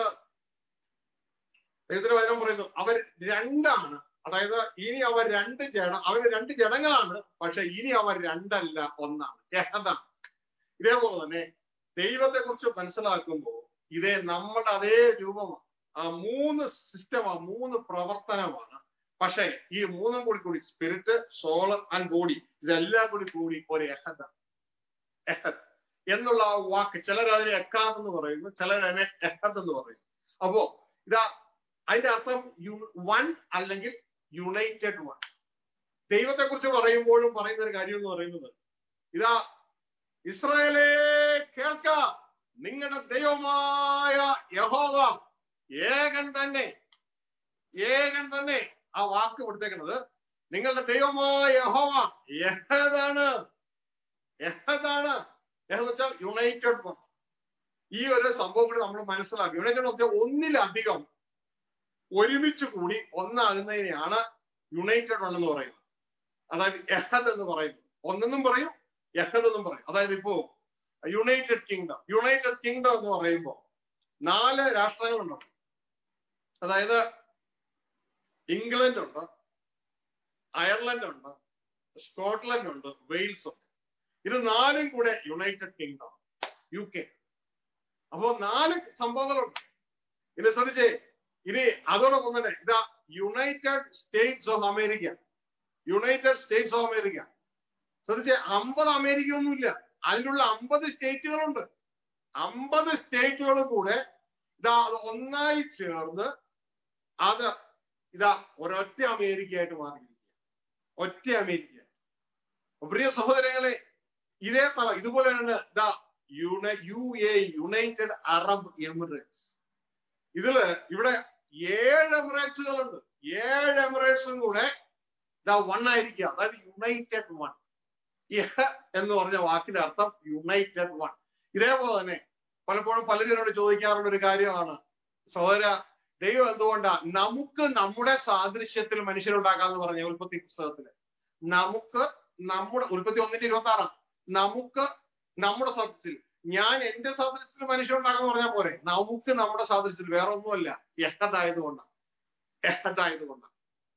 ദൈവത്തിന്റെ വചനം പറയുന്നു അവർ രണ്ടാണ് അതായത് ഇനി അവർ രണ്ട് ജഡ അവർ രണ്ട് ജഡങ്ങളാണ് പക്ഷെ ഇനി അവർ രണ്ടല്ല ഒന്നാണ് എഹദ ഇതേപോലെ തന്നെ ദൈവത്തെ കുറിച്ച് മനസ്സിലാക്കുമ്പോൾ ഇതേ നമ്മുടെ അതേ രൂപമാണ് ആ മൂന്ന് സിസ്റ്റമാണ് മൂന്ന് പ്രവർത്തനമാണ് പക്ഷേ ഈ മൂന്നും കൂടി കൂടി സ്പിരിറ്റ് സോള് ആൻഡ് ബോഡി ഇതെല്ലാം കൂടി കൂടി ഒരു എഹദ എഹദ് എന്നുള്ള ആ വാക്ക് ചിലർ അതിനെ എക്കാദ് എന്ന് പറയുന്നു ചിലർ അതിനെ എഹദ് എന്ന് പറയുന്നു അപ്പോ ഇതാ അതിന്റെ അർത്ഥം വൺ അല്ലെങ്കിൽ യുണൈറ്റഡ് വൺ ദൈവത്തെ കുറിച്ച് പറയുമ്പോഴും പറയുന്ന ഒരു കാര്യം എന്ന് പറയുന്നത് ഇതാ ഇസ്രായേലെ കേൾക്ക നിങ്ങളുടെ ദൈവമായ യഹോവ ഏകൻ തന്നെ ഏകൻ തന്നെ ആ വാക്ക് കൊടുത്തേക്കുന്നത് നിങ്ങളുടെ ദൈവമായ യഹോവ യഹദാണ് യഹദാണ് എന്ന് വെച്ചാൽ യുണൈറ്റഡ് വൺ ഈ ഒരു സംഭവം കൂടി നമ്മൾ മനസ്സിലാക്കി യുണൈറ്റഡ് വെച്ചാൽ ഒന്നിലധികം ഒരുമിച്ച് കൂടി ഒന്നാകുന്നതിനെയാണ് യുണൈറ്റഡ് വൺ എന്ന് പറയുന്നത് അതായത് എഹദ് എന്ന് പറയുന്നത് ഒന്നെന്നും പറയും എഹദ് എന്നും പറയും അതായത് ഇപ്പോ യുണൈറ്റഡ് കിങ്ഡം യുണൈറ്റഡ് കിങ്ഡം എന്ന് പറയുമ്പോൾ നാല് രാഷ്ട്രങ്ങളുണ്ട് അതായത് ഇംഗ്ലണ്ട് ഉണ്ട് അയർലൻഡ് ഉണ്ട് സ്കോട്ട്ലൻഡ് ഉണ്ട് വെയിൽസ് ഉണ്ട് ഇത് നാലും കൂടെ യുണൈറ്റഡ് കിങ്ഡം യു കെ അപ്പോ നാല് സംഭവങ്ങളുണ്ട് ഇനി ശ്രദ്ധിച്ചേ ഇനി അതോടൊപ്പം തന്നെ ഇതാ United States of America United States of America ശ്രദ്ധിച്ചേ അമ്പത് അമേരിക്ക ഒന്നുമില്ല അതിലുള്ള അമ്പത് സ്റ്റേറ്റുകളുണ്ട് അമ്പത് സ്റ്റേറ്റുകൾ കൂടെ ഇതാ അത് ഒന്നായി ചേർന്ന് അത് ഇതാ ഒരൊറ്റ അമേരിക്കയായിട്ട് മാറിയിരിക്കുക ഒറ്റ അമേരിക്ക പ്രിയ സഹോദരങ്ങളെ ഇതേ തല ഇതുപോലെ തന്നെ ദ യുണ U A United Arab Emirates ഇതില് ഇവിടെ ഏഴ് എമിറേറ്റ്സുകളുണ്ട് ഏഴ് എമിറേറ്റ്സും കൂടെ ദ വൺ ആയിരിക്കുക അതായത് യുണൈറ്റഡ് വൺ എന്ന് പറഞ്ഞ വാക്കിന്റെ അർത്ഥം യുണൈറ്റഡ് വൺ ഇതേപോലെ തന്നെ പലപ്പോഴും പലരും എന്നോട് ചോദിക്കാറുള്ള ഒരു കാര്യമാണ് സഹോദര ദൈവം എന്തുകൊണ്ടാ നമുക്ക് നമ്മുടെ സാദൃശ്യത്തിൽ മനുഷ്യരുണ്ടാക്കാന്ന് പറഞ്ഞ ഉൽപ്പത്തി പുസ്തകത്തില് നമുക്ക് നമ്മുടെ ഉൽപ്പത്തി ഒന്നിന്റെ ഇരുപത്തി ആറാം നമുക്ക് നമ്മുടെ സാദൃശ്യത്തിൽ ഞാൻ എന്റെ സാദൃശ്യത്തിൽ മനുഷ്യരുണ്ടാക്കാന്ന് പറഞ്ഞാൽ പോരെ നമുക്ക് നമ്മുടെ സാദൃശ്യത്തിൽ വേറെ ഒന്നുമല്ല എഹദായതുകൊണ്ടാണ് എഹദായതുകൊണ്ടാണ്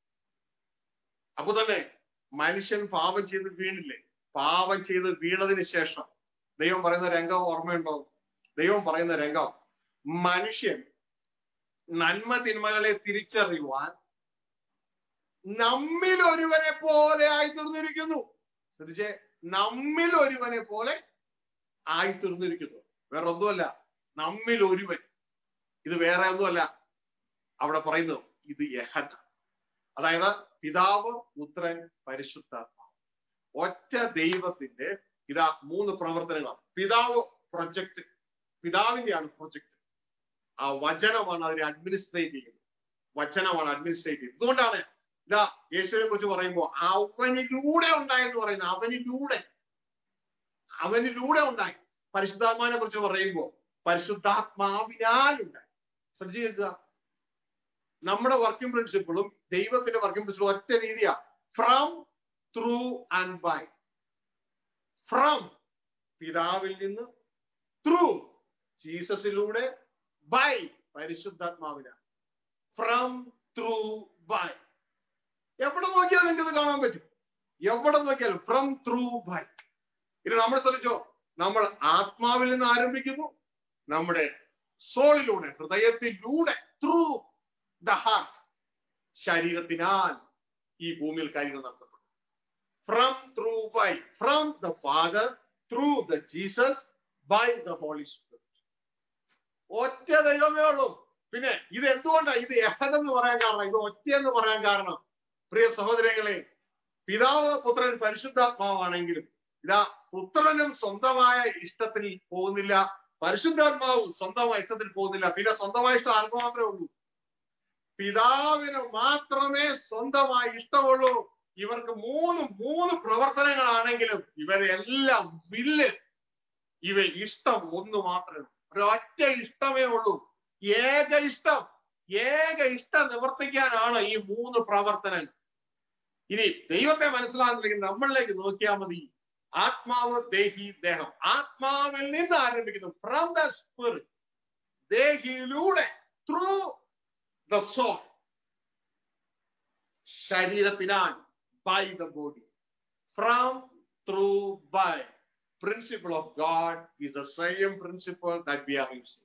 അപ്പൊ തന്നെ മനുഷ്യൻ പാപം ചെയ്ത് വീണില്ലേ പാപം ചെയ്ത് വീണതിന് ശേഷം ദൈവം പറയുന്ന രംഗം ഓർമ്മയുണ്ടോ ദൈവം പറയുന്ന രംഗം മനുഷ്യൻ നന്മ തിന്മകളെ തിരിച്ചറിയുവാൻ നമ്മിൽ ഒരുവനെ പോലെ ആയിത്തീർന്നിരിക്കുന്നു ശ്രദ്ധിച്ചേ നമ്മിൽ ഒരുവനെ പോലെ ആയിത്തീർന്നിരിക്കുന്നു വേറെ ഒന്നുമല്ല നമ്മിൽ ഒരുവൻ ഇത് വേറെ ഒന്നുമല്ല അവിടെ പറയുന്നു ഇത് യഹന അതായത് പിതാവ് പുത്രൻ പരിശുദ്ധാത്മാവ് ഒറ്റ ദൈവത്തിന്റെ ഇതാ മൂന്ന് പ്രവർത്തനങ്ങളാണ് പിതാവ് പ്രൊജക്ട് പിതാവിന്റെയാണ് പ്രൊജക്ട് ആ വചനമാണ് അതിനെ അഡ്മിനിസ്ട്രേറ്റ് ചെയ്യുന്നത് വചനമാണ് അഡ്മിനിസ്ട്രേറ്റ് ചെയ്യുന്നത് അതുകൊണ്ടാണ് ഇതാ യേശുവിനെ കുറിച്ച് പറയുമ്പോൾ അവനിലൂടെ ഉണ്ടായെന്ന് പറയുന്നത് അവനിലൂടെ അവനിലൂടെ ഉണ്ടായി പരിശുദ്ധാത്മാവിനെ കുറിച്ച് പറയുമ്പോൾ പരിശുദ്ധാത്മാവിനാൽ ഉണ്ടായി ശ്രദ്ധിക്കുക നമ്മുടെ വർക്കിംഗ് പ്രിൻസിപ്പിളും ദൈവത്തിന്റെ വർക്കിംഗ് പ്രിൻസിപ്പിളും ഒറ്റ രീതിയാ from through and by from പിതാവിൽ നിന്ന് ത്രൂ ജീസസിലൂടെ ബൈ പരിശുദ്ധാത്മാവിനാണ് ഫ്രം ത്രൂ ബൈ എവിടെ നോക്കിയാലും നിങ്ങൾക്ക് ഇത് കാണാൻ പറ്റും എവിടെ നോക്കിയാലും ഫ്രം ത്രൂ ബൈ ഇനി നമ്മൾ ശ്രദ്ധിച്ചോ നമ്മൾ ആത്മാവിൽ നിന്ന് ആരംഭിക്കുന്നു നമ്മുടെ സോളിലൂടെ ഹൃദയത്തിലൂടെ ത്രൂ ദ ഹാർട്ട് ശരീരത്തിനാൽ ഈ ഭൂമിയിൽ കാര്യങ്ങൾ നടത്തപ്പെടും from through by from the Father through the Jesus by the Holy Spirit ഒറ്റ ദൈവമേ ഉള്ളൂ പിന്നെ ഇത് എന്തുകൊണ്ടാണ് ഇത് എഹദെന്ന് പറയാൻ കാരണം ഇത് ഒറ്റ എന്ന് പറയാൻ കാരണം പ്രിയ സഹോദരങ്ങളെ പിതാവ് പുത്രൻ പരിശുദ്ധാത്മാവാണെങ്കിലും ഇതാ പുത്രനും സ്വന്തമായ ഇഷ്ടത്തിൽ പോകുന്നില്ല പരിശുദ്ധാത്മാവും സ്വന്തമായ ഇഷ്ടത്തിൽ പോകുന്നില്ല പിന്നെ സ്വന്തമായ ഇഷ്ടം ആർക്ക് മാത്രമേ ഉള്ളൂ പിതാവിന് മാത്രമേ സ്വന്തമായി ഇഷ്ടമുള്ളൂ ഇവർക്ക് മൂന്ന് മൂന്ന് പ്രവർത്തനങ്ങളാണെങ്കിലും ഇവരെല്ലാം വില്ല് ഇവ ഇഷ്ടം ഒന്ന് മാത്രമേ ഉള്ളൂ ഒരൊറ്റ ഇഷ്ടമേ ഉള്ളൂ ഏക ഇഷ്ടം ഏക ഇഷ്ടം നിവർത്തിക്കാനാണ് ഈ മൂന്ന് പ്രവർത്തനങ്ങൾ ഇനി ദൈവത്തെ മനസ്സിലാകുന്നില്ലെങ്കിൽ നമ്മളിലേക്ക് നോക്കിയാൽ മതി ആത്മാവ് ദേഹി ദേഹം ആത്മാവിൽ നിന്ന് ആരംഭിക്കുന്നു ഫ്രം ദ സ്പിരിറ്റ് ദേഹിയിലൂടെ ത്രൂ ദ സോൾ ശരീരത്തിനാൽ by the body from through by principle of God is the same principle that we are using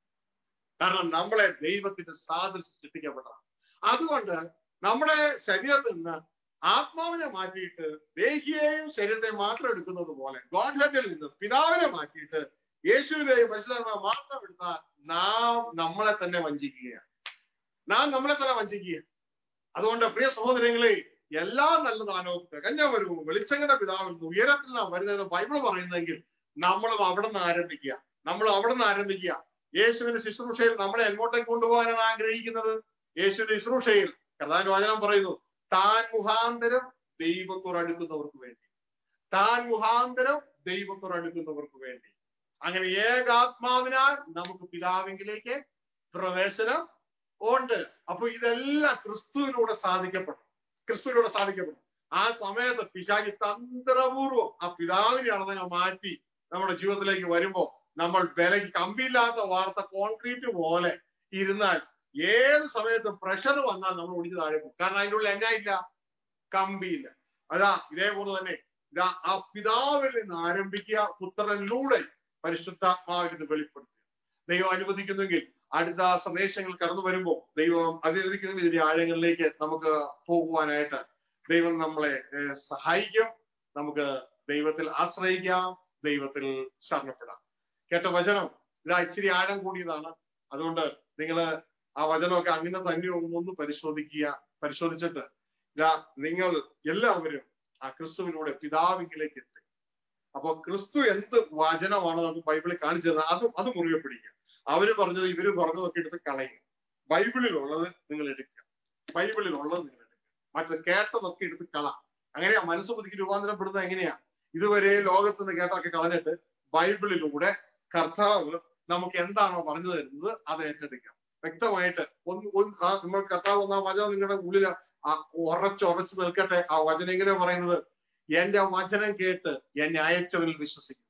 കാരണം നമ്മളെ ദൈവത്തിന്റെ സാദൃശ്യം സൃഷ്ടിക്കപ്പെട്ടതാണ് അതുകൊണ്ട് നമ്മുടെ ശരീരത്തിൽ നിന്ന് ആത്മാവിനെ മാറ്റിയിട്ട് ദേഹിയെയും ശരീരത്തെയും മാത്രം എടുക്കുന്നത് പോലെ ഗോഡ് ഹെഡിൽ നിന്ന് പിതാവിനെ മാറ്റിയിട്ട് യേശുവിനെയും പരിശുദ്ധ മാത്രം എടുത്താൽ നാം നമ്മളെ തന്നെ വഞ്ചിക്കുകയാണ് നാം നമ്മളെ തന്നെ വഞ്ചിക്കുക അതുകൊണ്ട് പ്രിയ സഹോദരങ്ങളെ എല്ലാ നല്ല ദാനവും തികഞ്ഞ വരവും വെളിച്ചങ്ങളുടെ പിതാവിൽ നിന്ന് ഉയരത്തിൽ നാം വരുന്നത് ബൈബിൾ പറയുന്നെങ്കിൽ നമ്മളും അവിടെ നിന്ന് ആരംഭിക്കുക നമ്മളും അവിടെ നിന്ന് ആരംഭിക്കുക യേശുവിന്റെ ശുശ്രൂഷയിൽ നമ്മളെ എങ്ങോട്ടേക്ക് കൊണ്ടുപോകാനാണ് ആഗ്രഹിക്കുന്നത് യേശുവിന്റെ ശുശ്രൂഷയിൽ കർത്താൻ വചനം പറയുന്നു താൻ മുഖാന്തരം ദൈവത്തോടടുക്കുന്നവർക്ക് വേണ്ടി താൻ മുഖാന്തരം ദൈവത്തോടടുക്കുന്നവർക്ക് വേണ്ടി അങ്ങനെ ഏകാത്മാവിനാൽ നമുക്ക് പിതാവിങ്കിലേക്ക് പ്രവേശനം ഉണ്ട് അപ്പൊ ഇതെല്ലാം ക്രിസ്തുവിലൂടെ സാധിക്കപ്പെടും ക്രിസ്തുവിലൂടെ സാധിക്കപ്പെടും ആ സമയത്ത് പിശാചി തന്ത്രപൂർവം ആ പിതാവിനെയാണ് ഞാൻ മാറ്റി നമ്മുടെ ജീവിതത്തിലേക്ക് വരുമ്പോ നമ്മൾ വിലക്ക് കമ്പിയില്ലാത്ത വാർത്ത കോൺക്രീറ്റ് പോലെ ഇരുന്നാൽ ഏത് സമയത്തും പ്രഷർ വന്നാൽ നമ്മൾ ഒടിഞ്ഞു താഴെ പോകും കാരണം അതിൻ്റെ ഉള്ളിൽ എന്നാ ഇല്ല കമ്പിയില്ല അതാ ഇതേപോലെ തന്നെ ഇതാ ആ പിതാവിൽ നിന്ന് ആരംഭിക്കുക പുത്രനിലൂടെ പരിശുദ്ധാത്മാവിൽ ഇത് വെളിപ്പെടുത്തുക ദൈവം അനുവദിക്കുന്നെങ്കിൽ അടുത്ത സന്ദേശങ്ങൾ കടന്നു വരുമ്പോൾ ദൈവം അനുവദിക്കുന്നെങ്കിൽ ഇതിന്റെ ആഴങ്ങളിലേക്ക് നമുക്ക് പോകുവാനായിട്ട് ദൈവം നമ്മളെ ഏഹ്, സഹായിക്കും നമുക്ക് ദൈവത്തിൽ ആശ്രയിക്കാം ദൈവത്തിൽ ശരണപ്പെടാം കേട്ട വചനം ഇതാ ഇച്ചിരി ആഴം കൂടിയതാണ് അതുകൊണ്ട് നിങ്ങൾ ആ വചനമൊക്കെ അങ്ങനെ തന്നെ ഒന്ന് പരിശോധിക്കുക പരിശോധിച്ചിട്ട് ഇതാ നിങ്ങൾ എല്ലാവരും ആ ക്രിസ്തുവിലൂടെ പിതാവിങ്കിലേക്ക് എത്തി അപ്പൊ ക്രിസ്തു എന്ത് വചനമാണ് നമുക്ക് ബൈബിളിൽ കാണിച്ചു തരുന്നത് അത് അത് മുറുകെ പിടിക്കുക അവര് പറഞ്ഞത് ഇവര് പറഞ്ഞതൊക്കെ എടുത്ത് കളയുക ബൈബിളിലുള്ളത് നിങ്ങൾ എടുക്കുക ബൈബിളിലുള്ളത് നിങ്ങൾ എടുക്കുക മറ്റത് കേട്ടതൊക്കെ എടുത്ത് കള അങ്ങനെയാ മനസ്സ് പുതുക്കി രൂപാന്തരപ്പെടുന്നത് എങ്ങനെയാ ഇതുവരെ ലോകത്ത് നിന്ന് കേട്ടൊക്കെ കളഞ്ഞിട്ട് ബൈബിളിലൂടെ കർത്താവ് നമുക്ക് എന്താണോ പറഞ്ഞു തരുന്നത് അത് ഏറ്റെടുക്കാം വ്യക്തമായിട്ട് ഒന്ന് ഒന്ന് ആ നമ്മൾ കർത്താവ് എന്ന വചനം നിങ്ങളുടെ ഉള്ളിൽ ആ ഉറച്ചുറച്ചു നിൽക്കട്ടെ ആ വചനം എങ്ങനെ പറയുന്നത് എന്റെ വചനം കേട്ട് എന്നെ അയച്ചവരിൽ വിശ്വസിക്കും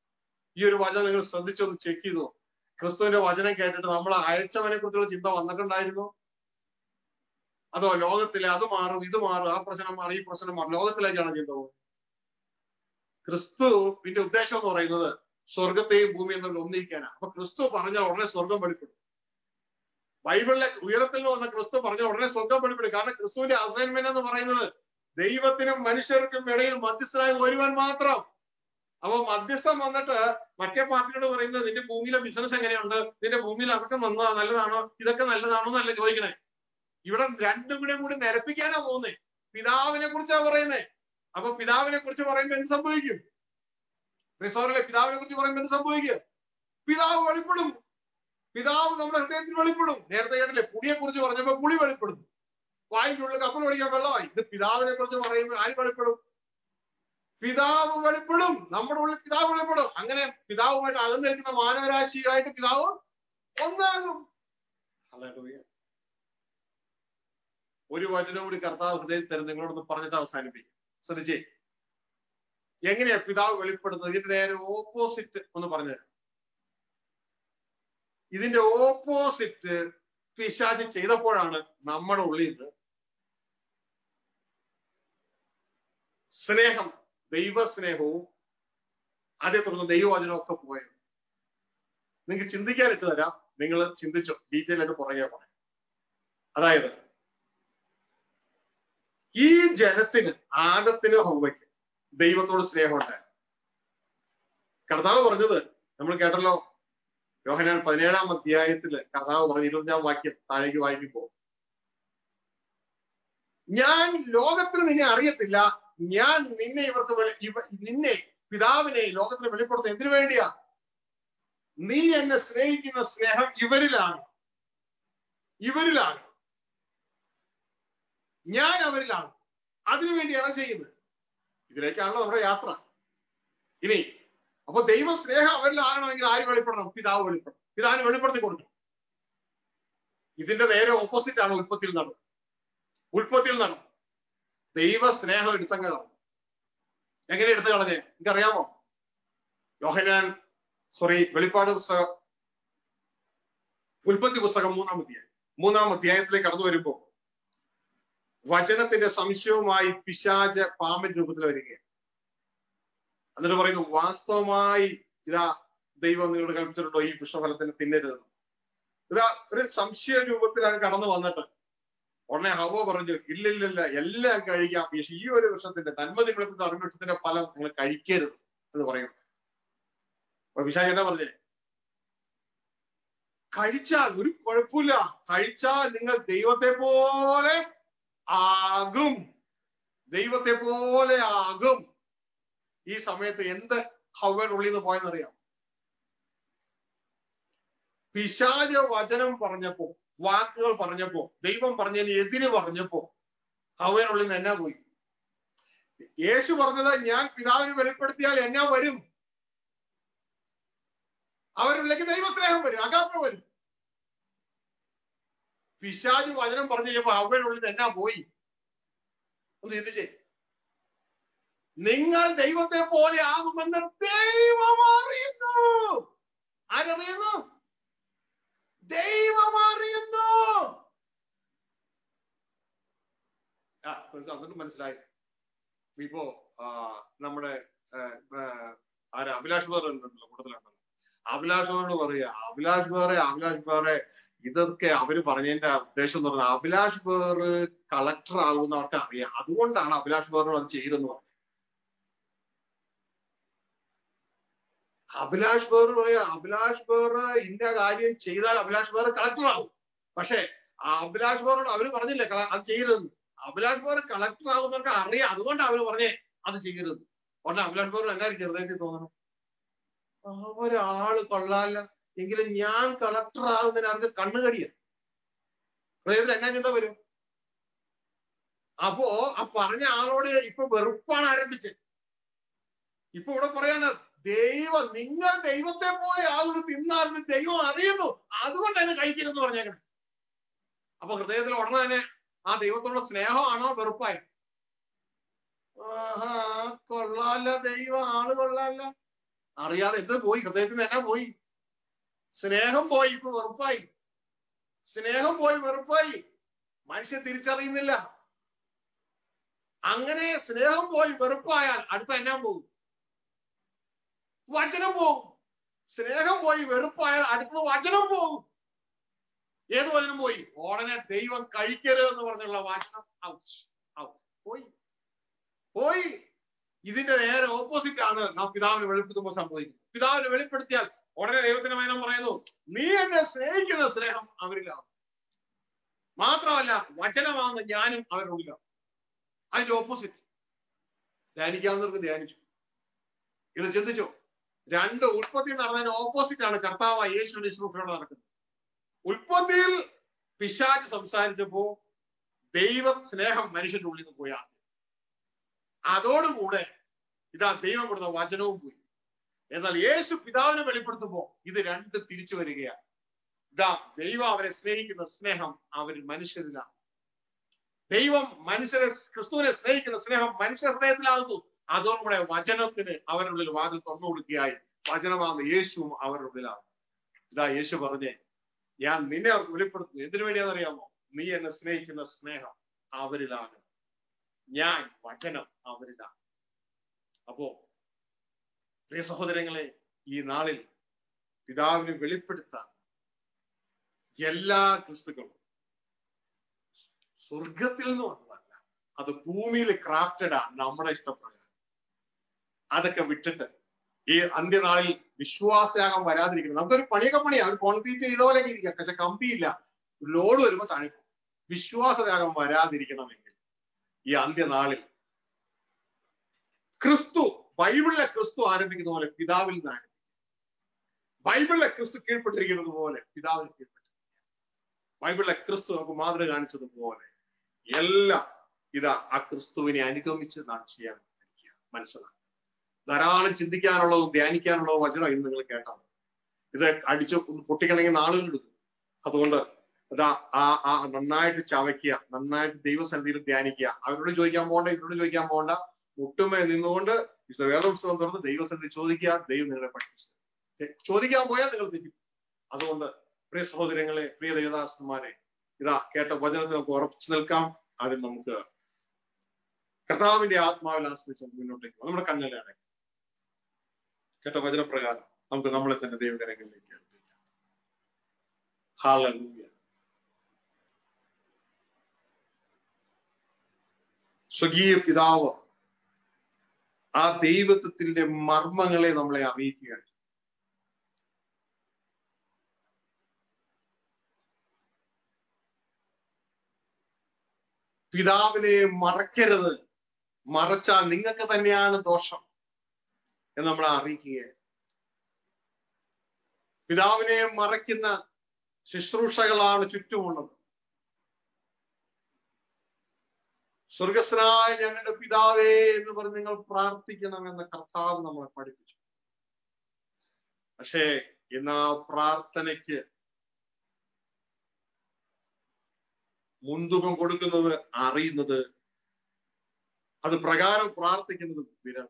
ഈ ഒരു വചനം നിങ്ങൾ ശ്രദ്ധിച്ചൊന്ന് ചെക്ക് ചെയ്തു ക്രിസ്തുവിന്റെ വചനം കേട്ടിട്ട് നമ്മൾ അയച്ചവനെ കുറിച്ചുള്ള ചിന്ത വന്നിട്ടുണ്ടായിരുന്നു അതോ ലോകത്തിലെ അത് മാറും ഇത് മാറും ആ പ്രശ്നം മാറും ഈ പ്രശ്നം മാറും ലോകത്തിലേക്കാണ് ചിന്ത പോകുന്നത് ക്രിസ്തുവിന്റെ ഉദ്ദേശം എന്ന് പറയുന്നത് സ്വർഗത്തെയും ഭൂമിയും തമ്മിൽ ഒന്നിരിക്കാനാണ് അപ്പൊ ക്രിസ്തു പറഞ്ഞാൽ ഉടനെ സ്വർഗം വെളിപ്പെടും ബൈബിളിലെ ഉയരത്തിൽ നിന്ന് വന്ന ക്രിസ്തു പറഞ്ഞാൽ ഉടനെ സ്വർഗം വെളിപ്പെടും കാരണം ക്രിസ്തുവിന്റെ അസൈൻമെന്റ് എന്ന് പറയുന്നത് ദൈവത്തിനും മനുഷ്യർക്കും ഇടയിൽ മധ്യസ്ഥനായി വരുവാൻ മാത്രം അപ്പൊ മധ്യസ്ഥം വന്നിട്ട് മറ്റേ പാർട്ടിയോട് പറയുന്നത് നിന്റെ ഭൂമിയിലെ ബിസിനസ് എങ്ങനെയുണ്ട് നിന്റെ ഭൂമിയിൽ അതൊക്കെ നന്നാ നല്ലതാണോ ഇതൊക്കെ നല്ലതാണോ എന്നല്ല ചോദിക്കണേ ഇവിടെ രണ്ടും കൂടെ കൂടി നിരപ്പിക്കാനാ പോകുന്നേ പിതാവിനെ കുറിച്ചാ പറയുന്നേ അപ്പൊ പിതാവിനെ കുറിച്ച് പറയുമ്പോ എന്ത് സംഭവിക്കും റിസോറിലെ പിതാവിനെ കുറിച്ച് പറയുമ്പോ എന്ത് സംഭവിക്കും പിതാവ് വെളിപ്പെടും പിതാവ് നമ്മുടെ ഹൃദയത്തിൽ വെളിപ്പെടും നേരത്തെ കേട്ടില്ലേ പുളിയെ കുറിച്ച് പറഞ്ഞപ്പോ പുളി വെളിപ്പെടുന്നു വായിന്റെ ഉള്ളിൽ കപ്പൽ ഓടിക്കാൻ വെള്ളമായി ഇത് പിതാവിനെ കുറിച്ച് പറയുമ്പോൾ ആര് വെളിപ്പെടും പിതാവ് വെളിപ്പെടും നമ്മുടെ ഉള്ളിൽ പിതാവ് വെളിപ്പെടും അങ്ങനെ പിതാവുമായിട്ട് അകന്നു നിൽക്കുന്ന മാനവരാശിയായിട്ട് പിതാവ് ഒന്നാകും ഹല്ലേലൂയ. ഒരു വചനം കൂടി കർത്താവ് ഹൃദയത്തിൽ തരും നിങ്ങളോടൊന്ന് പറഞ്ഞിട്ട് അവസാനിപ്പിക്കും ശ്രദ്ധിച്ചേ എങ്ങനെയാ പിതാവ് വെളിപ്പെടുന്നത് ഇതിന്റെ നേരെ ഓപ്പോസിറ്റ് ഒന്ന് പറഞ്ഞുതരാം ഇതിന്റെ ഓപ്പോസിറ്റ് പിശാചി ചെയ്തപ്പോഴാണ് നമ്മുടെ ഉള്ളിൽ നിന്ന് സ്നേഹം ദൈവസ്നേഹവും അതേ തുടർന്ന് ദൈവവചനവും ഒക്കെ പോയത് നിങ്ങൾക്ക് ചിന്തിക്കാനിട്ട് തരാം നിങ്ങൾ ചിന്തിച്ചോ ഡീറ്റെയിൽ ആയിട്ട് പുറകെ പോണേ അതായത് ഈ ജനത്തിന് ആദത്തിന് ഹൗവയ്ക്ക് ദൈവത്തോട് സ്നേഹമുണ്ടായി കർത്താവ് പറഞ്ഞത് നമ്മൾ കേട്ടല്ലോ യോഹനാൻ പതിനേഴാം അധ്യായത്തില് കർത്താവ് പറഞ്ഞ ഇരുപത്തഞ്ചാം വാക്യം താഴേക്ക് വായിക്കുമ്പോ ഞാൻ ലോകത്തിന് നിന്നെ അറിയത്തില്ല ഞാൻ നിന്നെ ഇവർക്ക് വെളി- ഇവ- നിന്നെ പിതാവിനെ ലോകത്തിന് വെളിപ്പെടുത്തുന്നത് എന്തിനു വേണ്ടിയാ നീ എന്നെ സ്നേഹിക്കുന്ന സ്നേഹം ഇവരിലാണ് ഇവരിലാണ് ഞാൻ അവരിലാണ് അതിനുവേണ്ടിയാണ് ചെയ്യുന്നത് ഇതിലേക്കാണല്ലോ നമ്മുടെ യാത്ര ഇനി അപ്പൊ ദൈവ സ്നേഹം അവരിൽ ആകണമെങ്കിൽ ആര് വെളിപ്പെടണം പിതാവ് വെളിപ്പെടണം പിതാവിന് വെളിപ്പെടുത്തി കൊടുക്കണം ഇതിന്റെ നേരെ ഓപ്പോസിറ്റ് ആണ് ഉൽപ്പത്തിയിൽ നടന്നത് ഉൽപ്പത്തിയിൽ നടന്നു ദൈവ സ്നേഹം എടുത്തങ്ങ് കളഞ്ഞു എങ്ങനെ എടുത്തു കളഞ്ഞേ എനിക്കറിയാമോ യോഹനാൻ സോറി വെളിപ്പാട് പുസ്തകം ഉൽപ്പത്തി പുസ്തകം മൂന്നാം അധ്യായം മൂന്നാം അധ്യായത്തിലേക്ക് കടന്നു വരുമ്പോ വചനത്തിന്റെ സംശയവുമായി പിശാച് പാമ്പൻ രൂപത്തിൽ വരികയാണ് എന്നിട്ട് പറയുന്നു വാസ്തവമായി ഇതാ ദൈവം നിങ്ങളോട് കൽപ്പിച്ചിട്ടുണ്ടോ ഈ പുഷ്പഫലത്തിന് തിന്നരുതെന്ന് ഇതാ ഒരു സംശയ രൂപത്തിൽ അങ്ങ് കടന്നു വന്നിട്ട് ഉടനെ ഹവ പറഞ്ഞു ഇല്ലില്ലില്ല എല്ലാം കഴിക്കാം പക്ഷെ ഈ ഒരു വൃക്ഷത്തിന്റെ നന്മതികളത്തിന്റെ അറിവൃക്ഷത്തിന്റെ ഫലം നിങ്ങൾ കഴിക്കരുത് എന്ന് പറയുന്നു അപ്പൊ വിശാഖ എന്നാ പറഞ്ഞേ കഴിച്ചാൽ ഒരു കുഴപ്പമില്ല കഴിച്ചാൽ നിങ്ങൾ ദൈവത്തെ പോലെ ആകും ദൈവത്തെ പോലെ ആകും ഈ സമയത്ത് എന്ത് ഹവയുടെ ഉള്ളിൽ നിന്ന് പോയെന്നറിയാം പിശാച വചനം പറഞ്ഞപ്പോ വാക്കുകൾ പറഞ്ഞപ്പോ ദൈവം പറഞ്ഞതിന് എതിര് പറഞ്ഞപ്പോ ഹവയുടെ നിന്ന് എന്നാ പോയി യേശു പറഞ്ഞത് ഞാൻ പിതാവിന് വെളിപ്പെടുത്തിയാൽ എന്നാ വരും അവരിലേക്ക് ദൈവസ്നേഹം വരും അകാപ്പ വരും പിശാജ് വചനം പറഞ്ഞു കഴിഞ്ഞപ്പോ അവരുടെ ഉള്ളിൽ എന്നാ പോയി ഒന്ന് ചിന്തിച്ചേ നിങ്ങൾ ദൈവത്തെ പോലെ ആകുമെന്ന് ദൈവം അറിയുന്നു ആരറിയുന്നു ദൈവം അറിയുന്നു ആ അതുകൊണ്ട് മനസ്സിലായി ഇപ്പോ ആ, നമ്മുടെ ആ, ആ, ആരാ അഭിലാഷ് വേറെ ഉണ്ടല്ലോ കൂടുതലുണ്ടല്ലോ അഭിലാഷ് വേറോട് പറയുക അഭിലാഷ് വേറെ അഭിലാഷ് വേറെ ഇതൊക്കെ അവര് പറഞ്ഞതിന്റെ ഉദ്ദേശം എന്ന് പറഞ്ഞാൽ അഭിലാഷ് വേറ് കളക്ടർ ആകുമെന്ന് അവർക്ക് അറിയാം അതുകൊണ്ടാണ് അഭിലാഷ് വേറിനോട് അത് ചെയ്തെന്ന് പറഞ്ഞത് അഭിലാഷ് വേർ പറയാ അഭിലാഷ് വേർ ഇന്ന കാര്യം ചെയ്താൽ അഭിലാഷ് വേർ കളക്ടർ ആവും പക്ഷെ ആ അഭിലാഷ് വേറോട് അവര് പറഞ്ഞില്ലേ കള- അത് ചെയ്യരുതെന്ന് അഭിലാഷ് വേർ കളക്ടർ ആവുന്നവർക്ക് അറിയാം അതുകൊണ്ടാണ് അവര് പറഞ്ഞേ അത് ചെയ്യരുത് ഉടനെ അഭിലാഷ് വേർ എല്ലാവരും ഹൃദയത്തിൽ തോന്നണം അവരാള് കൊള്ളാല്ല എങ്കിലും ഞാൻ കളക്ടർ ആകുന്നതിന് അവർക്ക് കണ്ണുകടിയ ഹൃദയത്തിൽ എന്നാ ചിന്ത വരും അപ്പോ ആ പറഞ്ഞ ആളോട് ഇപ്പൊ വെറുപ്പാണ് ആരംഭിച്ചത് ഇപ്പൊ ഇവിടെ പറയാണ് ദൈവം നിങ്ങൾ ദൈവത്തെ പോലെ ആകുന്നു തിന്നാലും ദൈവം അറിയുന്നു അതുകൊണ്ട് അതിന് കഴിക്കരുതെന്ന് പറഞ്ഞേക്കണം അപ്പൊ ഹൃദയത്തിൽ ഉടനെ തന്നെ ആ ദൈവത്തോടുള്ള സ്നേഹമാണോ വെറുപ്പായി ആഹാ കൊള്ളാല്ല ദൈവം ആള് കൊള്ളാല്ല അറിയാതെ എന്ത് പോയി ഹൃദയത്തിൽ നിന്ന് എന്നാ പോയി സ്നേഹം പോയി ഇപ്പൊ വെറുപ്പായി സ്നേഹം പോയി വെറുപ്പായി മനുഷ്യൻ തിരിച്ചറിയുന്നില്ല അങ്ങനെ സ്നേഹം പോയി വെറുപ്പായാൽ അടുത്ത എന്നാ പോകും വചനം പോകും സ്നേഹം പോയി വെറുപ്പായാൽ അടുത്തത് വചനം പോകും ഏത് വചനം പോയി ഉടനെ ദൈവം കഴിക്കരുത് എന്ന് പറഞ്ഞുള്ള വചനം ഔച്ച് ഔട്ട് പോയി പോയി ഇതിന്റെ നേരെ ഓപ്പോസിറ്റ് ആണ് നാം പിതാവിനെ വെളിപ്പെടുത്തുമ്പോൾ സംഭവിക്കുന്നത് പിതാവിനെ വെളിപ്പെടുത്തിയാൽ ഉടനെ ദൈവത്തിന്റെ വചനം പറയുന്നു നീ എന്നെ സ്നേഹിക്കുന്ന സ്നേഹം അവരിലാണ് മാത്രമല്ല വചനമാകുന്ന ഞാനും അവരുള്ളിലാണ് അതിന്റെ ഓപ്പോസിറ്റ് ധ്യാനിക്കാവുന്നവർക്ക് ധ്യാനിച്ചു ഇത് ചിന്തിച്ചോ രണ്ട് ഉൽപ്പത്തി നടന്നതിന് ഓപ്പോസിറ്റ് ആണ് കർത്താവ് യേശു നിശ്ചിതയോട് നടക്കുന്നത് ഉൽപ്പത്തിയിൽ പിശാച്ച് സംസാരിച്ചപ്പോ ദൈവ സ്നേഹം മനുഷ്യന്റെ ഉള്ളിൽ നിന്ന് പോയാ അതോടുകൂടെ ഇതാ ദൈവം കൊടുത്ത വചനവും പോയി എന്നാൽ യേശു പിതാവിനെ വെളിപ്പെടുത്തുമ്പോ ഇത് രണ്ട് തിരിച്ചു വരികയാണ് ഇതാ ദൈവം അവരെ സ്നേഹിക്കുന്ന സ്നേഹം അവരിൽ മനുഷ്യരിലാണ് ദൈവം മനുഷ്യരെ ക്രിസ്തുവിനെ സ്നേഹിക്കുന്ന സ്നേഹം മനുഷ്യ ഹൃദയത്തിലാകുന്നു അതോടുകൂടെ വചനത്തിന് അവരുടെ ഉള്ളിൽ വാതിൽ തുറന്നു കൊടുക്കുകയായി വചനമാകുന്ന യേശുവും അവരുടെ ഉള്ളിലാണ് ഇതാ യേശു പറഞ്ഞേ ഞാൻ നിന്നെ അവർക്ക് വെളിപ്പെടുത്തുന്നു എന്തിനു വേണ്ടിയാണെന്നറിയാമോ നീ എന്നെ സ്നേഹിക്കുന്ന സ്നേഹം അവരിലാണ് ഞാൻ വചനം അവരിലാണ് അപ്പോ പ്രിയ സഹോദരങ്ങളെ ഈ നാളിൽ പിതാവിനെ വെളിപ്പെടുത്താൻ എല്ലാ ക്രിസ്തുക്കളും സ്വർഗത്തിൽ നിന്ന് വന്നതല്ല അത് ഭൂമിയിൽ ക്രാഫ്റ്റഡാ നമ്മുടെ ഇഷ്ടപ്രകാരം അതൊക്കെ വിട്ടിട്ട് ഈ അന്ത്യനാളിൽ വിശ്വാസയാഗം വരാതിരിക്കണം നമുക്കൊരു പണിയൊക്കെ പണിയാ ഒരു കോൺക്രീറ്റ് ചെയ്ത പോലെ ഇരിക്കാം പക്ഷെ കമ്പിയില്ല ലോഡ് വരുമ്പോ തണുക്കും വിശ്വാസയാഗം വരാതിരിക്കണമെങ്കിൽ ഈ അന്ത്യനാളിൽ ക്രിസ്തു ബൈബിളിലെ ക്രിസ്തു ആരംഭിക്കുന്ന പോലെ പിതാവിൽ നിന്ന് ആരംഭിക്കും ബൈബിളിലെ ക്രിസ്തു കീഴ്പ്പെട്ടിരിക്കുന്നത് പോലെ പിതാവിന് കീഴ്പ്പെട്ടിരിക്കുക ബൈബിളിലെ ക്രിസ്തു നമുക്ക് മാതൃക കാണിച്ചതുപോലെ എല്ലാം ഇതാ ആ ക്രിസ്തുവിനെ അനുഗമിച്ച് നാം ചെയ്യാൻ പഠിക്കുക മനസ്സിലാക്കുക ധാരാളം ചിന്തിക്കാനുള്ളതും ധ്യാനിക്കാനുള്ളതും വചനം ഇന്ന് നിങ്ങൾ കേട്ടത് ഇത് അടിച്ച് പൊട്ടിക്കണമെങ്കിൽ നാളുകൾ എടുക്കും അതുകൊണ്ട് അതാ ആ ആ നന്നായിട്ട് ചവയ്ക്കുക നന്നായിട്ട് ദൈവസന്നിധിയിൽ ധ്യാനിക്കുക അവരോട് ചോദിക്കാൻ പോകണ്ട ഇവരോട് ചോദിക്കാൻ പോകണ്ട മുട്ടുമേ നിന്നുകൊണ്ട് വിശുദ്ധ വേദപുസ്തകം തുറന്ന് ദൈവസന്നിധി ചോദിക്കുക ദൈവം നിങ്ങളെ പഠിപ്പിച്ചു ചോദിക്കാൻ പോയാൽ നിങ്ങൾ തെറ്റും അതുകൊണ്ട് പ്രിയ സഹോദരങ്ങളെ പ്രിയ ദേവദാസന്മാരെ ഇതാ കേട്ട വചനത്തിൽ നമുക്ക് ഉറപ്പിച്ചു നിൽക്കാം അതിൽ നമുക്ക് കർത്താവിന്റെ ആത്മാവിൽ ആശ്രയിച്ച് നമുക്ക് മുന്നോട്ടേക്ക് പോകാം. നമ്മുടെ കണ്ണിലാണ് കേട്ട വചനപ്രകാരം നമുക്ക് നമ്മളെ തന്നെ ദൈവകരങ്ങളിലേക്ക് എടുത്തേക്കാം ഹാലൂയ സ്വകീയ പിതാവ് ആ ദൈവത്വത്തിന്റെ മർമ്മങ്ങളെ നമ്മളെ അറിയിക്കുകയാണ് പിതാവിനെ മറക്കരുത് മറച്ചാൽ നിങ്ങൾക്ക് തന്നെയാണ് ദോഷം എന്ന് നമ്മളെ അറിയിക്കുകയാണ് പിതാവിനെ മറയ്ക്കുന്ന ശുശ്രൂഷകളാണ് ചുറ്റുമുള്ളത് സ്വർഗസ്വനായ ഞങ്ങളുടെ പിതാവേ എന്ന് പറഞ്ഞ് നിങ്ങൾ പ്രാർത്ഥിക്കണമെന്ന് കർത്താവ് നമ്മളെ പഠിപ്പിച്ചു പക്ഷേ ഇന്ന് ആ പ്രാർത്ഥനയ്ക്ക് മുൻതൂക്കം കൊടുക്കുന്നത് അറിയുന്നത് അത് പ്രകാരം പ്രാർത്ഥിക്കുന്നത് വിരൽ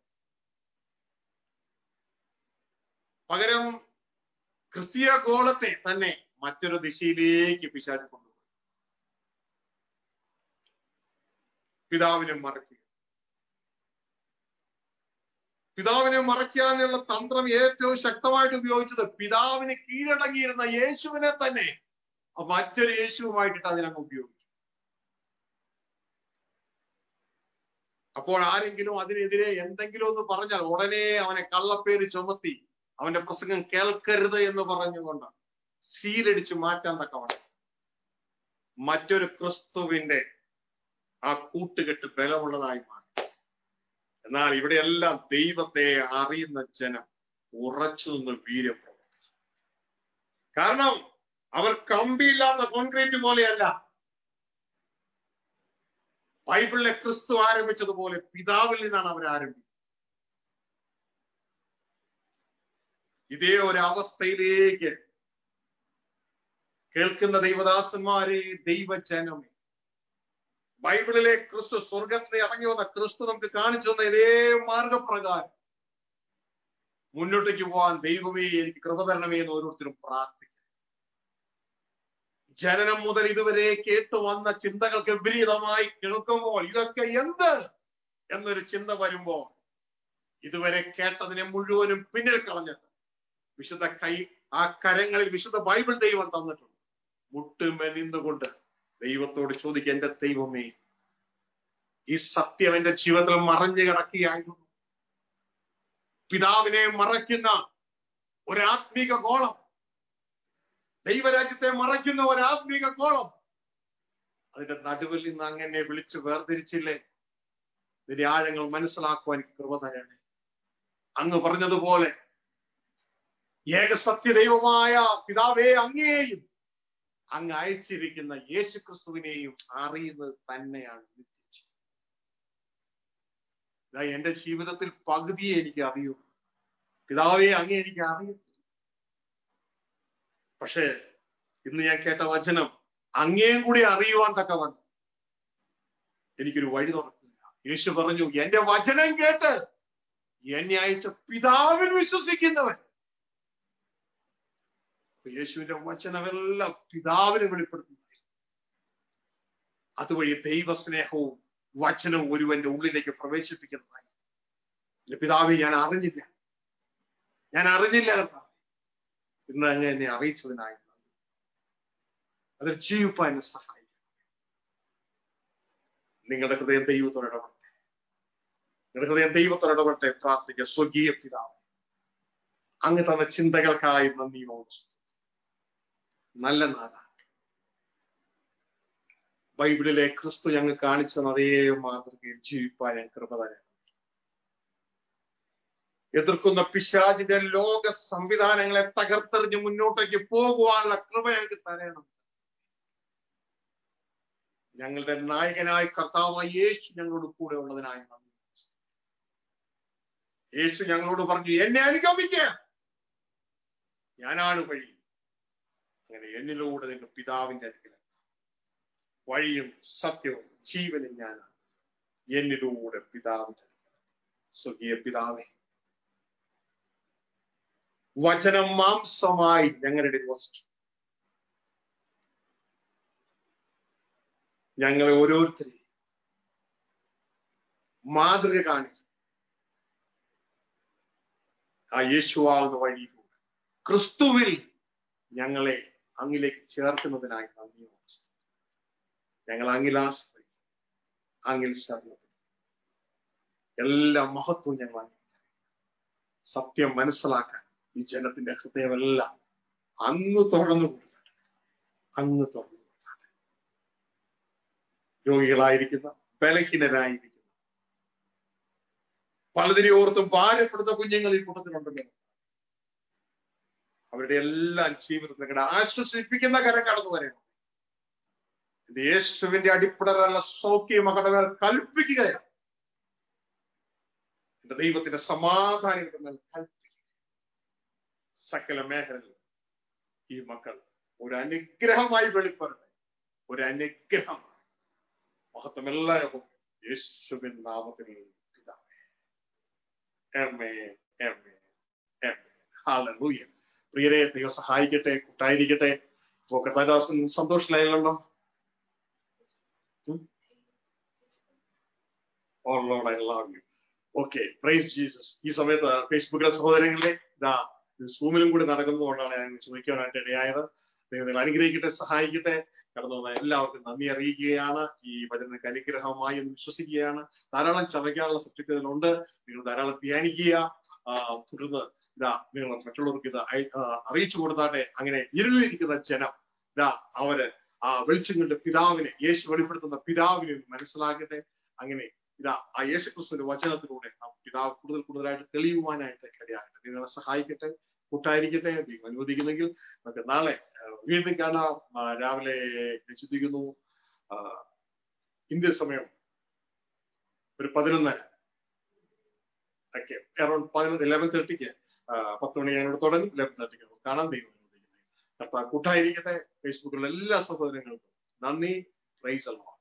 പകരം ക്രിസ്തീയ ഗോളത്തെ തന്നെ മറ്റൊരു ദിശയിലേക്ക് പിശാച് കൊണ്ടുപോയി പിതാവിനെ മറക്കുക പിതാവിനെ മറയ്ക്കാനുള്ള തന്ത്രം ഏറ്റവും ശക്തമായിട്ട് ഉപയോഗിച്ചത് പിതാവിന് കീഴടങ്ങിയിരുന്ന യേശുവിനെ തന്നെ മറ്റൊരു യേശുവുമായിട്ടിട്ട് അതിനങ്ങ് ഉപയോഗിച്ചു അപ്പോൾ ആരെങ്കിലും അതിനെതിരെ എന്തെങ്കിലും ഒന്ന് പറഞ്ഞാൽ ഉടനെ അവനെ കള്ളപ്പേര് ചുമത്തി അവന്റെ പ്രസംഗം കേൾക്കരുത് എന്ന് പറഞ്ഞുകൊണ്ട് സീലടിച്ച് മാറ്റാൻ തക്കവണ്ണം മറ്റൊരു ക്രിസ്തുവിന്റെ ആ കൂട്ടുകെട്ട് ബലമുള്ളതായി മാറി എന്നാൽ ഇവിടെയെല്ലാം ദൈവത്തെ അറിയുന്ന ജനം ഉറച്ചു നിന്ന് വീര്യം പ്രവർത്തിച്ചു കാരണം അവർ കമ്പിയില്ലാത്ത കോൺക്രീറ്റ് പോലെയല്ല ബൈബിളിലെ ക്രിസ്തു ആരംഭിച്ചതുപോലെ പിതാവിൽ നിന്നാണ് അവർ ആരംഭിച്ചത് ഇതേ ഒരു അവസ്ഥയിലേക്ക് കേൾക്കുന്ന ദൈവദാസന്മാരെ ദൈവജനമേ ബൈബിളിലെ ക്രിസ്തു സ്വർഗത്തിൽ ഇറങ്ങി വന്ന ക്രിസ്തു നമുക്ക് കാണിച്ചു തന്ന ഇതേ മാർഗപ്രകാരം മുന്നോട്ടേക്ക് പോകാൻ ദൈവമേ എനിക്ക് കൃപ തരണമേ എന്ന് ഓരോരുത്തരും പ്രാർത്ഥിക്കും ജനനം മുതൽ ഇതുവരെ കേട്ടു വന്ന ചിന്തകൾക്ക് വിപരീതമായി കേൾക്കുമ്പോൾ ഇതൊക്കെ എന്ത് എന്നൊരു ചിന്ത വരുമ്പോൾ ഇതുവരെ കേട്ടതിനെ മുഴുവനും പിന്നിൽ കളഞ്ഞിട്ട് വിശുദ്ധ കൈ ആ കരങ്ങളിൽ വിശുദ്ധ ബൈബിൾ ദൈവം തന്നിട്ടുണ്ട് മുട്ടുമേ നിന്നുകൊണ്ട് ദൈവത്തോട് ചോദിക്കുക എന്റെ ദൈവമേ ഈ സത്യം എന്റെ ജീവിതത്തിൽ മറഞ്ഞു കിടക്കുകയായിരുന്നു പിതാവിനെ മറയ്ക്കുന്ന ഒരാത്മീക ഗോളം ദൈവരാജ്യത്തെ മറയ്ക്കുന്ന ഒരാത്മീക ഗോളം അതിന്റെ നടുവിൽ നിന്ന് അങ്ങനെ വിളിച്ച് വേർതിരിച്ചില്ലേ ഇതിന്റെ ആഴങ്ങൾ മനസ്സിലാക്കുവാൻ എനിക്ക് കൃപ തരണേ അങ്ങ് പറഞ്ഞതുപോലെ ഏകസത്യ ദൈവമായ പിതാവേ അങ്ങേയും അങ്ങ് അയച്ചിരിക്കുന്ന യേശു ക്രിസ്തുവിനെയും അറിയുന്നത് തന്നെയാണ് നിത്യജീവൻ ഇതാ എന്റെ ജീവിതത്തിൽ പകുതിയെ എനിക്ക് അറിയൂ പിതാവെ അങ്ങേ എനിക്ക് അറിയും പക്ഷേ ഇന്ന് ഞാൻ കേട്ട വചനം അങ്ങേയും കൂടി അറിയുവാൻ തക്കവണ്ണം എനിക്കൊരു വഴി തുറക്കില്ല യേശു പറഞ്ഞു എന്റെ വചനം കേട്ട് എന്നെ അയച്ച പിതാവിൽ വിശ്വസിക്കുന്നവൻ യേശുവിന്റെ വചനമെല്ലാം പിതാവിനെ വെളിപ്പെടുത്തുന്നത് അതുവഴി ദൈവസ്നേഹവും വചനവും ഒരുവന്റെ ഉള്ളിലേക്ക് പ്രവേശിപ്പിക്കുന്നതായി എന്റെ പിതാവെ ഞാൻ അറിഞ്ഞില്ല ഞാൻ അറിഞ്ഞില്ല കർത്താവ് ഇന്ന് അങ്ങ് എന്നെ അറിയിച്ചതിനായി അതിൽ ജീവിപ്പാൻ എന്നെ സഹായിക്കും നിങ്ങളുടെ ഹൃദയം ദൈവത്തോട് ഇടപെടട്ടെ നിങ്ങളുടെ ഹൃദയം ദൈവത്തോട് ഇടപെട്ടെ പ്രാർത്ഥിക്കുക സ്വകീയ പിതാവ് അങ്ങ് തന്ന ചിന്തകൾക്കായി നന്ദി ഓർച്ചു നല്ല നാഥ ബൈബിളിലെ ക്രിസ്തു ഞങ്ങൾ കാണിച്ച അതേ മാതൃകയിൽ ജീവിപ്പാൻ ഞാൻ കൃപ തരാം എതിർക്കുന്ന പിശാചിന്റെ ലോക സംവിധാനങ്ങളെ തകർത്തെറിഞ്ഞ് മുന്നോട്ടേക്ക് പോകുവാനുള്ള കൃപ ഞങ്ങൾക്ക് തരണം ഞങ്ങളുടെ നായകനായ കർത്താവായ യേശു ഞങ്ങളോട് കൂടെ ഉള്ളതിനായി നന്ദി യേശു ഞങ്ങളോട് പറഞ്ഞു എന്നെ അനുഗമിക്കുക ഞാനാണ് വഴി അങ്ങനെ എന്നിലൂടെ നിന്റെ പിതാവിന്റെ അടുക്കൽ വഴിയും സത്യവും ജീവനും ഞാനാണ് എന്നിലൂടെ പിതാവിന്റെ അടുക്കൽ സ്വകീയ പിതാവേ വചനം മാംസമായി ഞങ്ങളുടെ വസ്തു ഞങ്ങളെ ഓരോരുത്തരെയും മാതൃക കാണിച്ചു ആ യേശുവാകുന്ന വഴിയിലൂടെ ക്രിസ്തുവിൽ ഞങ്ങളെ അങ്ങിലേക്ക് ചേർക്കുന്നതിനായി നന്ദി ഞങ്ങൾ അങ്ങിലാശ്രയി അങ്ങിൽ ശരണത്തിൽ എല്ലാ മഹത്വവും ഞങ്ങൾ അങ്ങിൽ സത്യം മനസ്സിലാക്കാൻ ഈ ജനത്തിന്റെ ഹൃദയമെല്ലാം അങ്ങ് തുറന്നു കൊടുത്താണ് അങ്ങ് തുറന്നു കൊടുത്താണ് രോഗികളായിരിക്കുന്ന ബലഹീനരായിരിക്കുന്ന പലതിനെ ഓർത്തും ഭാരപ്പെടുന്ന കുഞ്ഞുങ്ങൾ ഈ കൂട്ടത്തിലുണ്ടല്ലോ അവരുടെ എല്ലാം ജീവിതത്തിൽ ആശ്വസിപ്പിക്കുന്ന കരം കടന്നു വരണം ഇത് യേശുവിന്റെ അടിപ്പിടറുള്ള സൗഖ്യം മകളുടെ മേൽ കൽപ്പിക്കുകയാണ് എന്റെ ദൈവത്തിന്റെ സമാധാനത്തിന്റെ മേൽ കൽപ്പിക്കുക സകല മേഖലകളിൽ ഈ മക്കൾ ഒരു അനുഗ്രഹമായി വെളിപ്പെടട്ടെ ഒരു അനുഗ്രഹമായി മഹത്വം എല്ലാവർക്കും യേശുവിൻ നാമത്തിൽ പിതാവേ എമ്മേ എമ്മേ എമ്മേ ഹാലൂയ പ്രിയരെ ദൈവം സഹായിക്കട്ടെ കൂട്ടായിരിക്കട്ടെ കഥാദാസൻ സന്തോഷത്തിലായല്ലോ oh Lord I love you okay praise Jesus ഈ സമയത്ത് ഫേസ്ബുക്കിലെ സഹോദരങ്ങളെ ഇതാ സൂമിലും കൂടി നടക്കുന്നതുകൊണ്ടാണ് ഞാൻ ചോദിക്കാനായിട്ട് ഇടയായത് ദൈവം നിങ്ങൾ അനുഗ്രഹിക്കട്ടെ സഹായിക്കട്ടെ കടന്നു വന്ന എല്ലാവർക്കും നന്ദി അറിയിക്കുകയാണ് ഈ വചനങ്ങൾക്ക് അനുഗ്രഹമായി എന്ന് വിശ്വസിക്കുകയാണ് ധാരാളം ചവയ്ക്കാനുള്ള സബ്ജക്ട് ഇതിലുണ്ട് നിങ്ങൾ ധാരാളം ധ്യാനിക്കുക തുടർന്ന് ഇതാ നിങ്ങൾ മറ്റുള്ളവർക്ക് ഇത് അറിയിച്ചു കൊടുത്താട്ടെ അങ്ങനെ ഇരുളിലിരിക്കുന്ന ജനം ഇതാ അവര് ആ വെളിച്ചങ്ങളുടെ പിതാവിനെ യേശു വെളിപ്പെടുത്തുന്ന പിതാവിനെ മനസ്സിലാക്കട്ടെ അങ്ങനെ ഇതാ ആ യേശുക്രിസ്തുവിന്റെ വചനത്തിലൂടെ നാം പിതാവ് കൂടുതൽ കൂടുതലായിട്ട് തെളിയുവാനായിട്ട് ഇടയാകട്ടെ നിങ്ങളെ സഹായിക്കട്ടെ കൂട്ടായിരിക്കട്ടെ ദൈവം അനുവദിക്കുന്നെങ്കിൽ നമുക്ക് നാളെ വീണ്ടും കാണാം രാവിലെ ചിന്തിക്കുന്നു ഇന്ത്യ സമയം ഒരു പതിനൊന്നര ഓക്കെ അറൌണ്ട് പതിനൊന്ന് ഇലവൻ തേർട്ടിക്ക് പത്ത് മണി ഞങ്ങളോട് തുടങ്ങും ഇലവൻ തേർട്ടിക്ക് കാണാൻ ദൈവം അനുവദിക്കുന്നത് അപ്പൊ കൂട്ടായിരിക്കട്ടെ ഫേസ്ബുക്കിലുള്ള എല്ലാ സഹോദരങ്ങൾക്കും നന്ദി പ്രൈസ് അല്ലോ